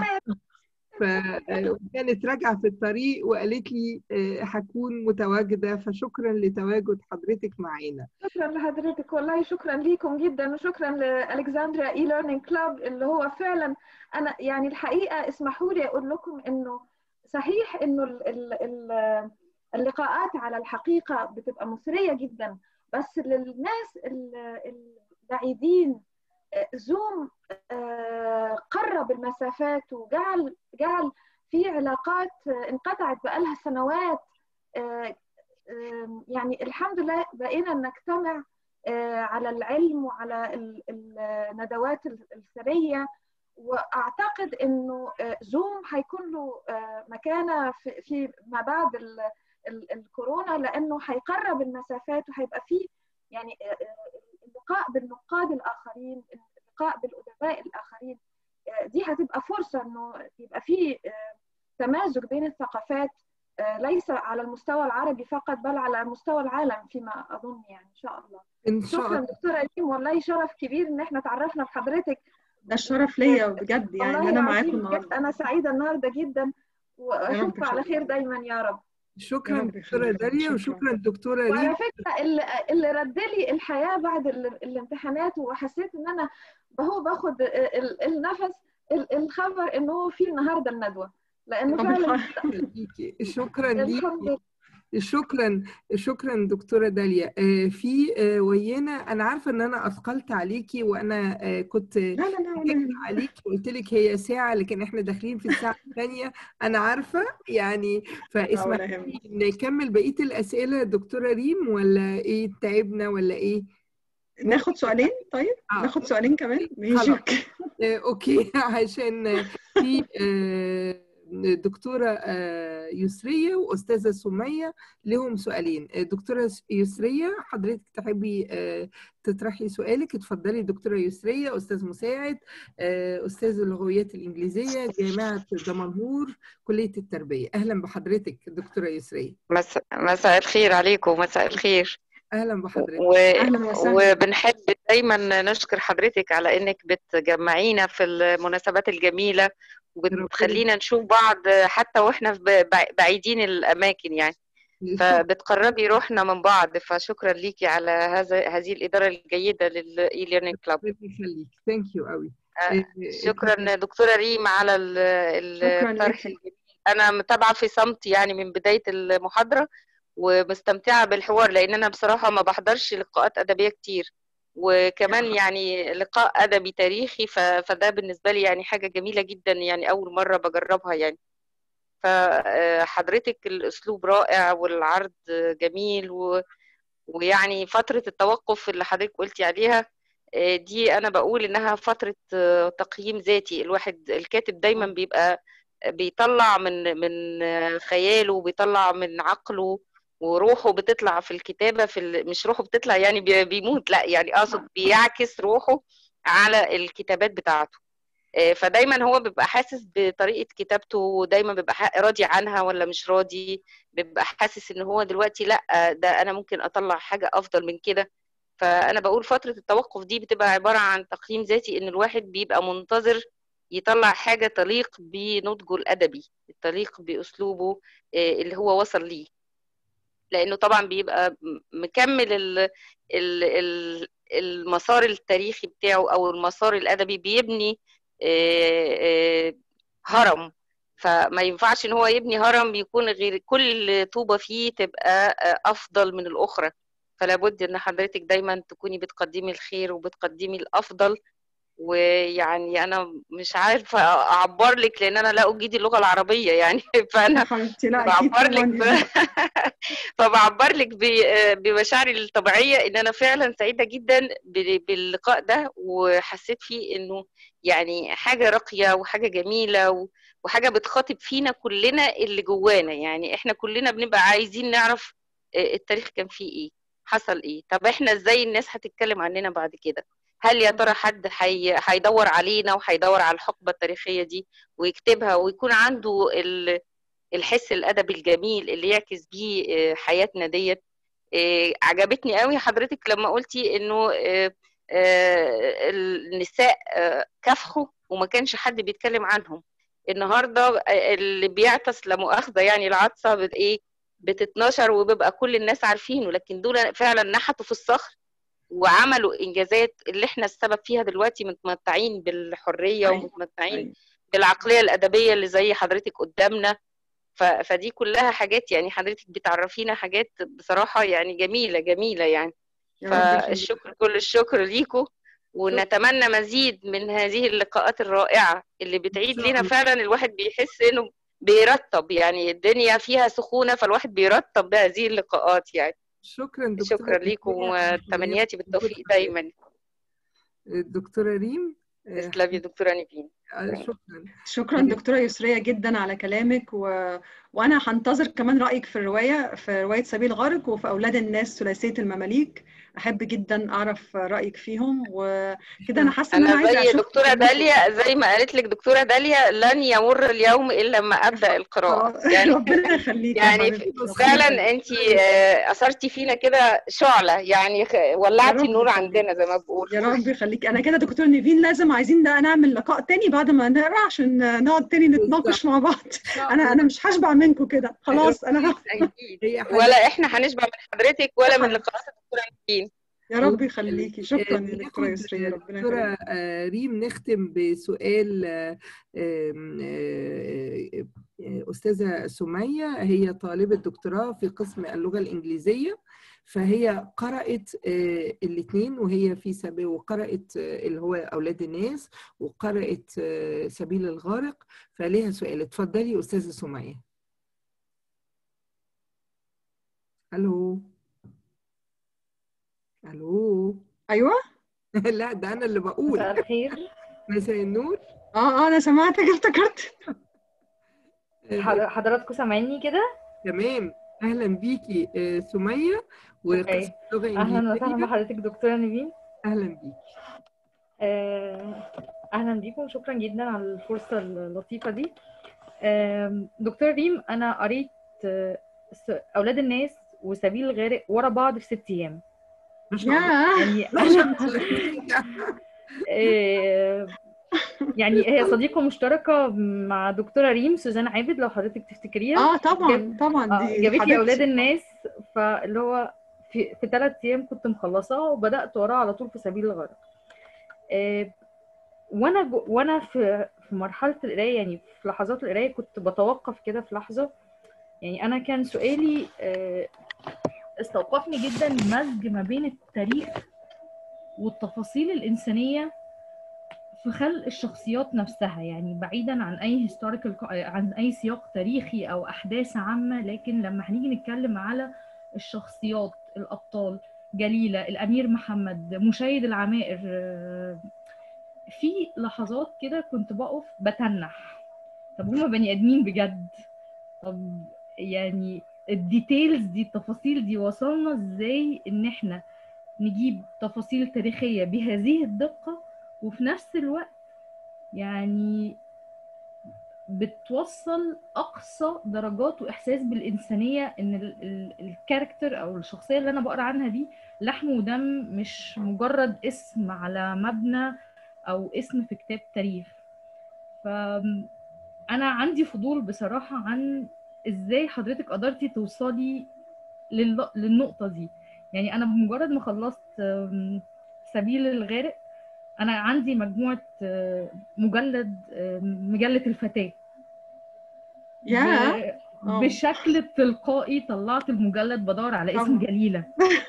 فكانت راجعة في الطريق وقالت لي آه، هكون متواجدة فشكرا لتواجد حضرتك معانا شكرا لحضرتك والله شكرا ليكم جدا وشكرا لالكسندريا اي ليرنينج كلاب اللي هو فعلا انا يعني الحقيقه اسمحوا لي اقول لكم انه صحيح انه ال ال ال اللقاءات على الحقيقه بتبقى مثريه جدا بس للناس ال- البعيدين آه، زوم آه، قرب المسافات وجعل جعل في علاقات آه، انقطعت بقالها سنوات آه، آم، يعني الحمد لله بقينا نجتمع آه، على العلم وعلى ال- الندوات السرية وأعتقد إنه آه، زوم هيكون له آه، مكانة في في ما بعد ال- ال- الكورونا لأنه هيقرب المسافات وهيبقى فيه يعني آه، آه، اللقاء بالنقاد الآخرين اللقاء بالأدباء الآخرين آه، دي هتبقى فرصة إنه يبقى فيه آه، تمازج بين الثقافات آه، ليس على المستوى العربي فقط بل على مستوى العالم فيما اظن يعني ان شاء الله إن شاء شكرا الله دكتوره ريم والله شرف كبير ان احنا تعرفنا بحضرتك ده الشرف ليا بجد يعني والله إن انا معاكم العظيم النهارده بجد انا سعيده النهارده جدا رب واشوفكم على يخليك. خير دايما يا رب شكرا رب دكتورة يخليك. داليا شكراً. وشكرا دكتورة ريم وعلى فكره اللي, اللي رد لي الحياه بعد ال- الامتحانات وحسيت ان انا هو باخد ال- النفس ال- الخبر انه هو في النهارده الندوه لانه فعلا ليكي شكرا الحمد ليكي لله شكرا شكرا دكتورة داليا آه، في آه، ويانا أنا عارفة إن أنا أثقلت عليكي وأنا آه، كنت لا لا لا حكيت ولا عليكي قلت لك هي ساعة لكن إحنا داخلين في الساعة الثانية أنا عارفة يعني لا ولا فاسمحي يهمك لي نكمل بقية الأسئلة دكتورة ريم ولا إيه تعبنا ولا إيه؟ ناخد سؤالين طيب آه ناخد سؤالين كمان ماشي خلاص اوكي آه، اوكي عشان في آه، دكتورة آه، يسرية وأستاذة سمية لهم سؤالين آه، دكتورة يسرية حضرتك تحبي آه، تطرحي سؤالك اتفضلي دكتورة يسرية أستاذ مساعد آه، أستاذ اللغويات الإنجليزية جامعة دمنهور كلية التربية أهلا بحضرتك دكتورة يسرية مساء مساء الخير عليكم مساء الخير أهلا بحضرتك و... اهلا وسهلا وبنحب دايما نشكر حضرتك على انك بتجمعينا في المناسبات الجميلة ربنا وبتخلينا نشوف بعض حتى واحنا في ب- بعيدين الاماكن يعني شكرا فبتقربي روحنا من بعض فشكرا ليكي على هذا هذه الإدارة الجيدة للإي ليرنينج كلاب ربنا يخليك ثانك يو قوي شكرا دكتورة ريم على ال- شكرا الطرح ليكي الجميل أنا متابعة في صمت يعني من بداية المحاضرة ومستمتعة بالحوار لأن أنا بصراحة ما بحضرش لقاءات أدبية كتير وكمان يعني لقاء أدبي تاريخي ف- فده بالنسبة لي يعني حاجة جميلة جدا يعني أول مرة بجربها يعني فحضرتك الأسلوب رائع والعرض جميل و... ويعني فترة التوقف اللي حضرتك قلتي عليها آه، دي أنا بقول إنها فترة آه، تقييم ذاتي الواحد الكاتب دايما بيبقى بيطلع من من آه، خياله وبيطلع من عقله وروحه بتطلع في الكتابة في ال... مش روحه بتطلع يعني بي- بيموت لا يعني أقصد بيعكس روحه على الكتابات بتاعته آه، فدايما هو بيبقى حاسس بطريقة كتابته ودايما بيبقى ح- راضي عنها ولا مش راضي بيبقى حاسس ان هو دلوقتي لا ده انا ممكن اطلع حاجة افضل من كده فانا بقول فترة التوقف دي بتبقى عبارة عن تقييم ذاتي ان الواحد بيبقى منتظر يطلع حاجة تليق بنضجه الادبي تليق باسلوبه آه، اللي هو وصل ليه لانه طبعا بيبقى م- مكمل ال ال ال المسار التاريخي بتاعه او المسار الادبي بيبني آه، آه، هرم فما ينفعش ان هو يبني هرم يكون غير كل طوبة فيه تبقى آه، افضل من الاخرى فلا بد ان حضرتك دايما تكوني بتقدمي الخير وبتقدمي الافضل ويعني انا مش عارفه اعبر لك لان انا لا اجيد اللغه العربيه يعني يا فانا حبيبتي لا اكيد بعبر لك طبعا ب... فبعبر لك ب- بمشاعري الطبيعيه ان انا فعلا سعيده جدا ب- باللقاء ده وحسيت فيه انه يعني حاجه راقيه وحاجه جميله و... وحاجه بتخاطب فينا كلنا اللي جوانا يعني احنا كلنا بنبقى عايزين نعرف التاريخ كان فيه ايه حصل ايه طب احنا ازاي الناس هتتكلم عننا بعد كده هل يا ترى حد حي... هيدور علينا وهيدور على الحقبه التاريخيه دي ويكتبها ويكون عنده ال... الحس الادبي الجميل اللي يعكس بيه آه، حياتنا ديت آه، عجبتني قوي حضرتك لما قلتي انه آه، آه، النساء آه، كافحوا وما كانش حد بيتكلم عنهم النهارده آه، اللي بيعطس لا مؤاخذه يعني العطسه بت ايه بتتنشر وبيبقى كل الناس عارفينه لكن دول فعلا نحتوا في الصخر وعملوا انجازات اللي احنا السبب فيها دلوقتي متمتعين بالحريه أيوة. ومتمتعين أيوة. بالعقليه الادبيه اللي زي حضرتك قدامنا ف... فدي كلها حاجات يعني حضرتك بتعرفينا حاجات بصراحه يعني جميله جميله يعني يا رب يخليك فالشكر كل الشكر ليكم ونتمنى مزيد من هذه اللقاءات الرائعه اللي بتعيد شاء لنا الله. فعلا الواحد بيحس انه بيرتب يعني الدنيا فيها سخونه فالواحد بيرتب بهذه اللقاءات يعني شكرا دكتورة شكرا ليكم يسرية. وتمنياتي بالتوفيق دايما دكتورة ريم آه، تسلمي يا دكتوره نيفين آه، شكرا شكرا دكتورة يسرية جدا على كلامك و... وأنا هنتظر كمان رأيك في الرواية في رواية سبيل غارق وفي أولاد الناس ثلاثية المماليك أحب جدا أعرف رأيك فيهم وكده أنا حاسة إن أنا انا عايزة زي أشوف دكتوره داليا زي ما قالت لك دكتوره داليا لن يمر اليوم الا لما ابدا القراءه خلاص يعني ربنا يخليك يا يعني حبيبتي ربنا فعلا يخليك انت اثرتي فينا كده شعله يعني خ- يا ولعتي رب النور يخليك عندنا زي ما بقول يا رب يخليك أنا كده دكتور نيفين لازم عايزين ده نعمل لقاء تاني بعد ما نقرا عشان نقعد تاني نتناقش مع بعض إن شاء أنا الله أنا مش هشبع منكم كده خلاص أنا اكيد هي حاجة ولا احنا هنشبع من حضرتك ولا من لقاءات الدكتوره نيفين يا رب يخليكي شكرا آه، يا دكتورة ناخد يسرية ربنا دكتورة يخليك آه، ريم نختم بسؤال آه، آم، آه، أستاذة سمية هي طالبة دكتوراه في قسم اللغة الإنجليزية فهي قرأت الاثنين وهي في سبيل وقرأت اللي هو أولاد الناس وقرأت سبيل الغارق فليها سؤال اتفضلي أستاذة سمية ألو ألو ايوه لا ده أنا اللي بقول مساء الخير مساء النور اه اه انا سمعتك افتكرت حضر- حضراتكم سامعيني كده تمام أهلا بيكي آه، سمية وقسم اللغة اهلا وسهلا الإنجليزية بحضرتك دكتوره نيفين أهلا بيكي آه، اهلا بيكم شكرا جدا على الفرصه اللطيفه دي آم، دكتور ريم انا قريت آه، س- اولاد الناس وسبيل الغارق ورا بعض في ست ايام ما شاء الله يعني ما شاء الله آه، يعني هي صديقة مشتركة مع دكتورة ريم سوزان عابد لو حضرتك تفتكريها اه طبعا جاب- طبعا آه، دي جابت لي حبيبتي. أولاد الناس فاللي هو في في ثلاث أيام كنت مخلصاها وبدأت وراها على طول في سبيل الغرق آه، وأنا جو وأنا في في مرحلة القراية يعني في لحظات القراية كنت بتوقف كده في لحظة يعني أنا كان سؤالي آه، استوقفني جدا مزج ما بين التاريخ والتفاصيل الإنسانية في خلق الشخصيات نفسها يعني بعيدا عن اي هيستوريكال عن اي سياق تاريخي او احداث عامه لكن لما هنيجي نتكلم على الشخصيات الابطال جليله الامير محمد مشيد العمائر آه، في لحظات كده كنت بقف بتنح طب هما بني ادمين بجد طب يعني الديتيلز دي التفاصيل دي وصلنا ازاي ان احنا نجيب تفاصيل تاريخيه بهذه الدقه وفي نفس الوقت يعني بتوصل اقصى درجات واحساس بالانسانيه ان ال- ال- الكاركتر او الشخصيه اللي انا بقرا عنها دي لحم ودم مش مجرد اسم على مبنى او اسم في كتاب تاريخ فانا عندي فضول بصراحه عن ازاي حضرتك قدرتي توصلي لل- للنقطه دي يعني انا بمجرد ما خلصت أم، سبيل الغارق انا عندي مجموعه آه، مجلد آه، مجله الفتاه ياه. ب- آه. بشكل تلقائي طلعت المجلد بدور على اسم طبعا. جليله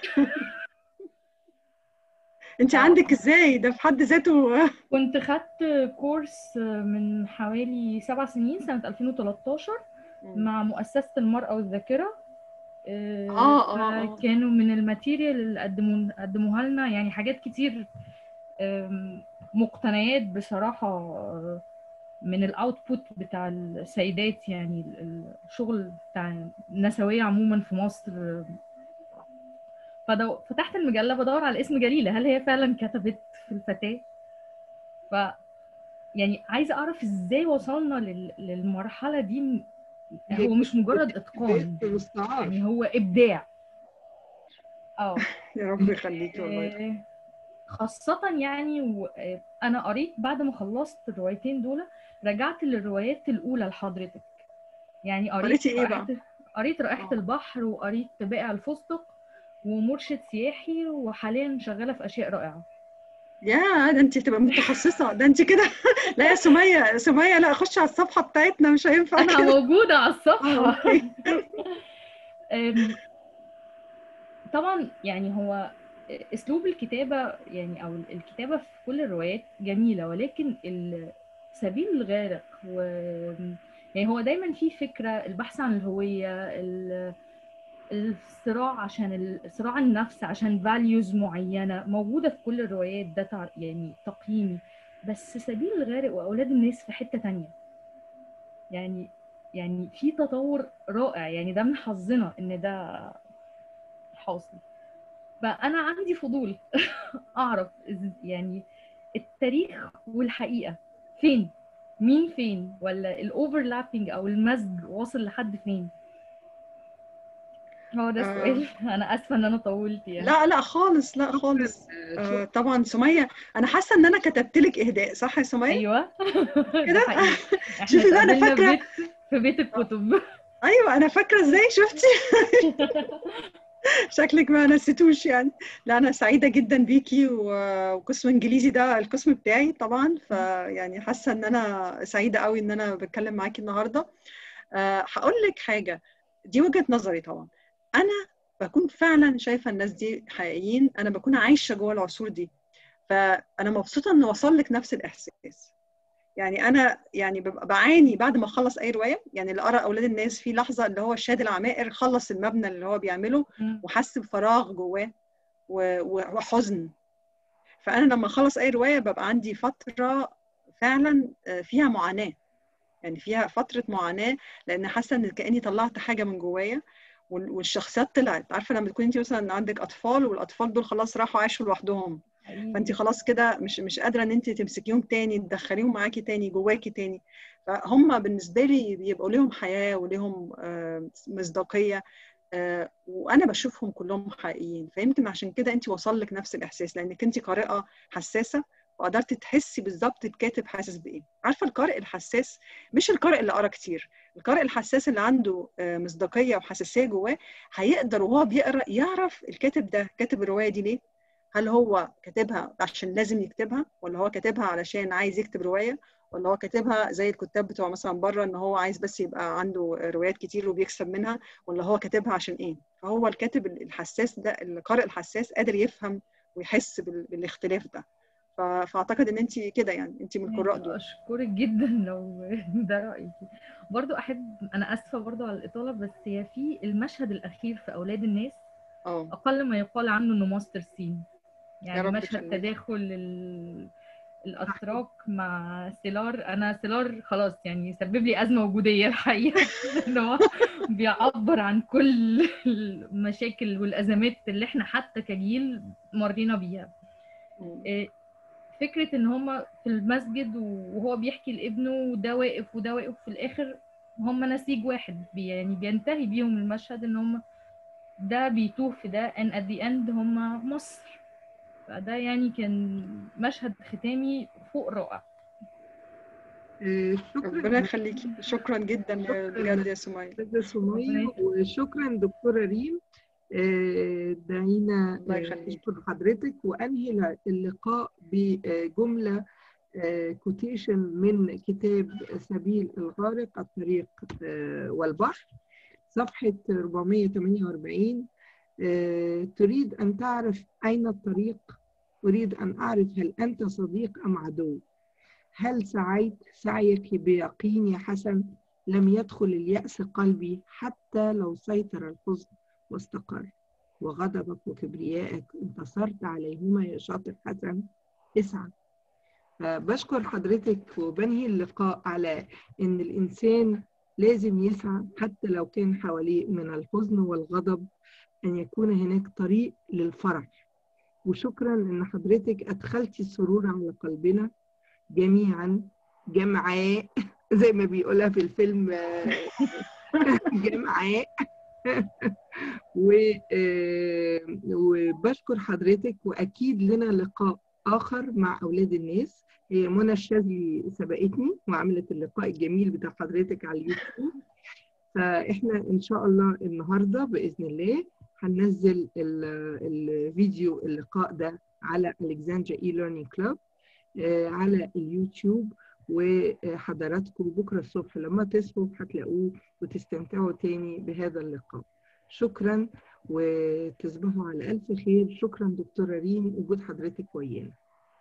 انت عندك ازاي ده في حد ذاته كنت خدت كورس من حوالي سبع سنين سنة 2013 مع مؤسسة المرأة والذاكرة آه، آه، آه، آه. كانوا من الماتيريال اللي قدموا قدموها لنا يعني حاجات كتير آم، مقتنيات بصراحة آه، من الاوتبوت بتاع السيدات يعني ال- الشغل بتاع النسوية عموما في مصر آه، فدو... فتحت المجلة بدور على اسم جليلة هل هي فعلا كتبت في الفتاة ف يعني عايزة أعرف إزاي وصلنا لل... للمرحلة دي م- هو مش مجرد إتقان يعني هو إبداع اه يا رب يخليكي والله آه، خاصة يعني وأنا قريت بعد ما خلصت الروايتين دول رجعت للروايات الأولى لحضرتك يعني قريت قريتي إيه رائحة قريت رائحة البحر وقريت بائع الفستق ومرشد سياحي وحاليا شغالة في أشياء رائعة يا ده انت تبقى متخصصة ده انت كده لا يا سمية سمية لا خش على الصفحة بتاعتنا مش هينفع أنا كده موجودة على آه، الصفحة أوكي. أم، طبعا يعني هو اسلوب الكتابه يعني او الكتابه في كل الروايات جميله ولكن ال- سبيل الغارق و يعني هو دايما في فكره البحث عن الهويه ال- الصراع عشان ال- صراع النفس عشان فاليوز معينه موجوده في كل الروايات ده تع- يعني تقييمي بس سبيل الغارق واولاد الناس في حته تانية يعني يعني في تطور رائع يعني ده من حظنا ان ده حاصل فانا عندي فضول اعرف إز- يعني التاريخ والحقيقه فين مين فين ولا الاوفرلابنج او المزج واصل لحد فين هو ده آه. السؤال انا اسفه ان انا طولت يعني لا لا خالص لا خالص آه طبعا سمية انا حاسة ان انا كتبت لك اهداء صح يا سمية ايوه كده ده حقيقي احنا شوفي بقى انا اتقابلنا في فاكرة بيت في بيت الكتب ايوه انا فاكرة ازاي شفتي شكلك ما نسيتوش يعني لا انا سعيده جدا بيكي و- وقسم انجليزي ده القسم بتاعي طبعا فيعني حاسه ان انا سعيده قوي ان انا بتكلم معاكي النهارده أه هقول لك حاجه دي وجهه نظري طبعا انا بكون فعلا شايفه الناس دي حقيقيين انا بكون عايشه جوه العصور دي فانا مبسوطه ان وصل لك نفس الاحساس يعني انا يعني ببقى بعاني بعد ما اخلص اي روايه يعني اللي قرا اولاد الناس في لحظه اللي هو شاد العمائر خلص المبنى اللي هو بيعمله وحس بفراغ جواه وحزن فانا لما اخلص اي روايه ببقى عندي فتره فعلا فيها معاناه يعني فيها فتره معاناه لان حاسه ان كاني طلعت حاجه من جوايا والشخصيات طلعت عارفه لما تكوني انت مثلا عندك اطفال والاطفال دول خلاص راحوا عاشوا لوحدهم فانت خلاص كده مش مش قادره ان انت تمسكيهم تاني تدخليهم معاكي تاني جواكي تاني فهم بالنسبه لي بيبقوا ليهم حياه وليهم مصداقيه وانا بشوفهم كلهم حقيقيين فيمكن عشان كده انت وصل لك نفس الاحساس لانك انت قارئه حساسه وقدرت تحسي بالظبط الكاتب حاسس بايه عارفه القارئ الحساس مش القارئ اللي قرا كتير القارئ الحساس اللي عنده مصداقيه وحساسيه جواه هيقدر وهو بيقرا يعرف الكاتب ده كاتب الروايه دي ليه هل هو كاتبها عشان لازم يكتبها ولا هو كاتبها علشان عايز يكتب روايه ولا هو كاتبها زي الكتاب بتوع مثلا بره ان هو عايز بس يبقى عنده روايات كتير وبيكسب منها ولا هو كاتبها عشان ايه فهو الكاتب الحساس ده القارئ الحساس قادر يفهم ويحس بالاختلاف ده فاعتقد ان انت كده يعني انت من القراء دول اشكرك جدا لو ده رايك برضو احب انا اسفه برضو على الاطاله بس هي في المشهد الاخير في اولاد الناس أوه. اقل ما يقال عنه انه ماستر سين يا يعني رب مشهد تخليك. تداخل ال... الاتراك مع سيلار انا سيلار خلاص يعني سبب لي ازمه وجوديه الحقيقه ان هو بيعبر عن كل المشاكل والازمات اللي احنا حتى كجيل مرينا بيها إيه، فكره ان هما في المسجد وهو بيحكي لابنه وده واقف وده واقف في الاخر هما نسيج واحد بي يعني بينتهي بيهم المشهد ان هما ده بيتوه في ده ان at the end هما مصر فده يعني كان مشهد ختامي فوق رائع شكرا ربنا يخليكي شكرا جدا بجد يا سمية استاذه سمية وشكرا دكتوره ريم آه، دعينا الله آه، يخليك. نشكر حضرتك وانهي اللقاء بجمله كوتيشن من كتاب سبيل الغارق الطريق آه، والبحر صفحة 448 آه، تريد أن تعرف أين الطريق أريد أن أعرف هل أنت صديق أم عدو هل سعيت سعيك بيقين يا حسن لم يدخل اليأس قلبي حتى لو سيطر الحزن واستقر وغضبك وكبريائك انتصرت عليهما يا شاطر حسن اسعى فبشكر حضرتك وبنهي اللقاء على ان الانسان لازم يسعى حتى لو كان حواليه من الحزن والغضب ان يكون هناك طريق للفرح وشكرا ان حضرتك ادخلتي السرور على قلبنا جميعا جمعاء زي ما بيقولها في الفيلم آه، جمعاء و آه، وبشكر حضرتك واكيد لنا لقاء اخر مع اولاد الناس هي منى الشاذلي سبقتني وعملت اللقاء الجميل بتاع حضرتك على اليوتيوب فاحنا ان شاء الله النهارده باذن الله هننزل ال- الفيديو اللقاء ده على الكسندريا اي ليرنينج كلاب على اليوتيوب وحضراتكم بكره الصبح لما تصحوا هتلاقوه وتستمتعوا تاني بهذا اللقاء شكرا وتصبحوا على الف خير شكرا دكتوره ريم وجود حضرتك ويانا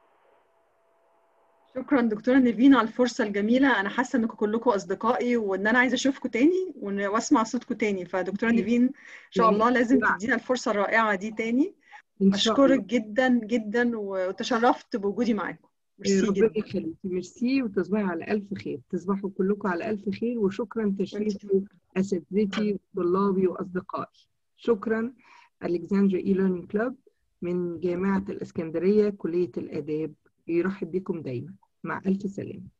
شكرا دكتوره نيفين على الفرصه الجميله انا حاسه انكم كلكم اصدقائي وان انا عايزه اشوفكم تاني وإن- واسمع صوتكم تاني فدكتوره نيفين ان شاء الله لازم تدينا الفرصه الرائعه دي تاني إن شاء اشكرك الله. جدا جدا وتشرفت بوجودي معاكم ميرسي ربنا جدا يخليكي ميرسي وتصبحي على ألف خير تصبحوا كلكم على ألف خير وشكرا تشريفوا أساتذتي وطلابي وأصدقائي شكرا ألكسندريا إي ليرنينج كلاب من جامعة الإسكندرية كلية الآداب يرحب بكم دايما مع ألف سلامة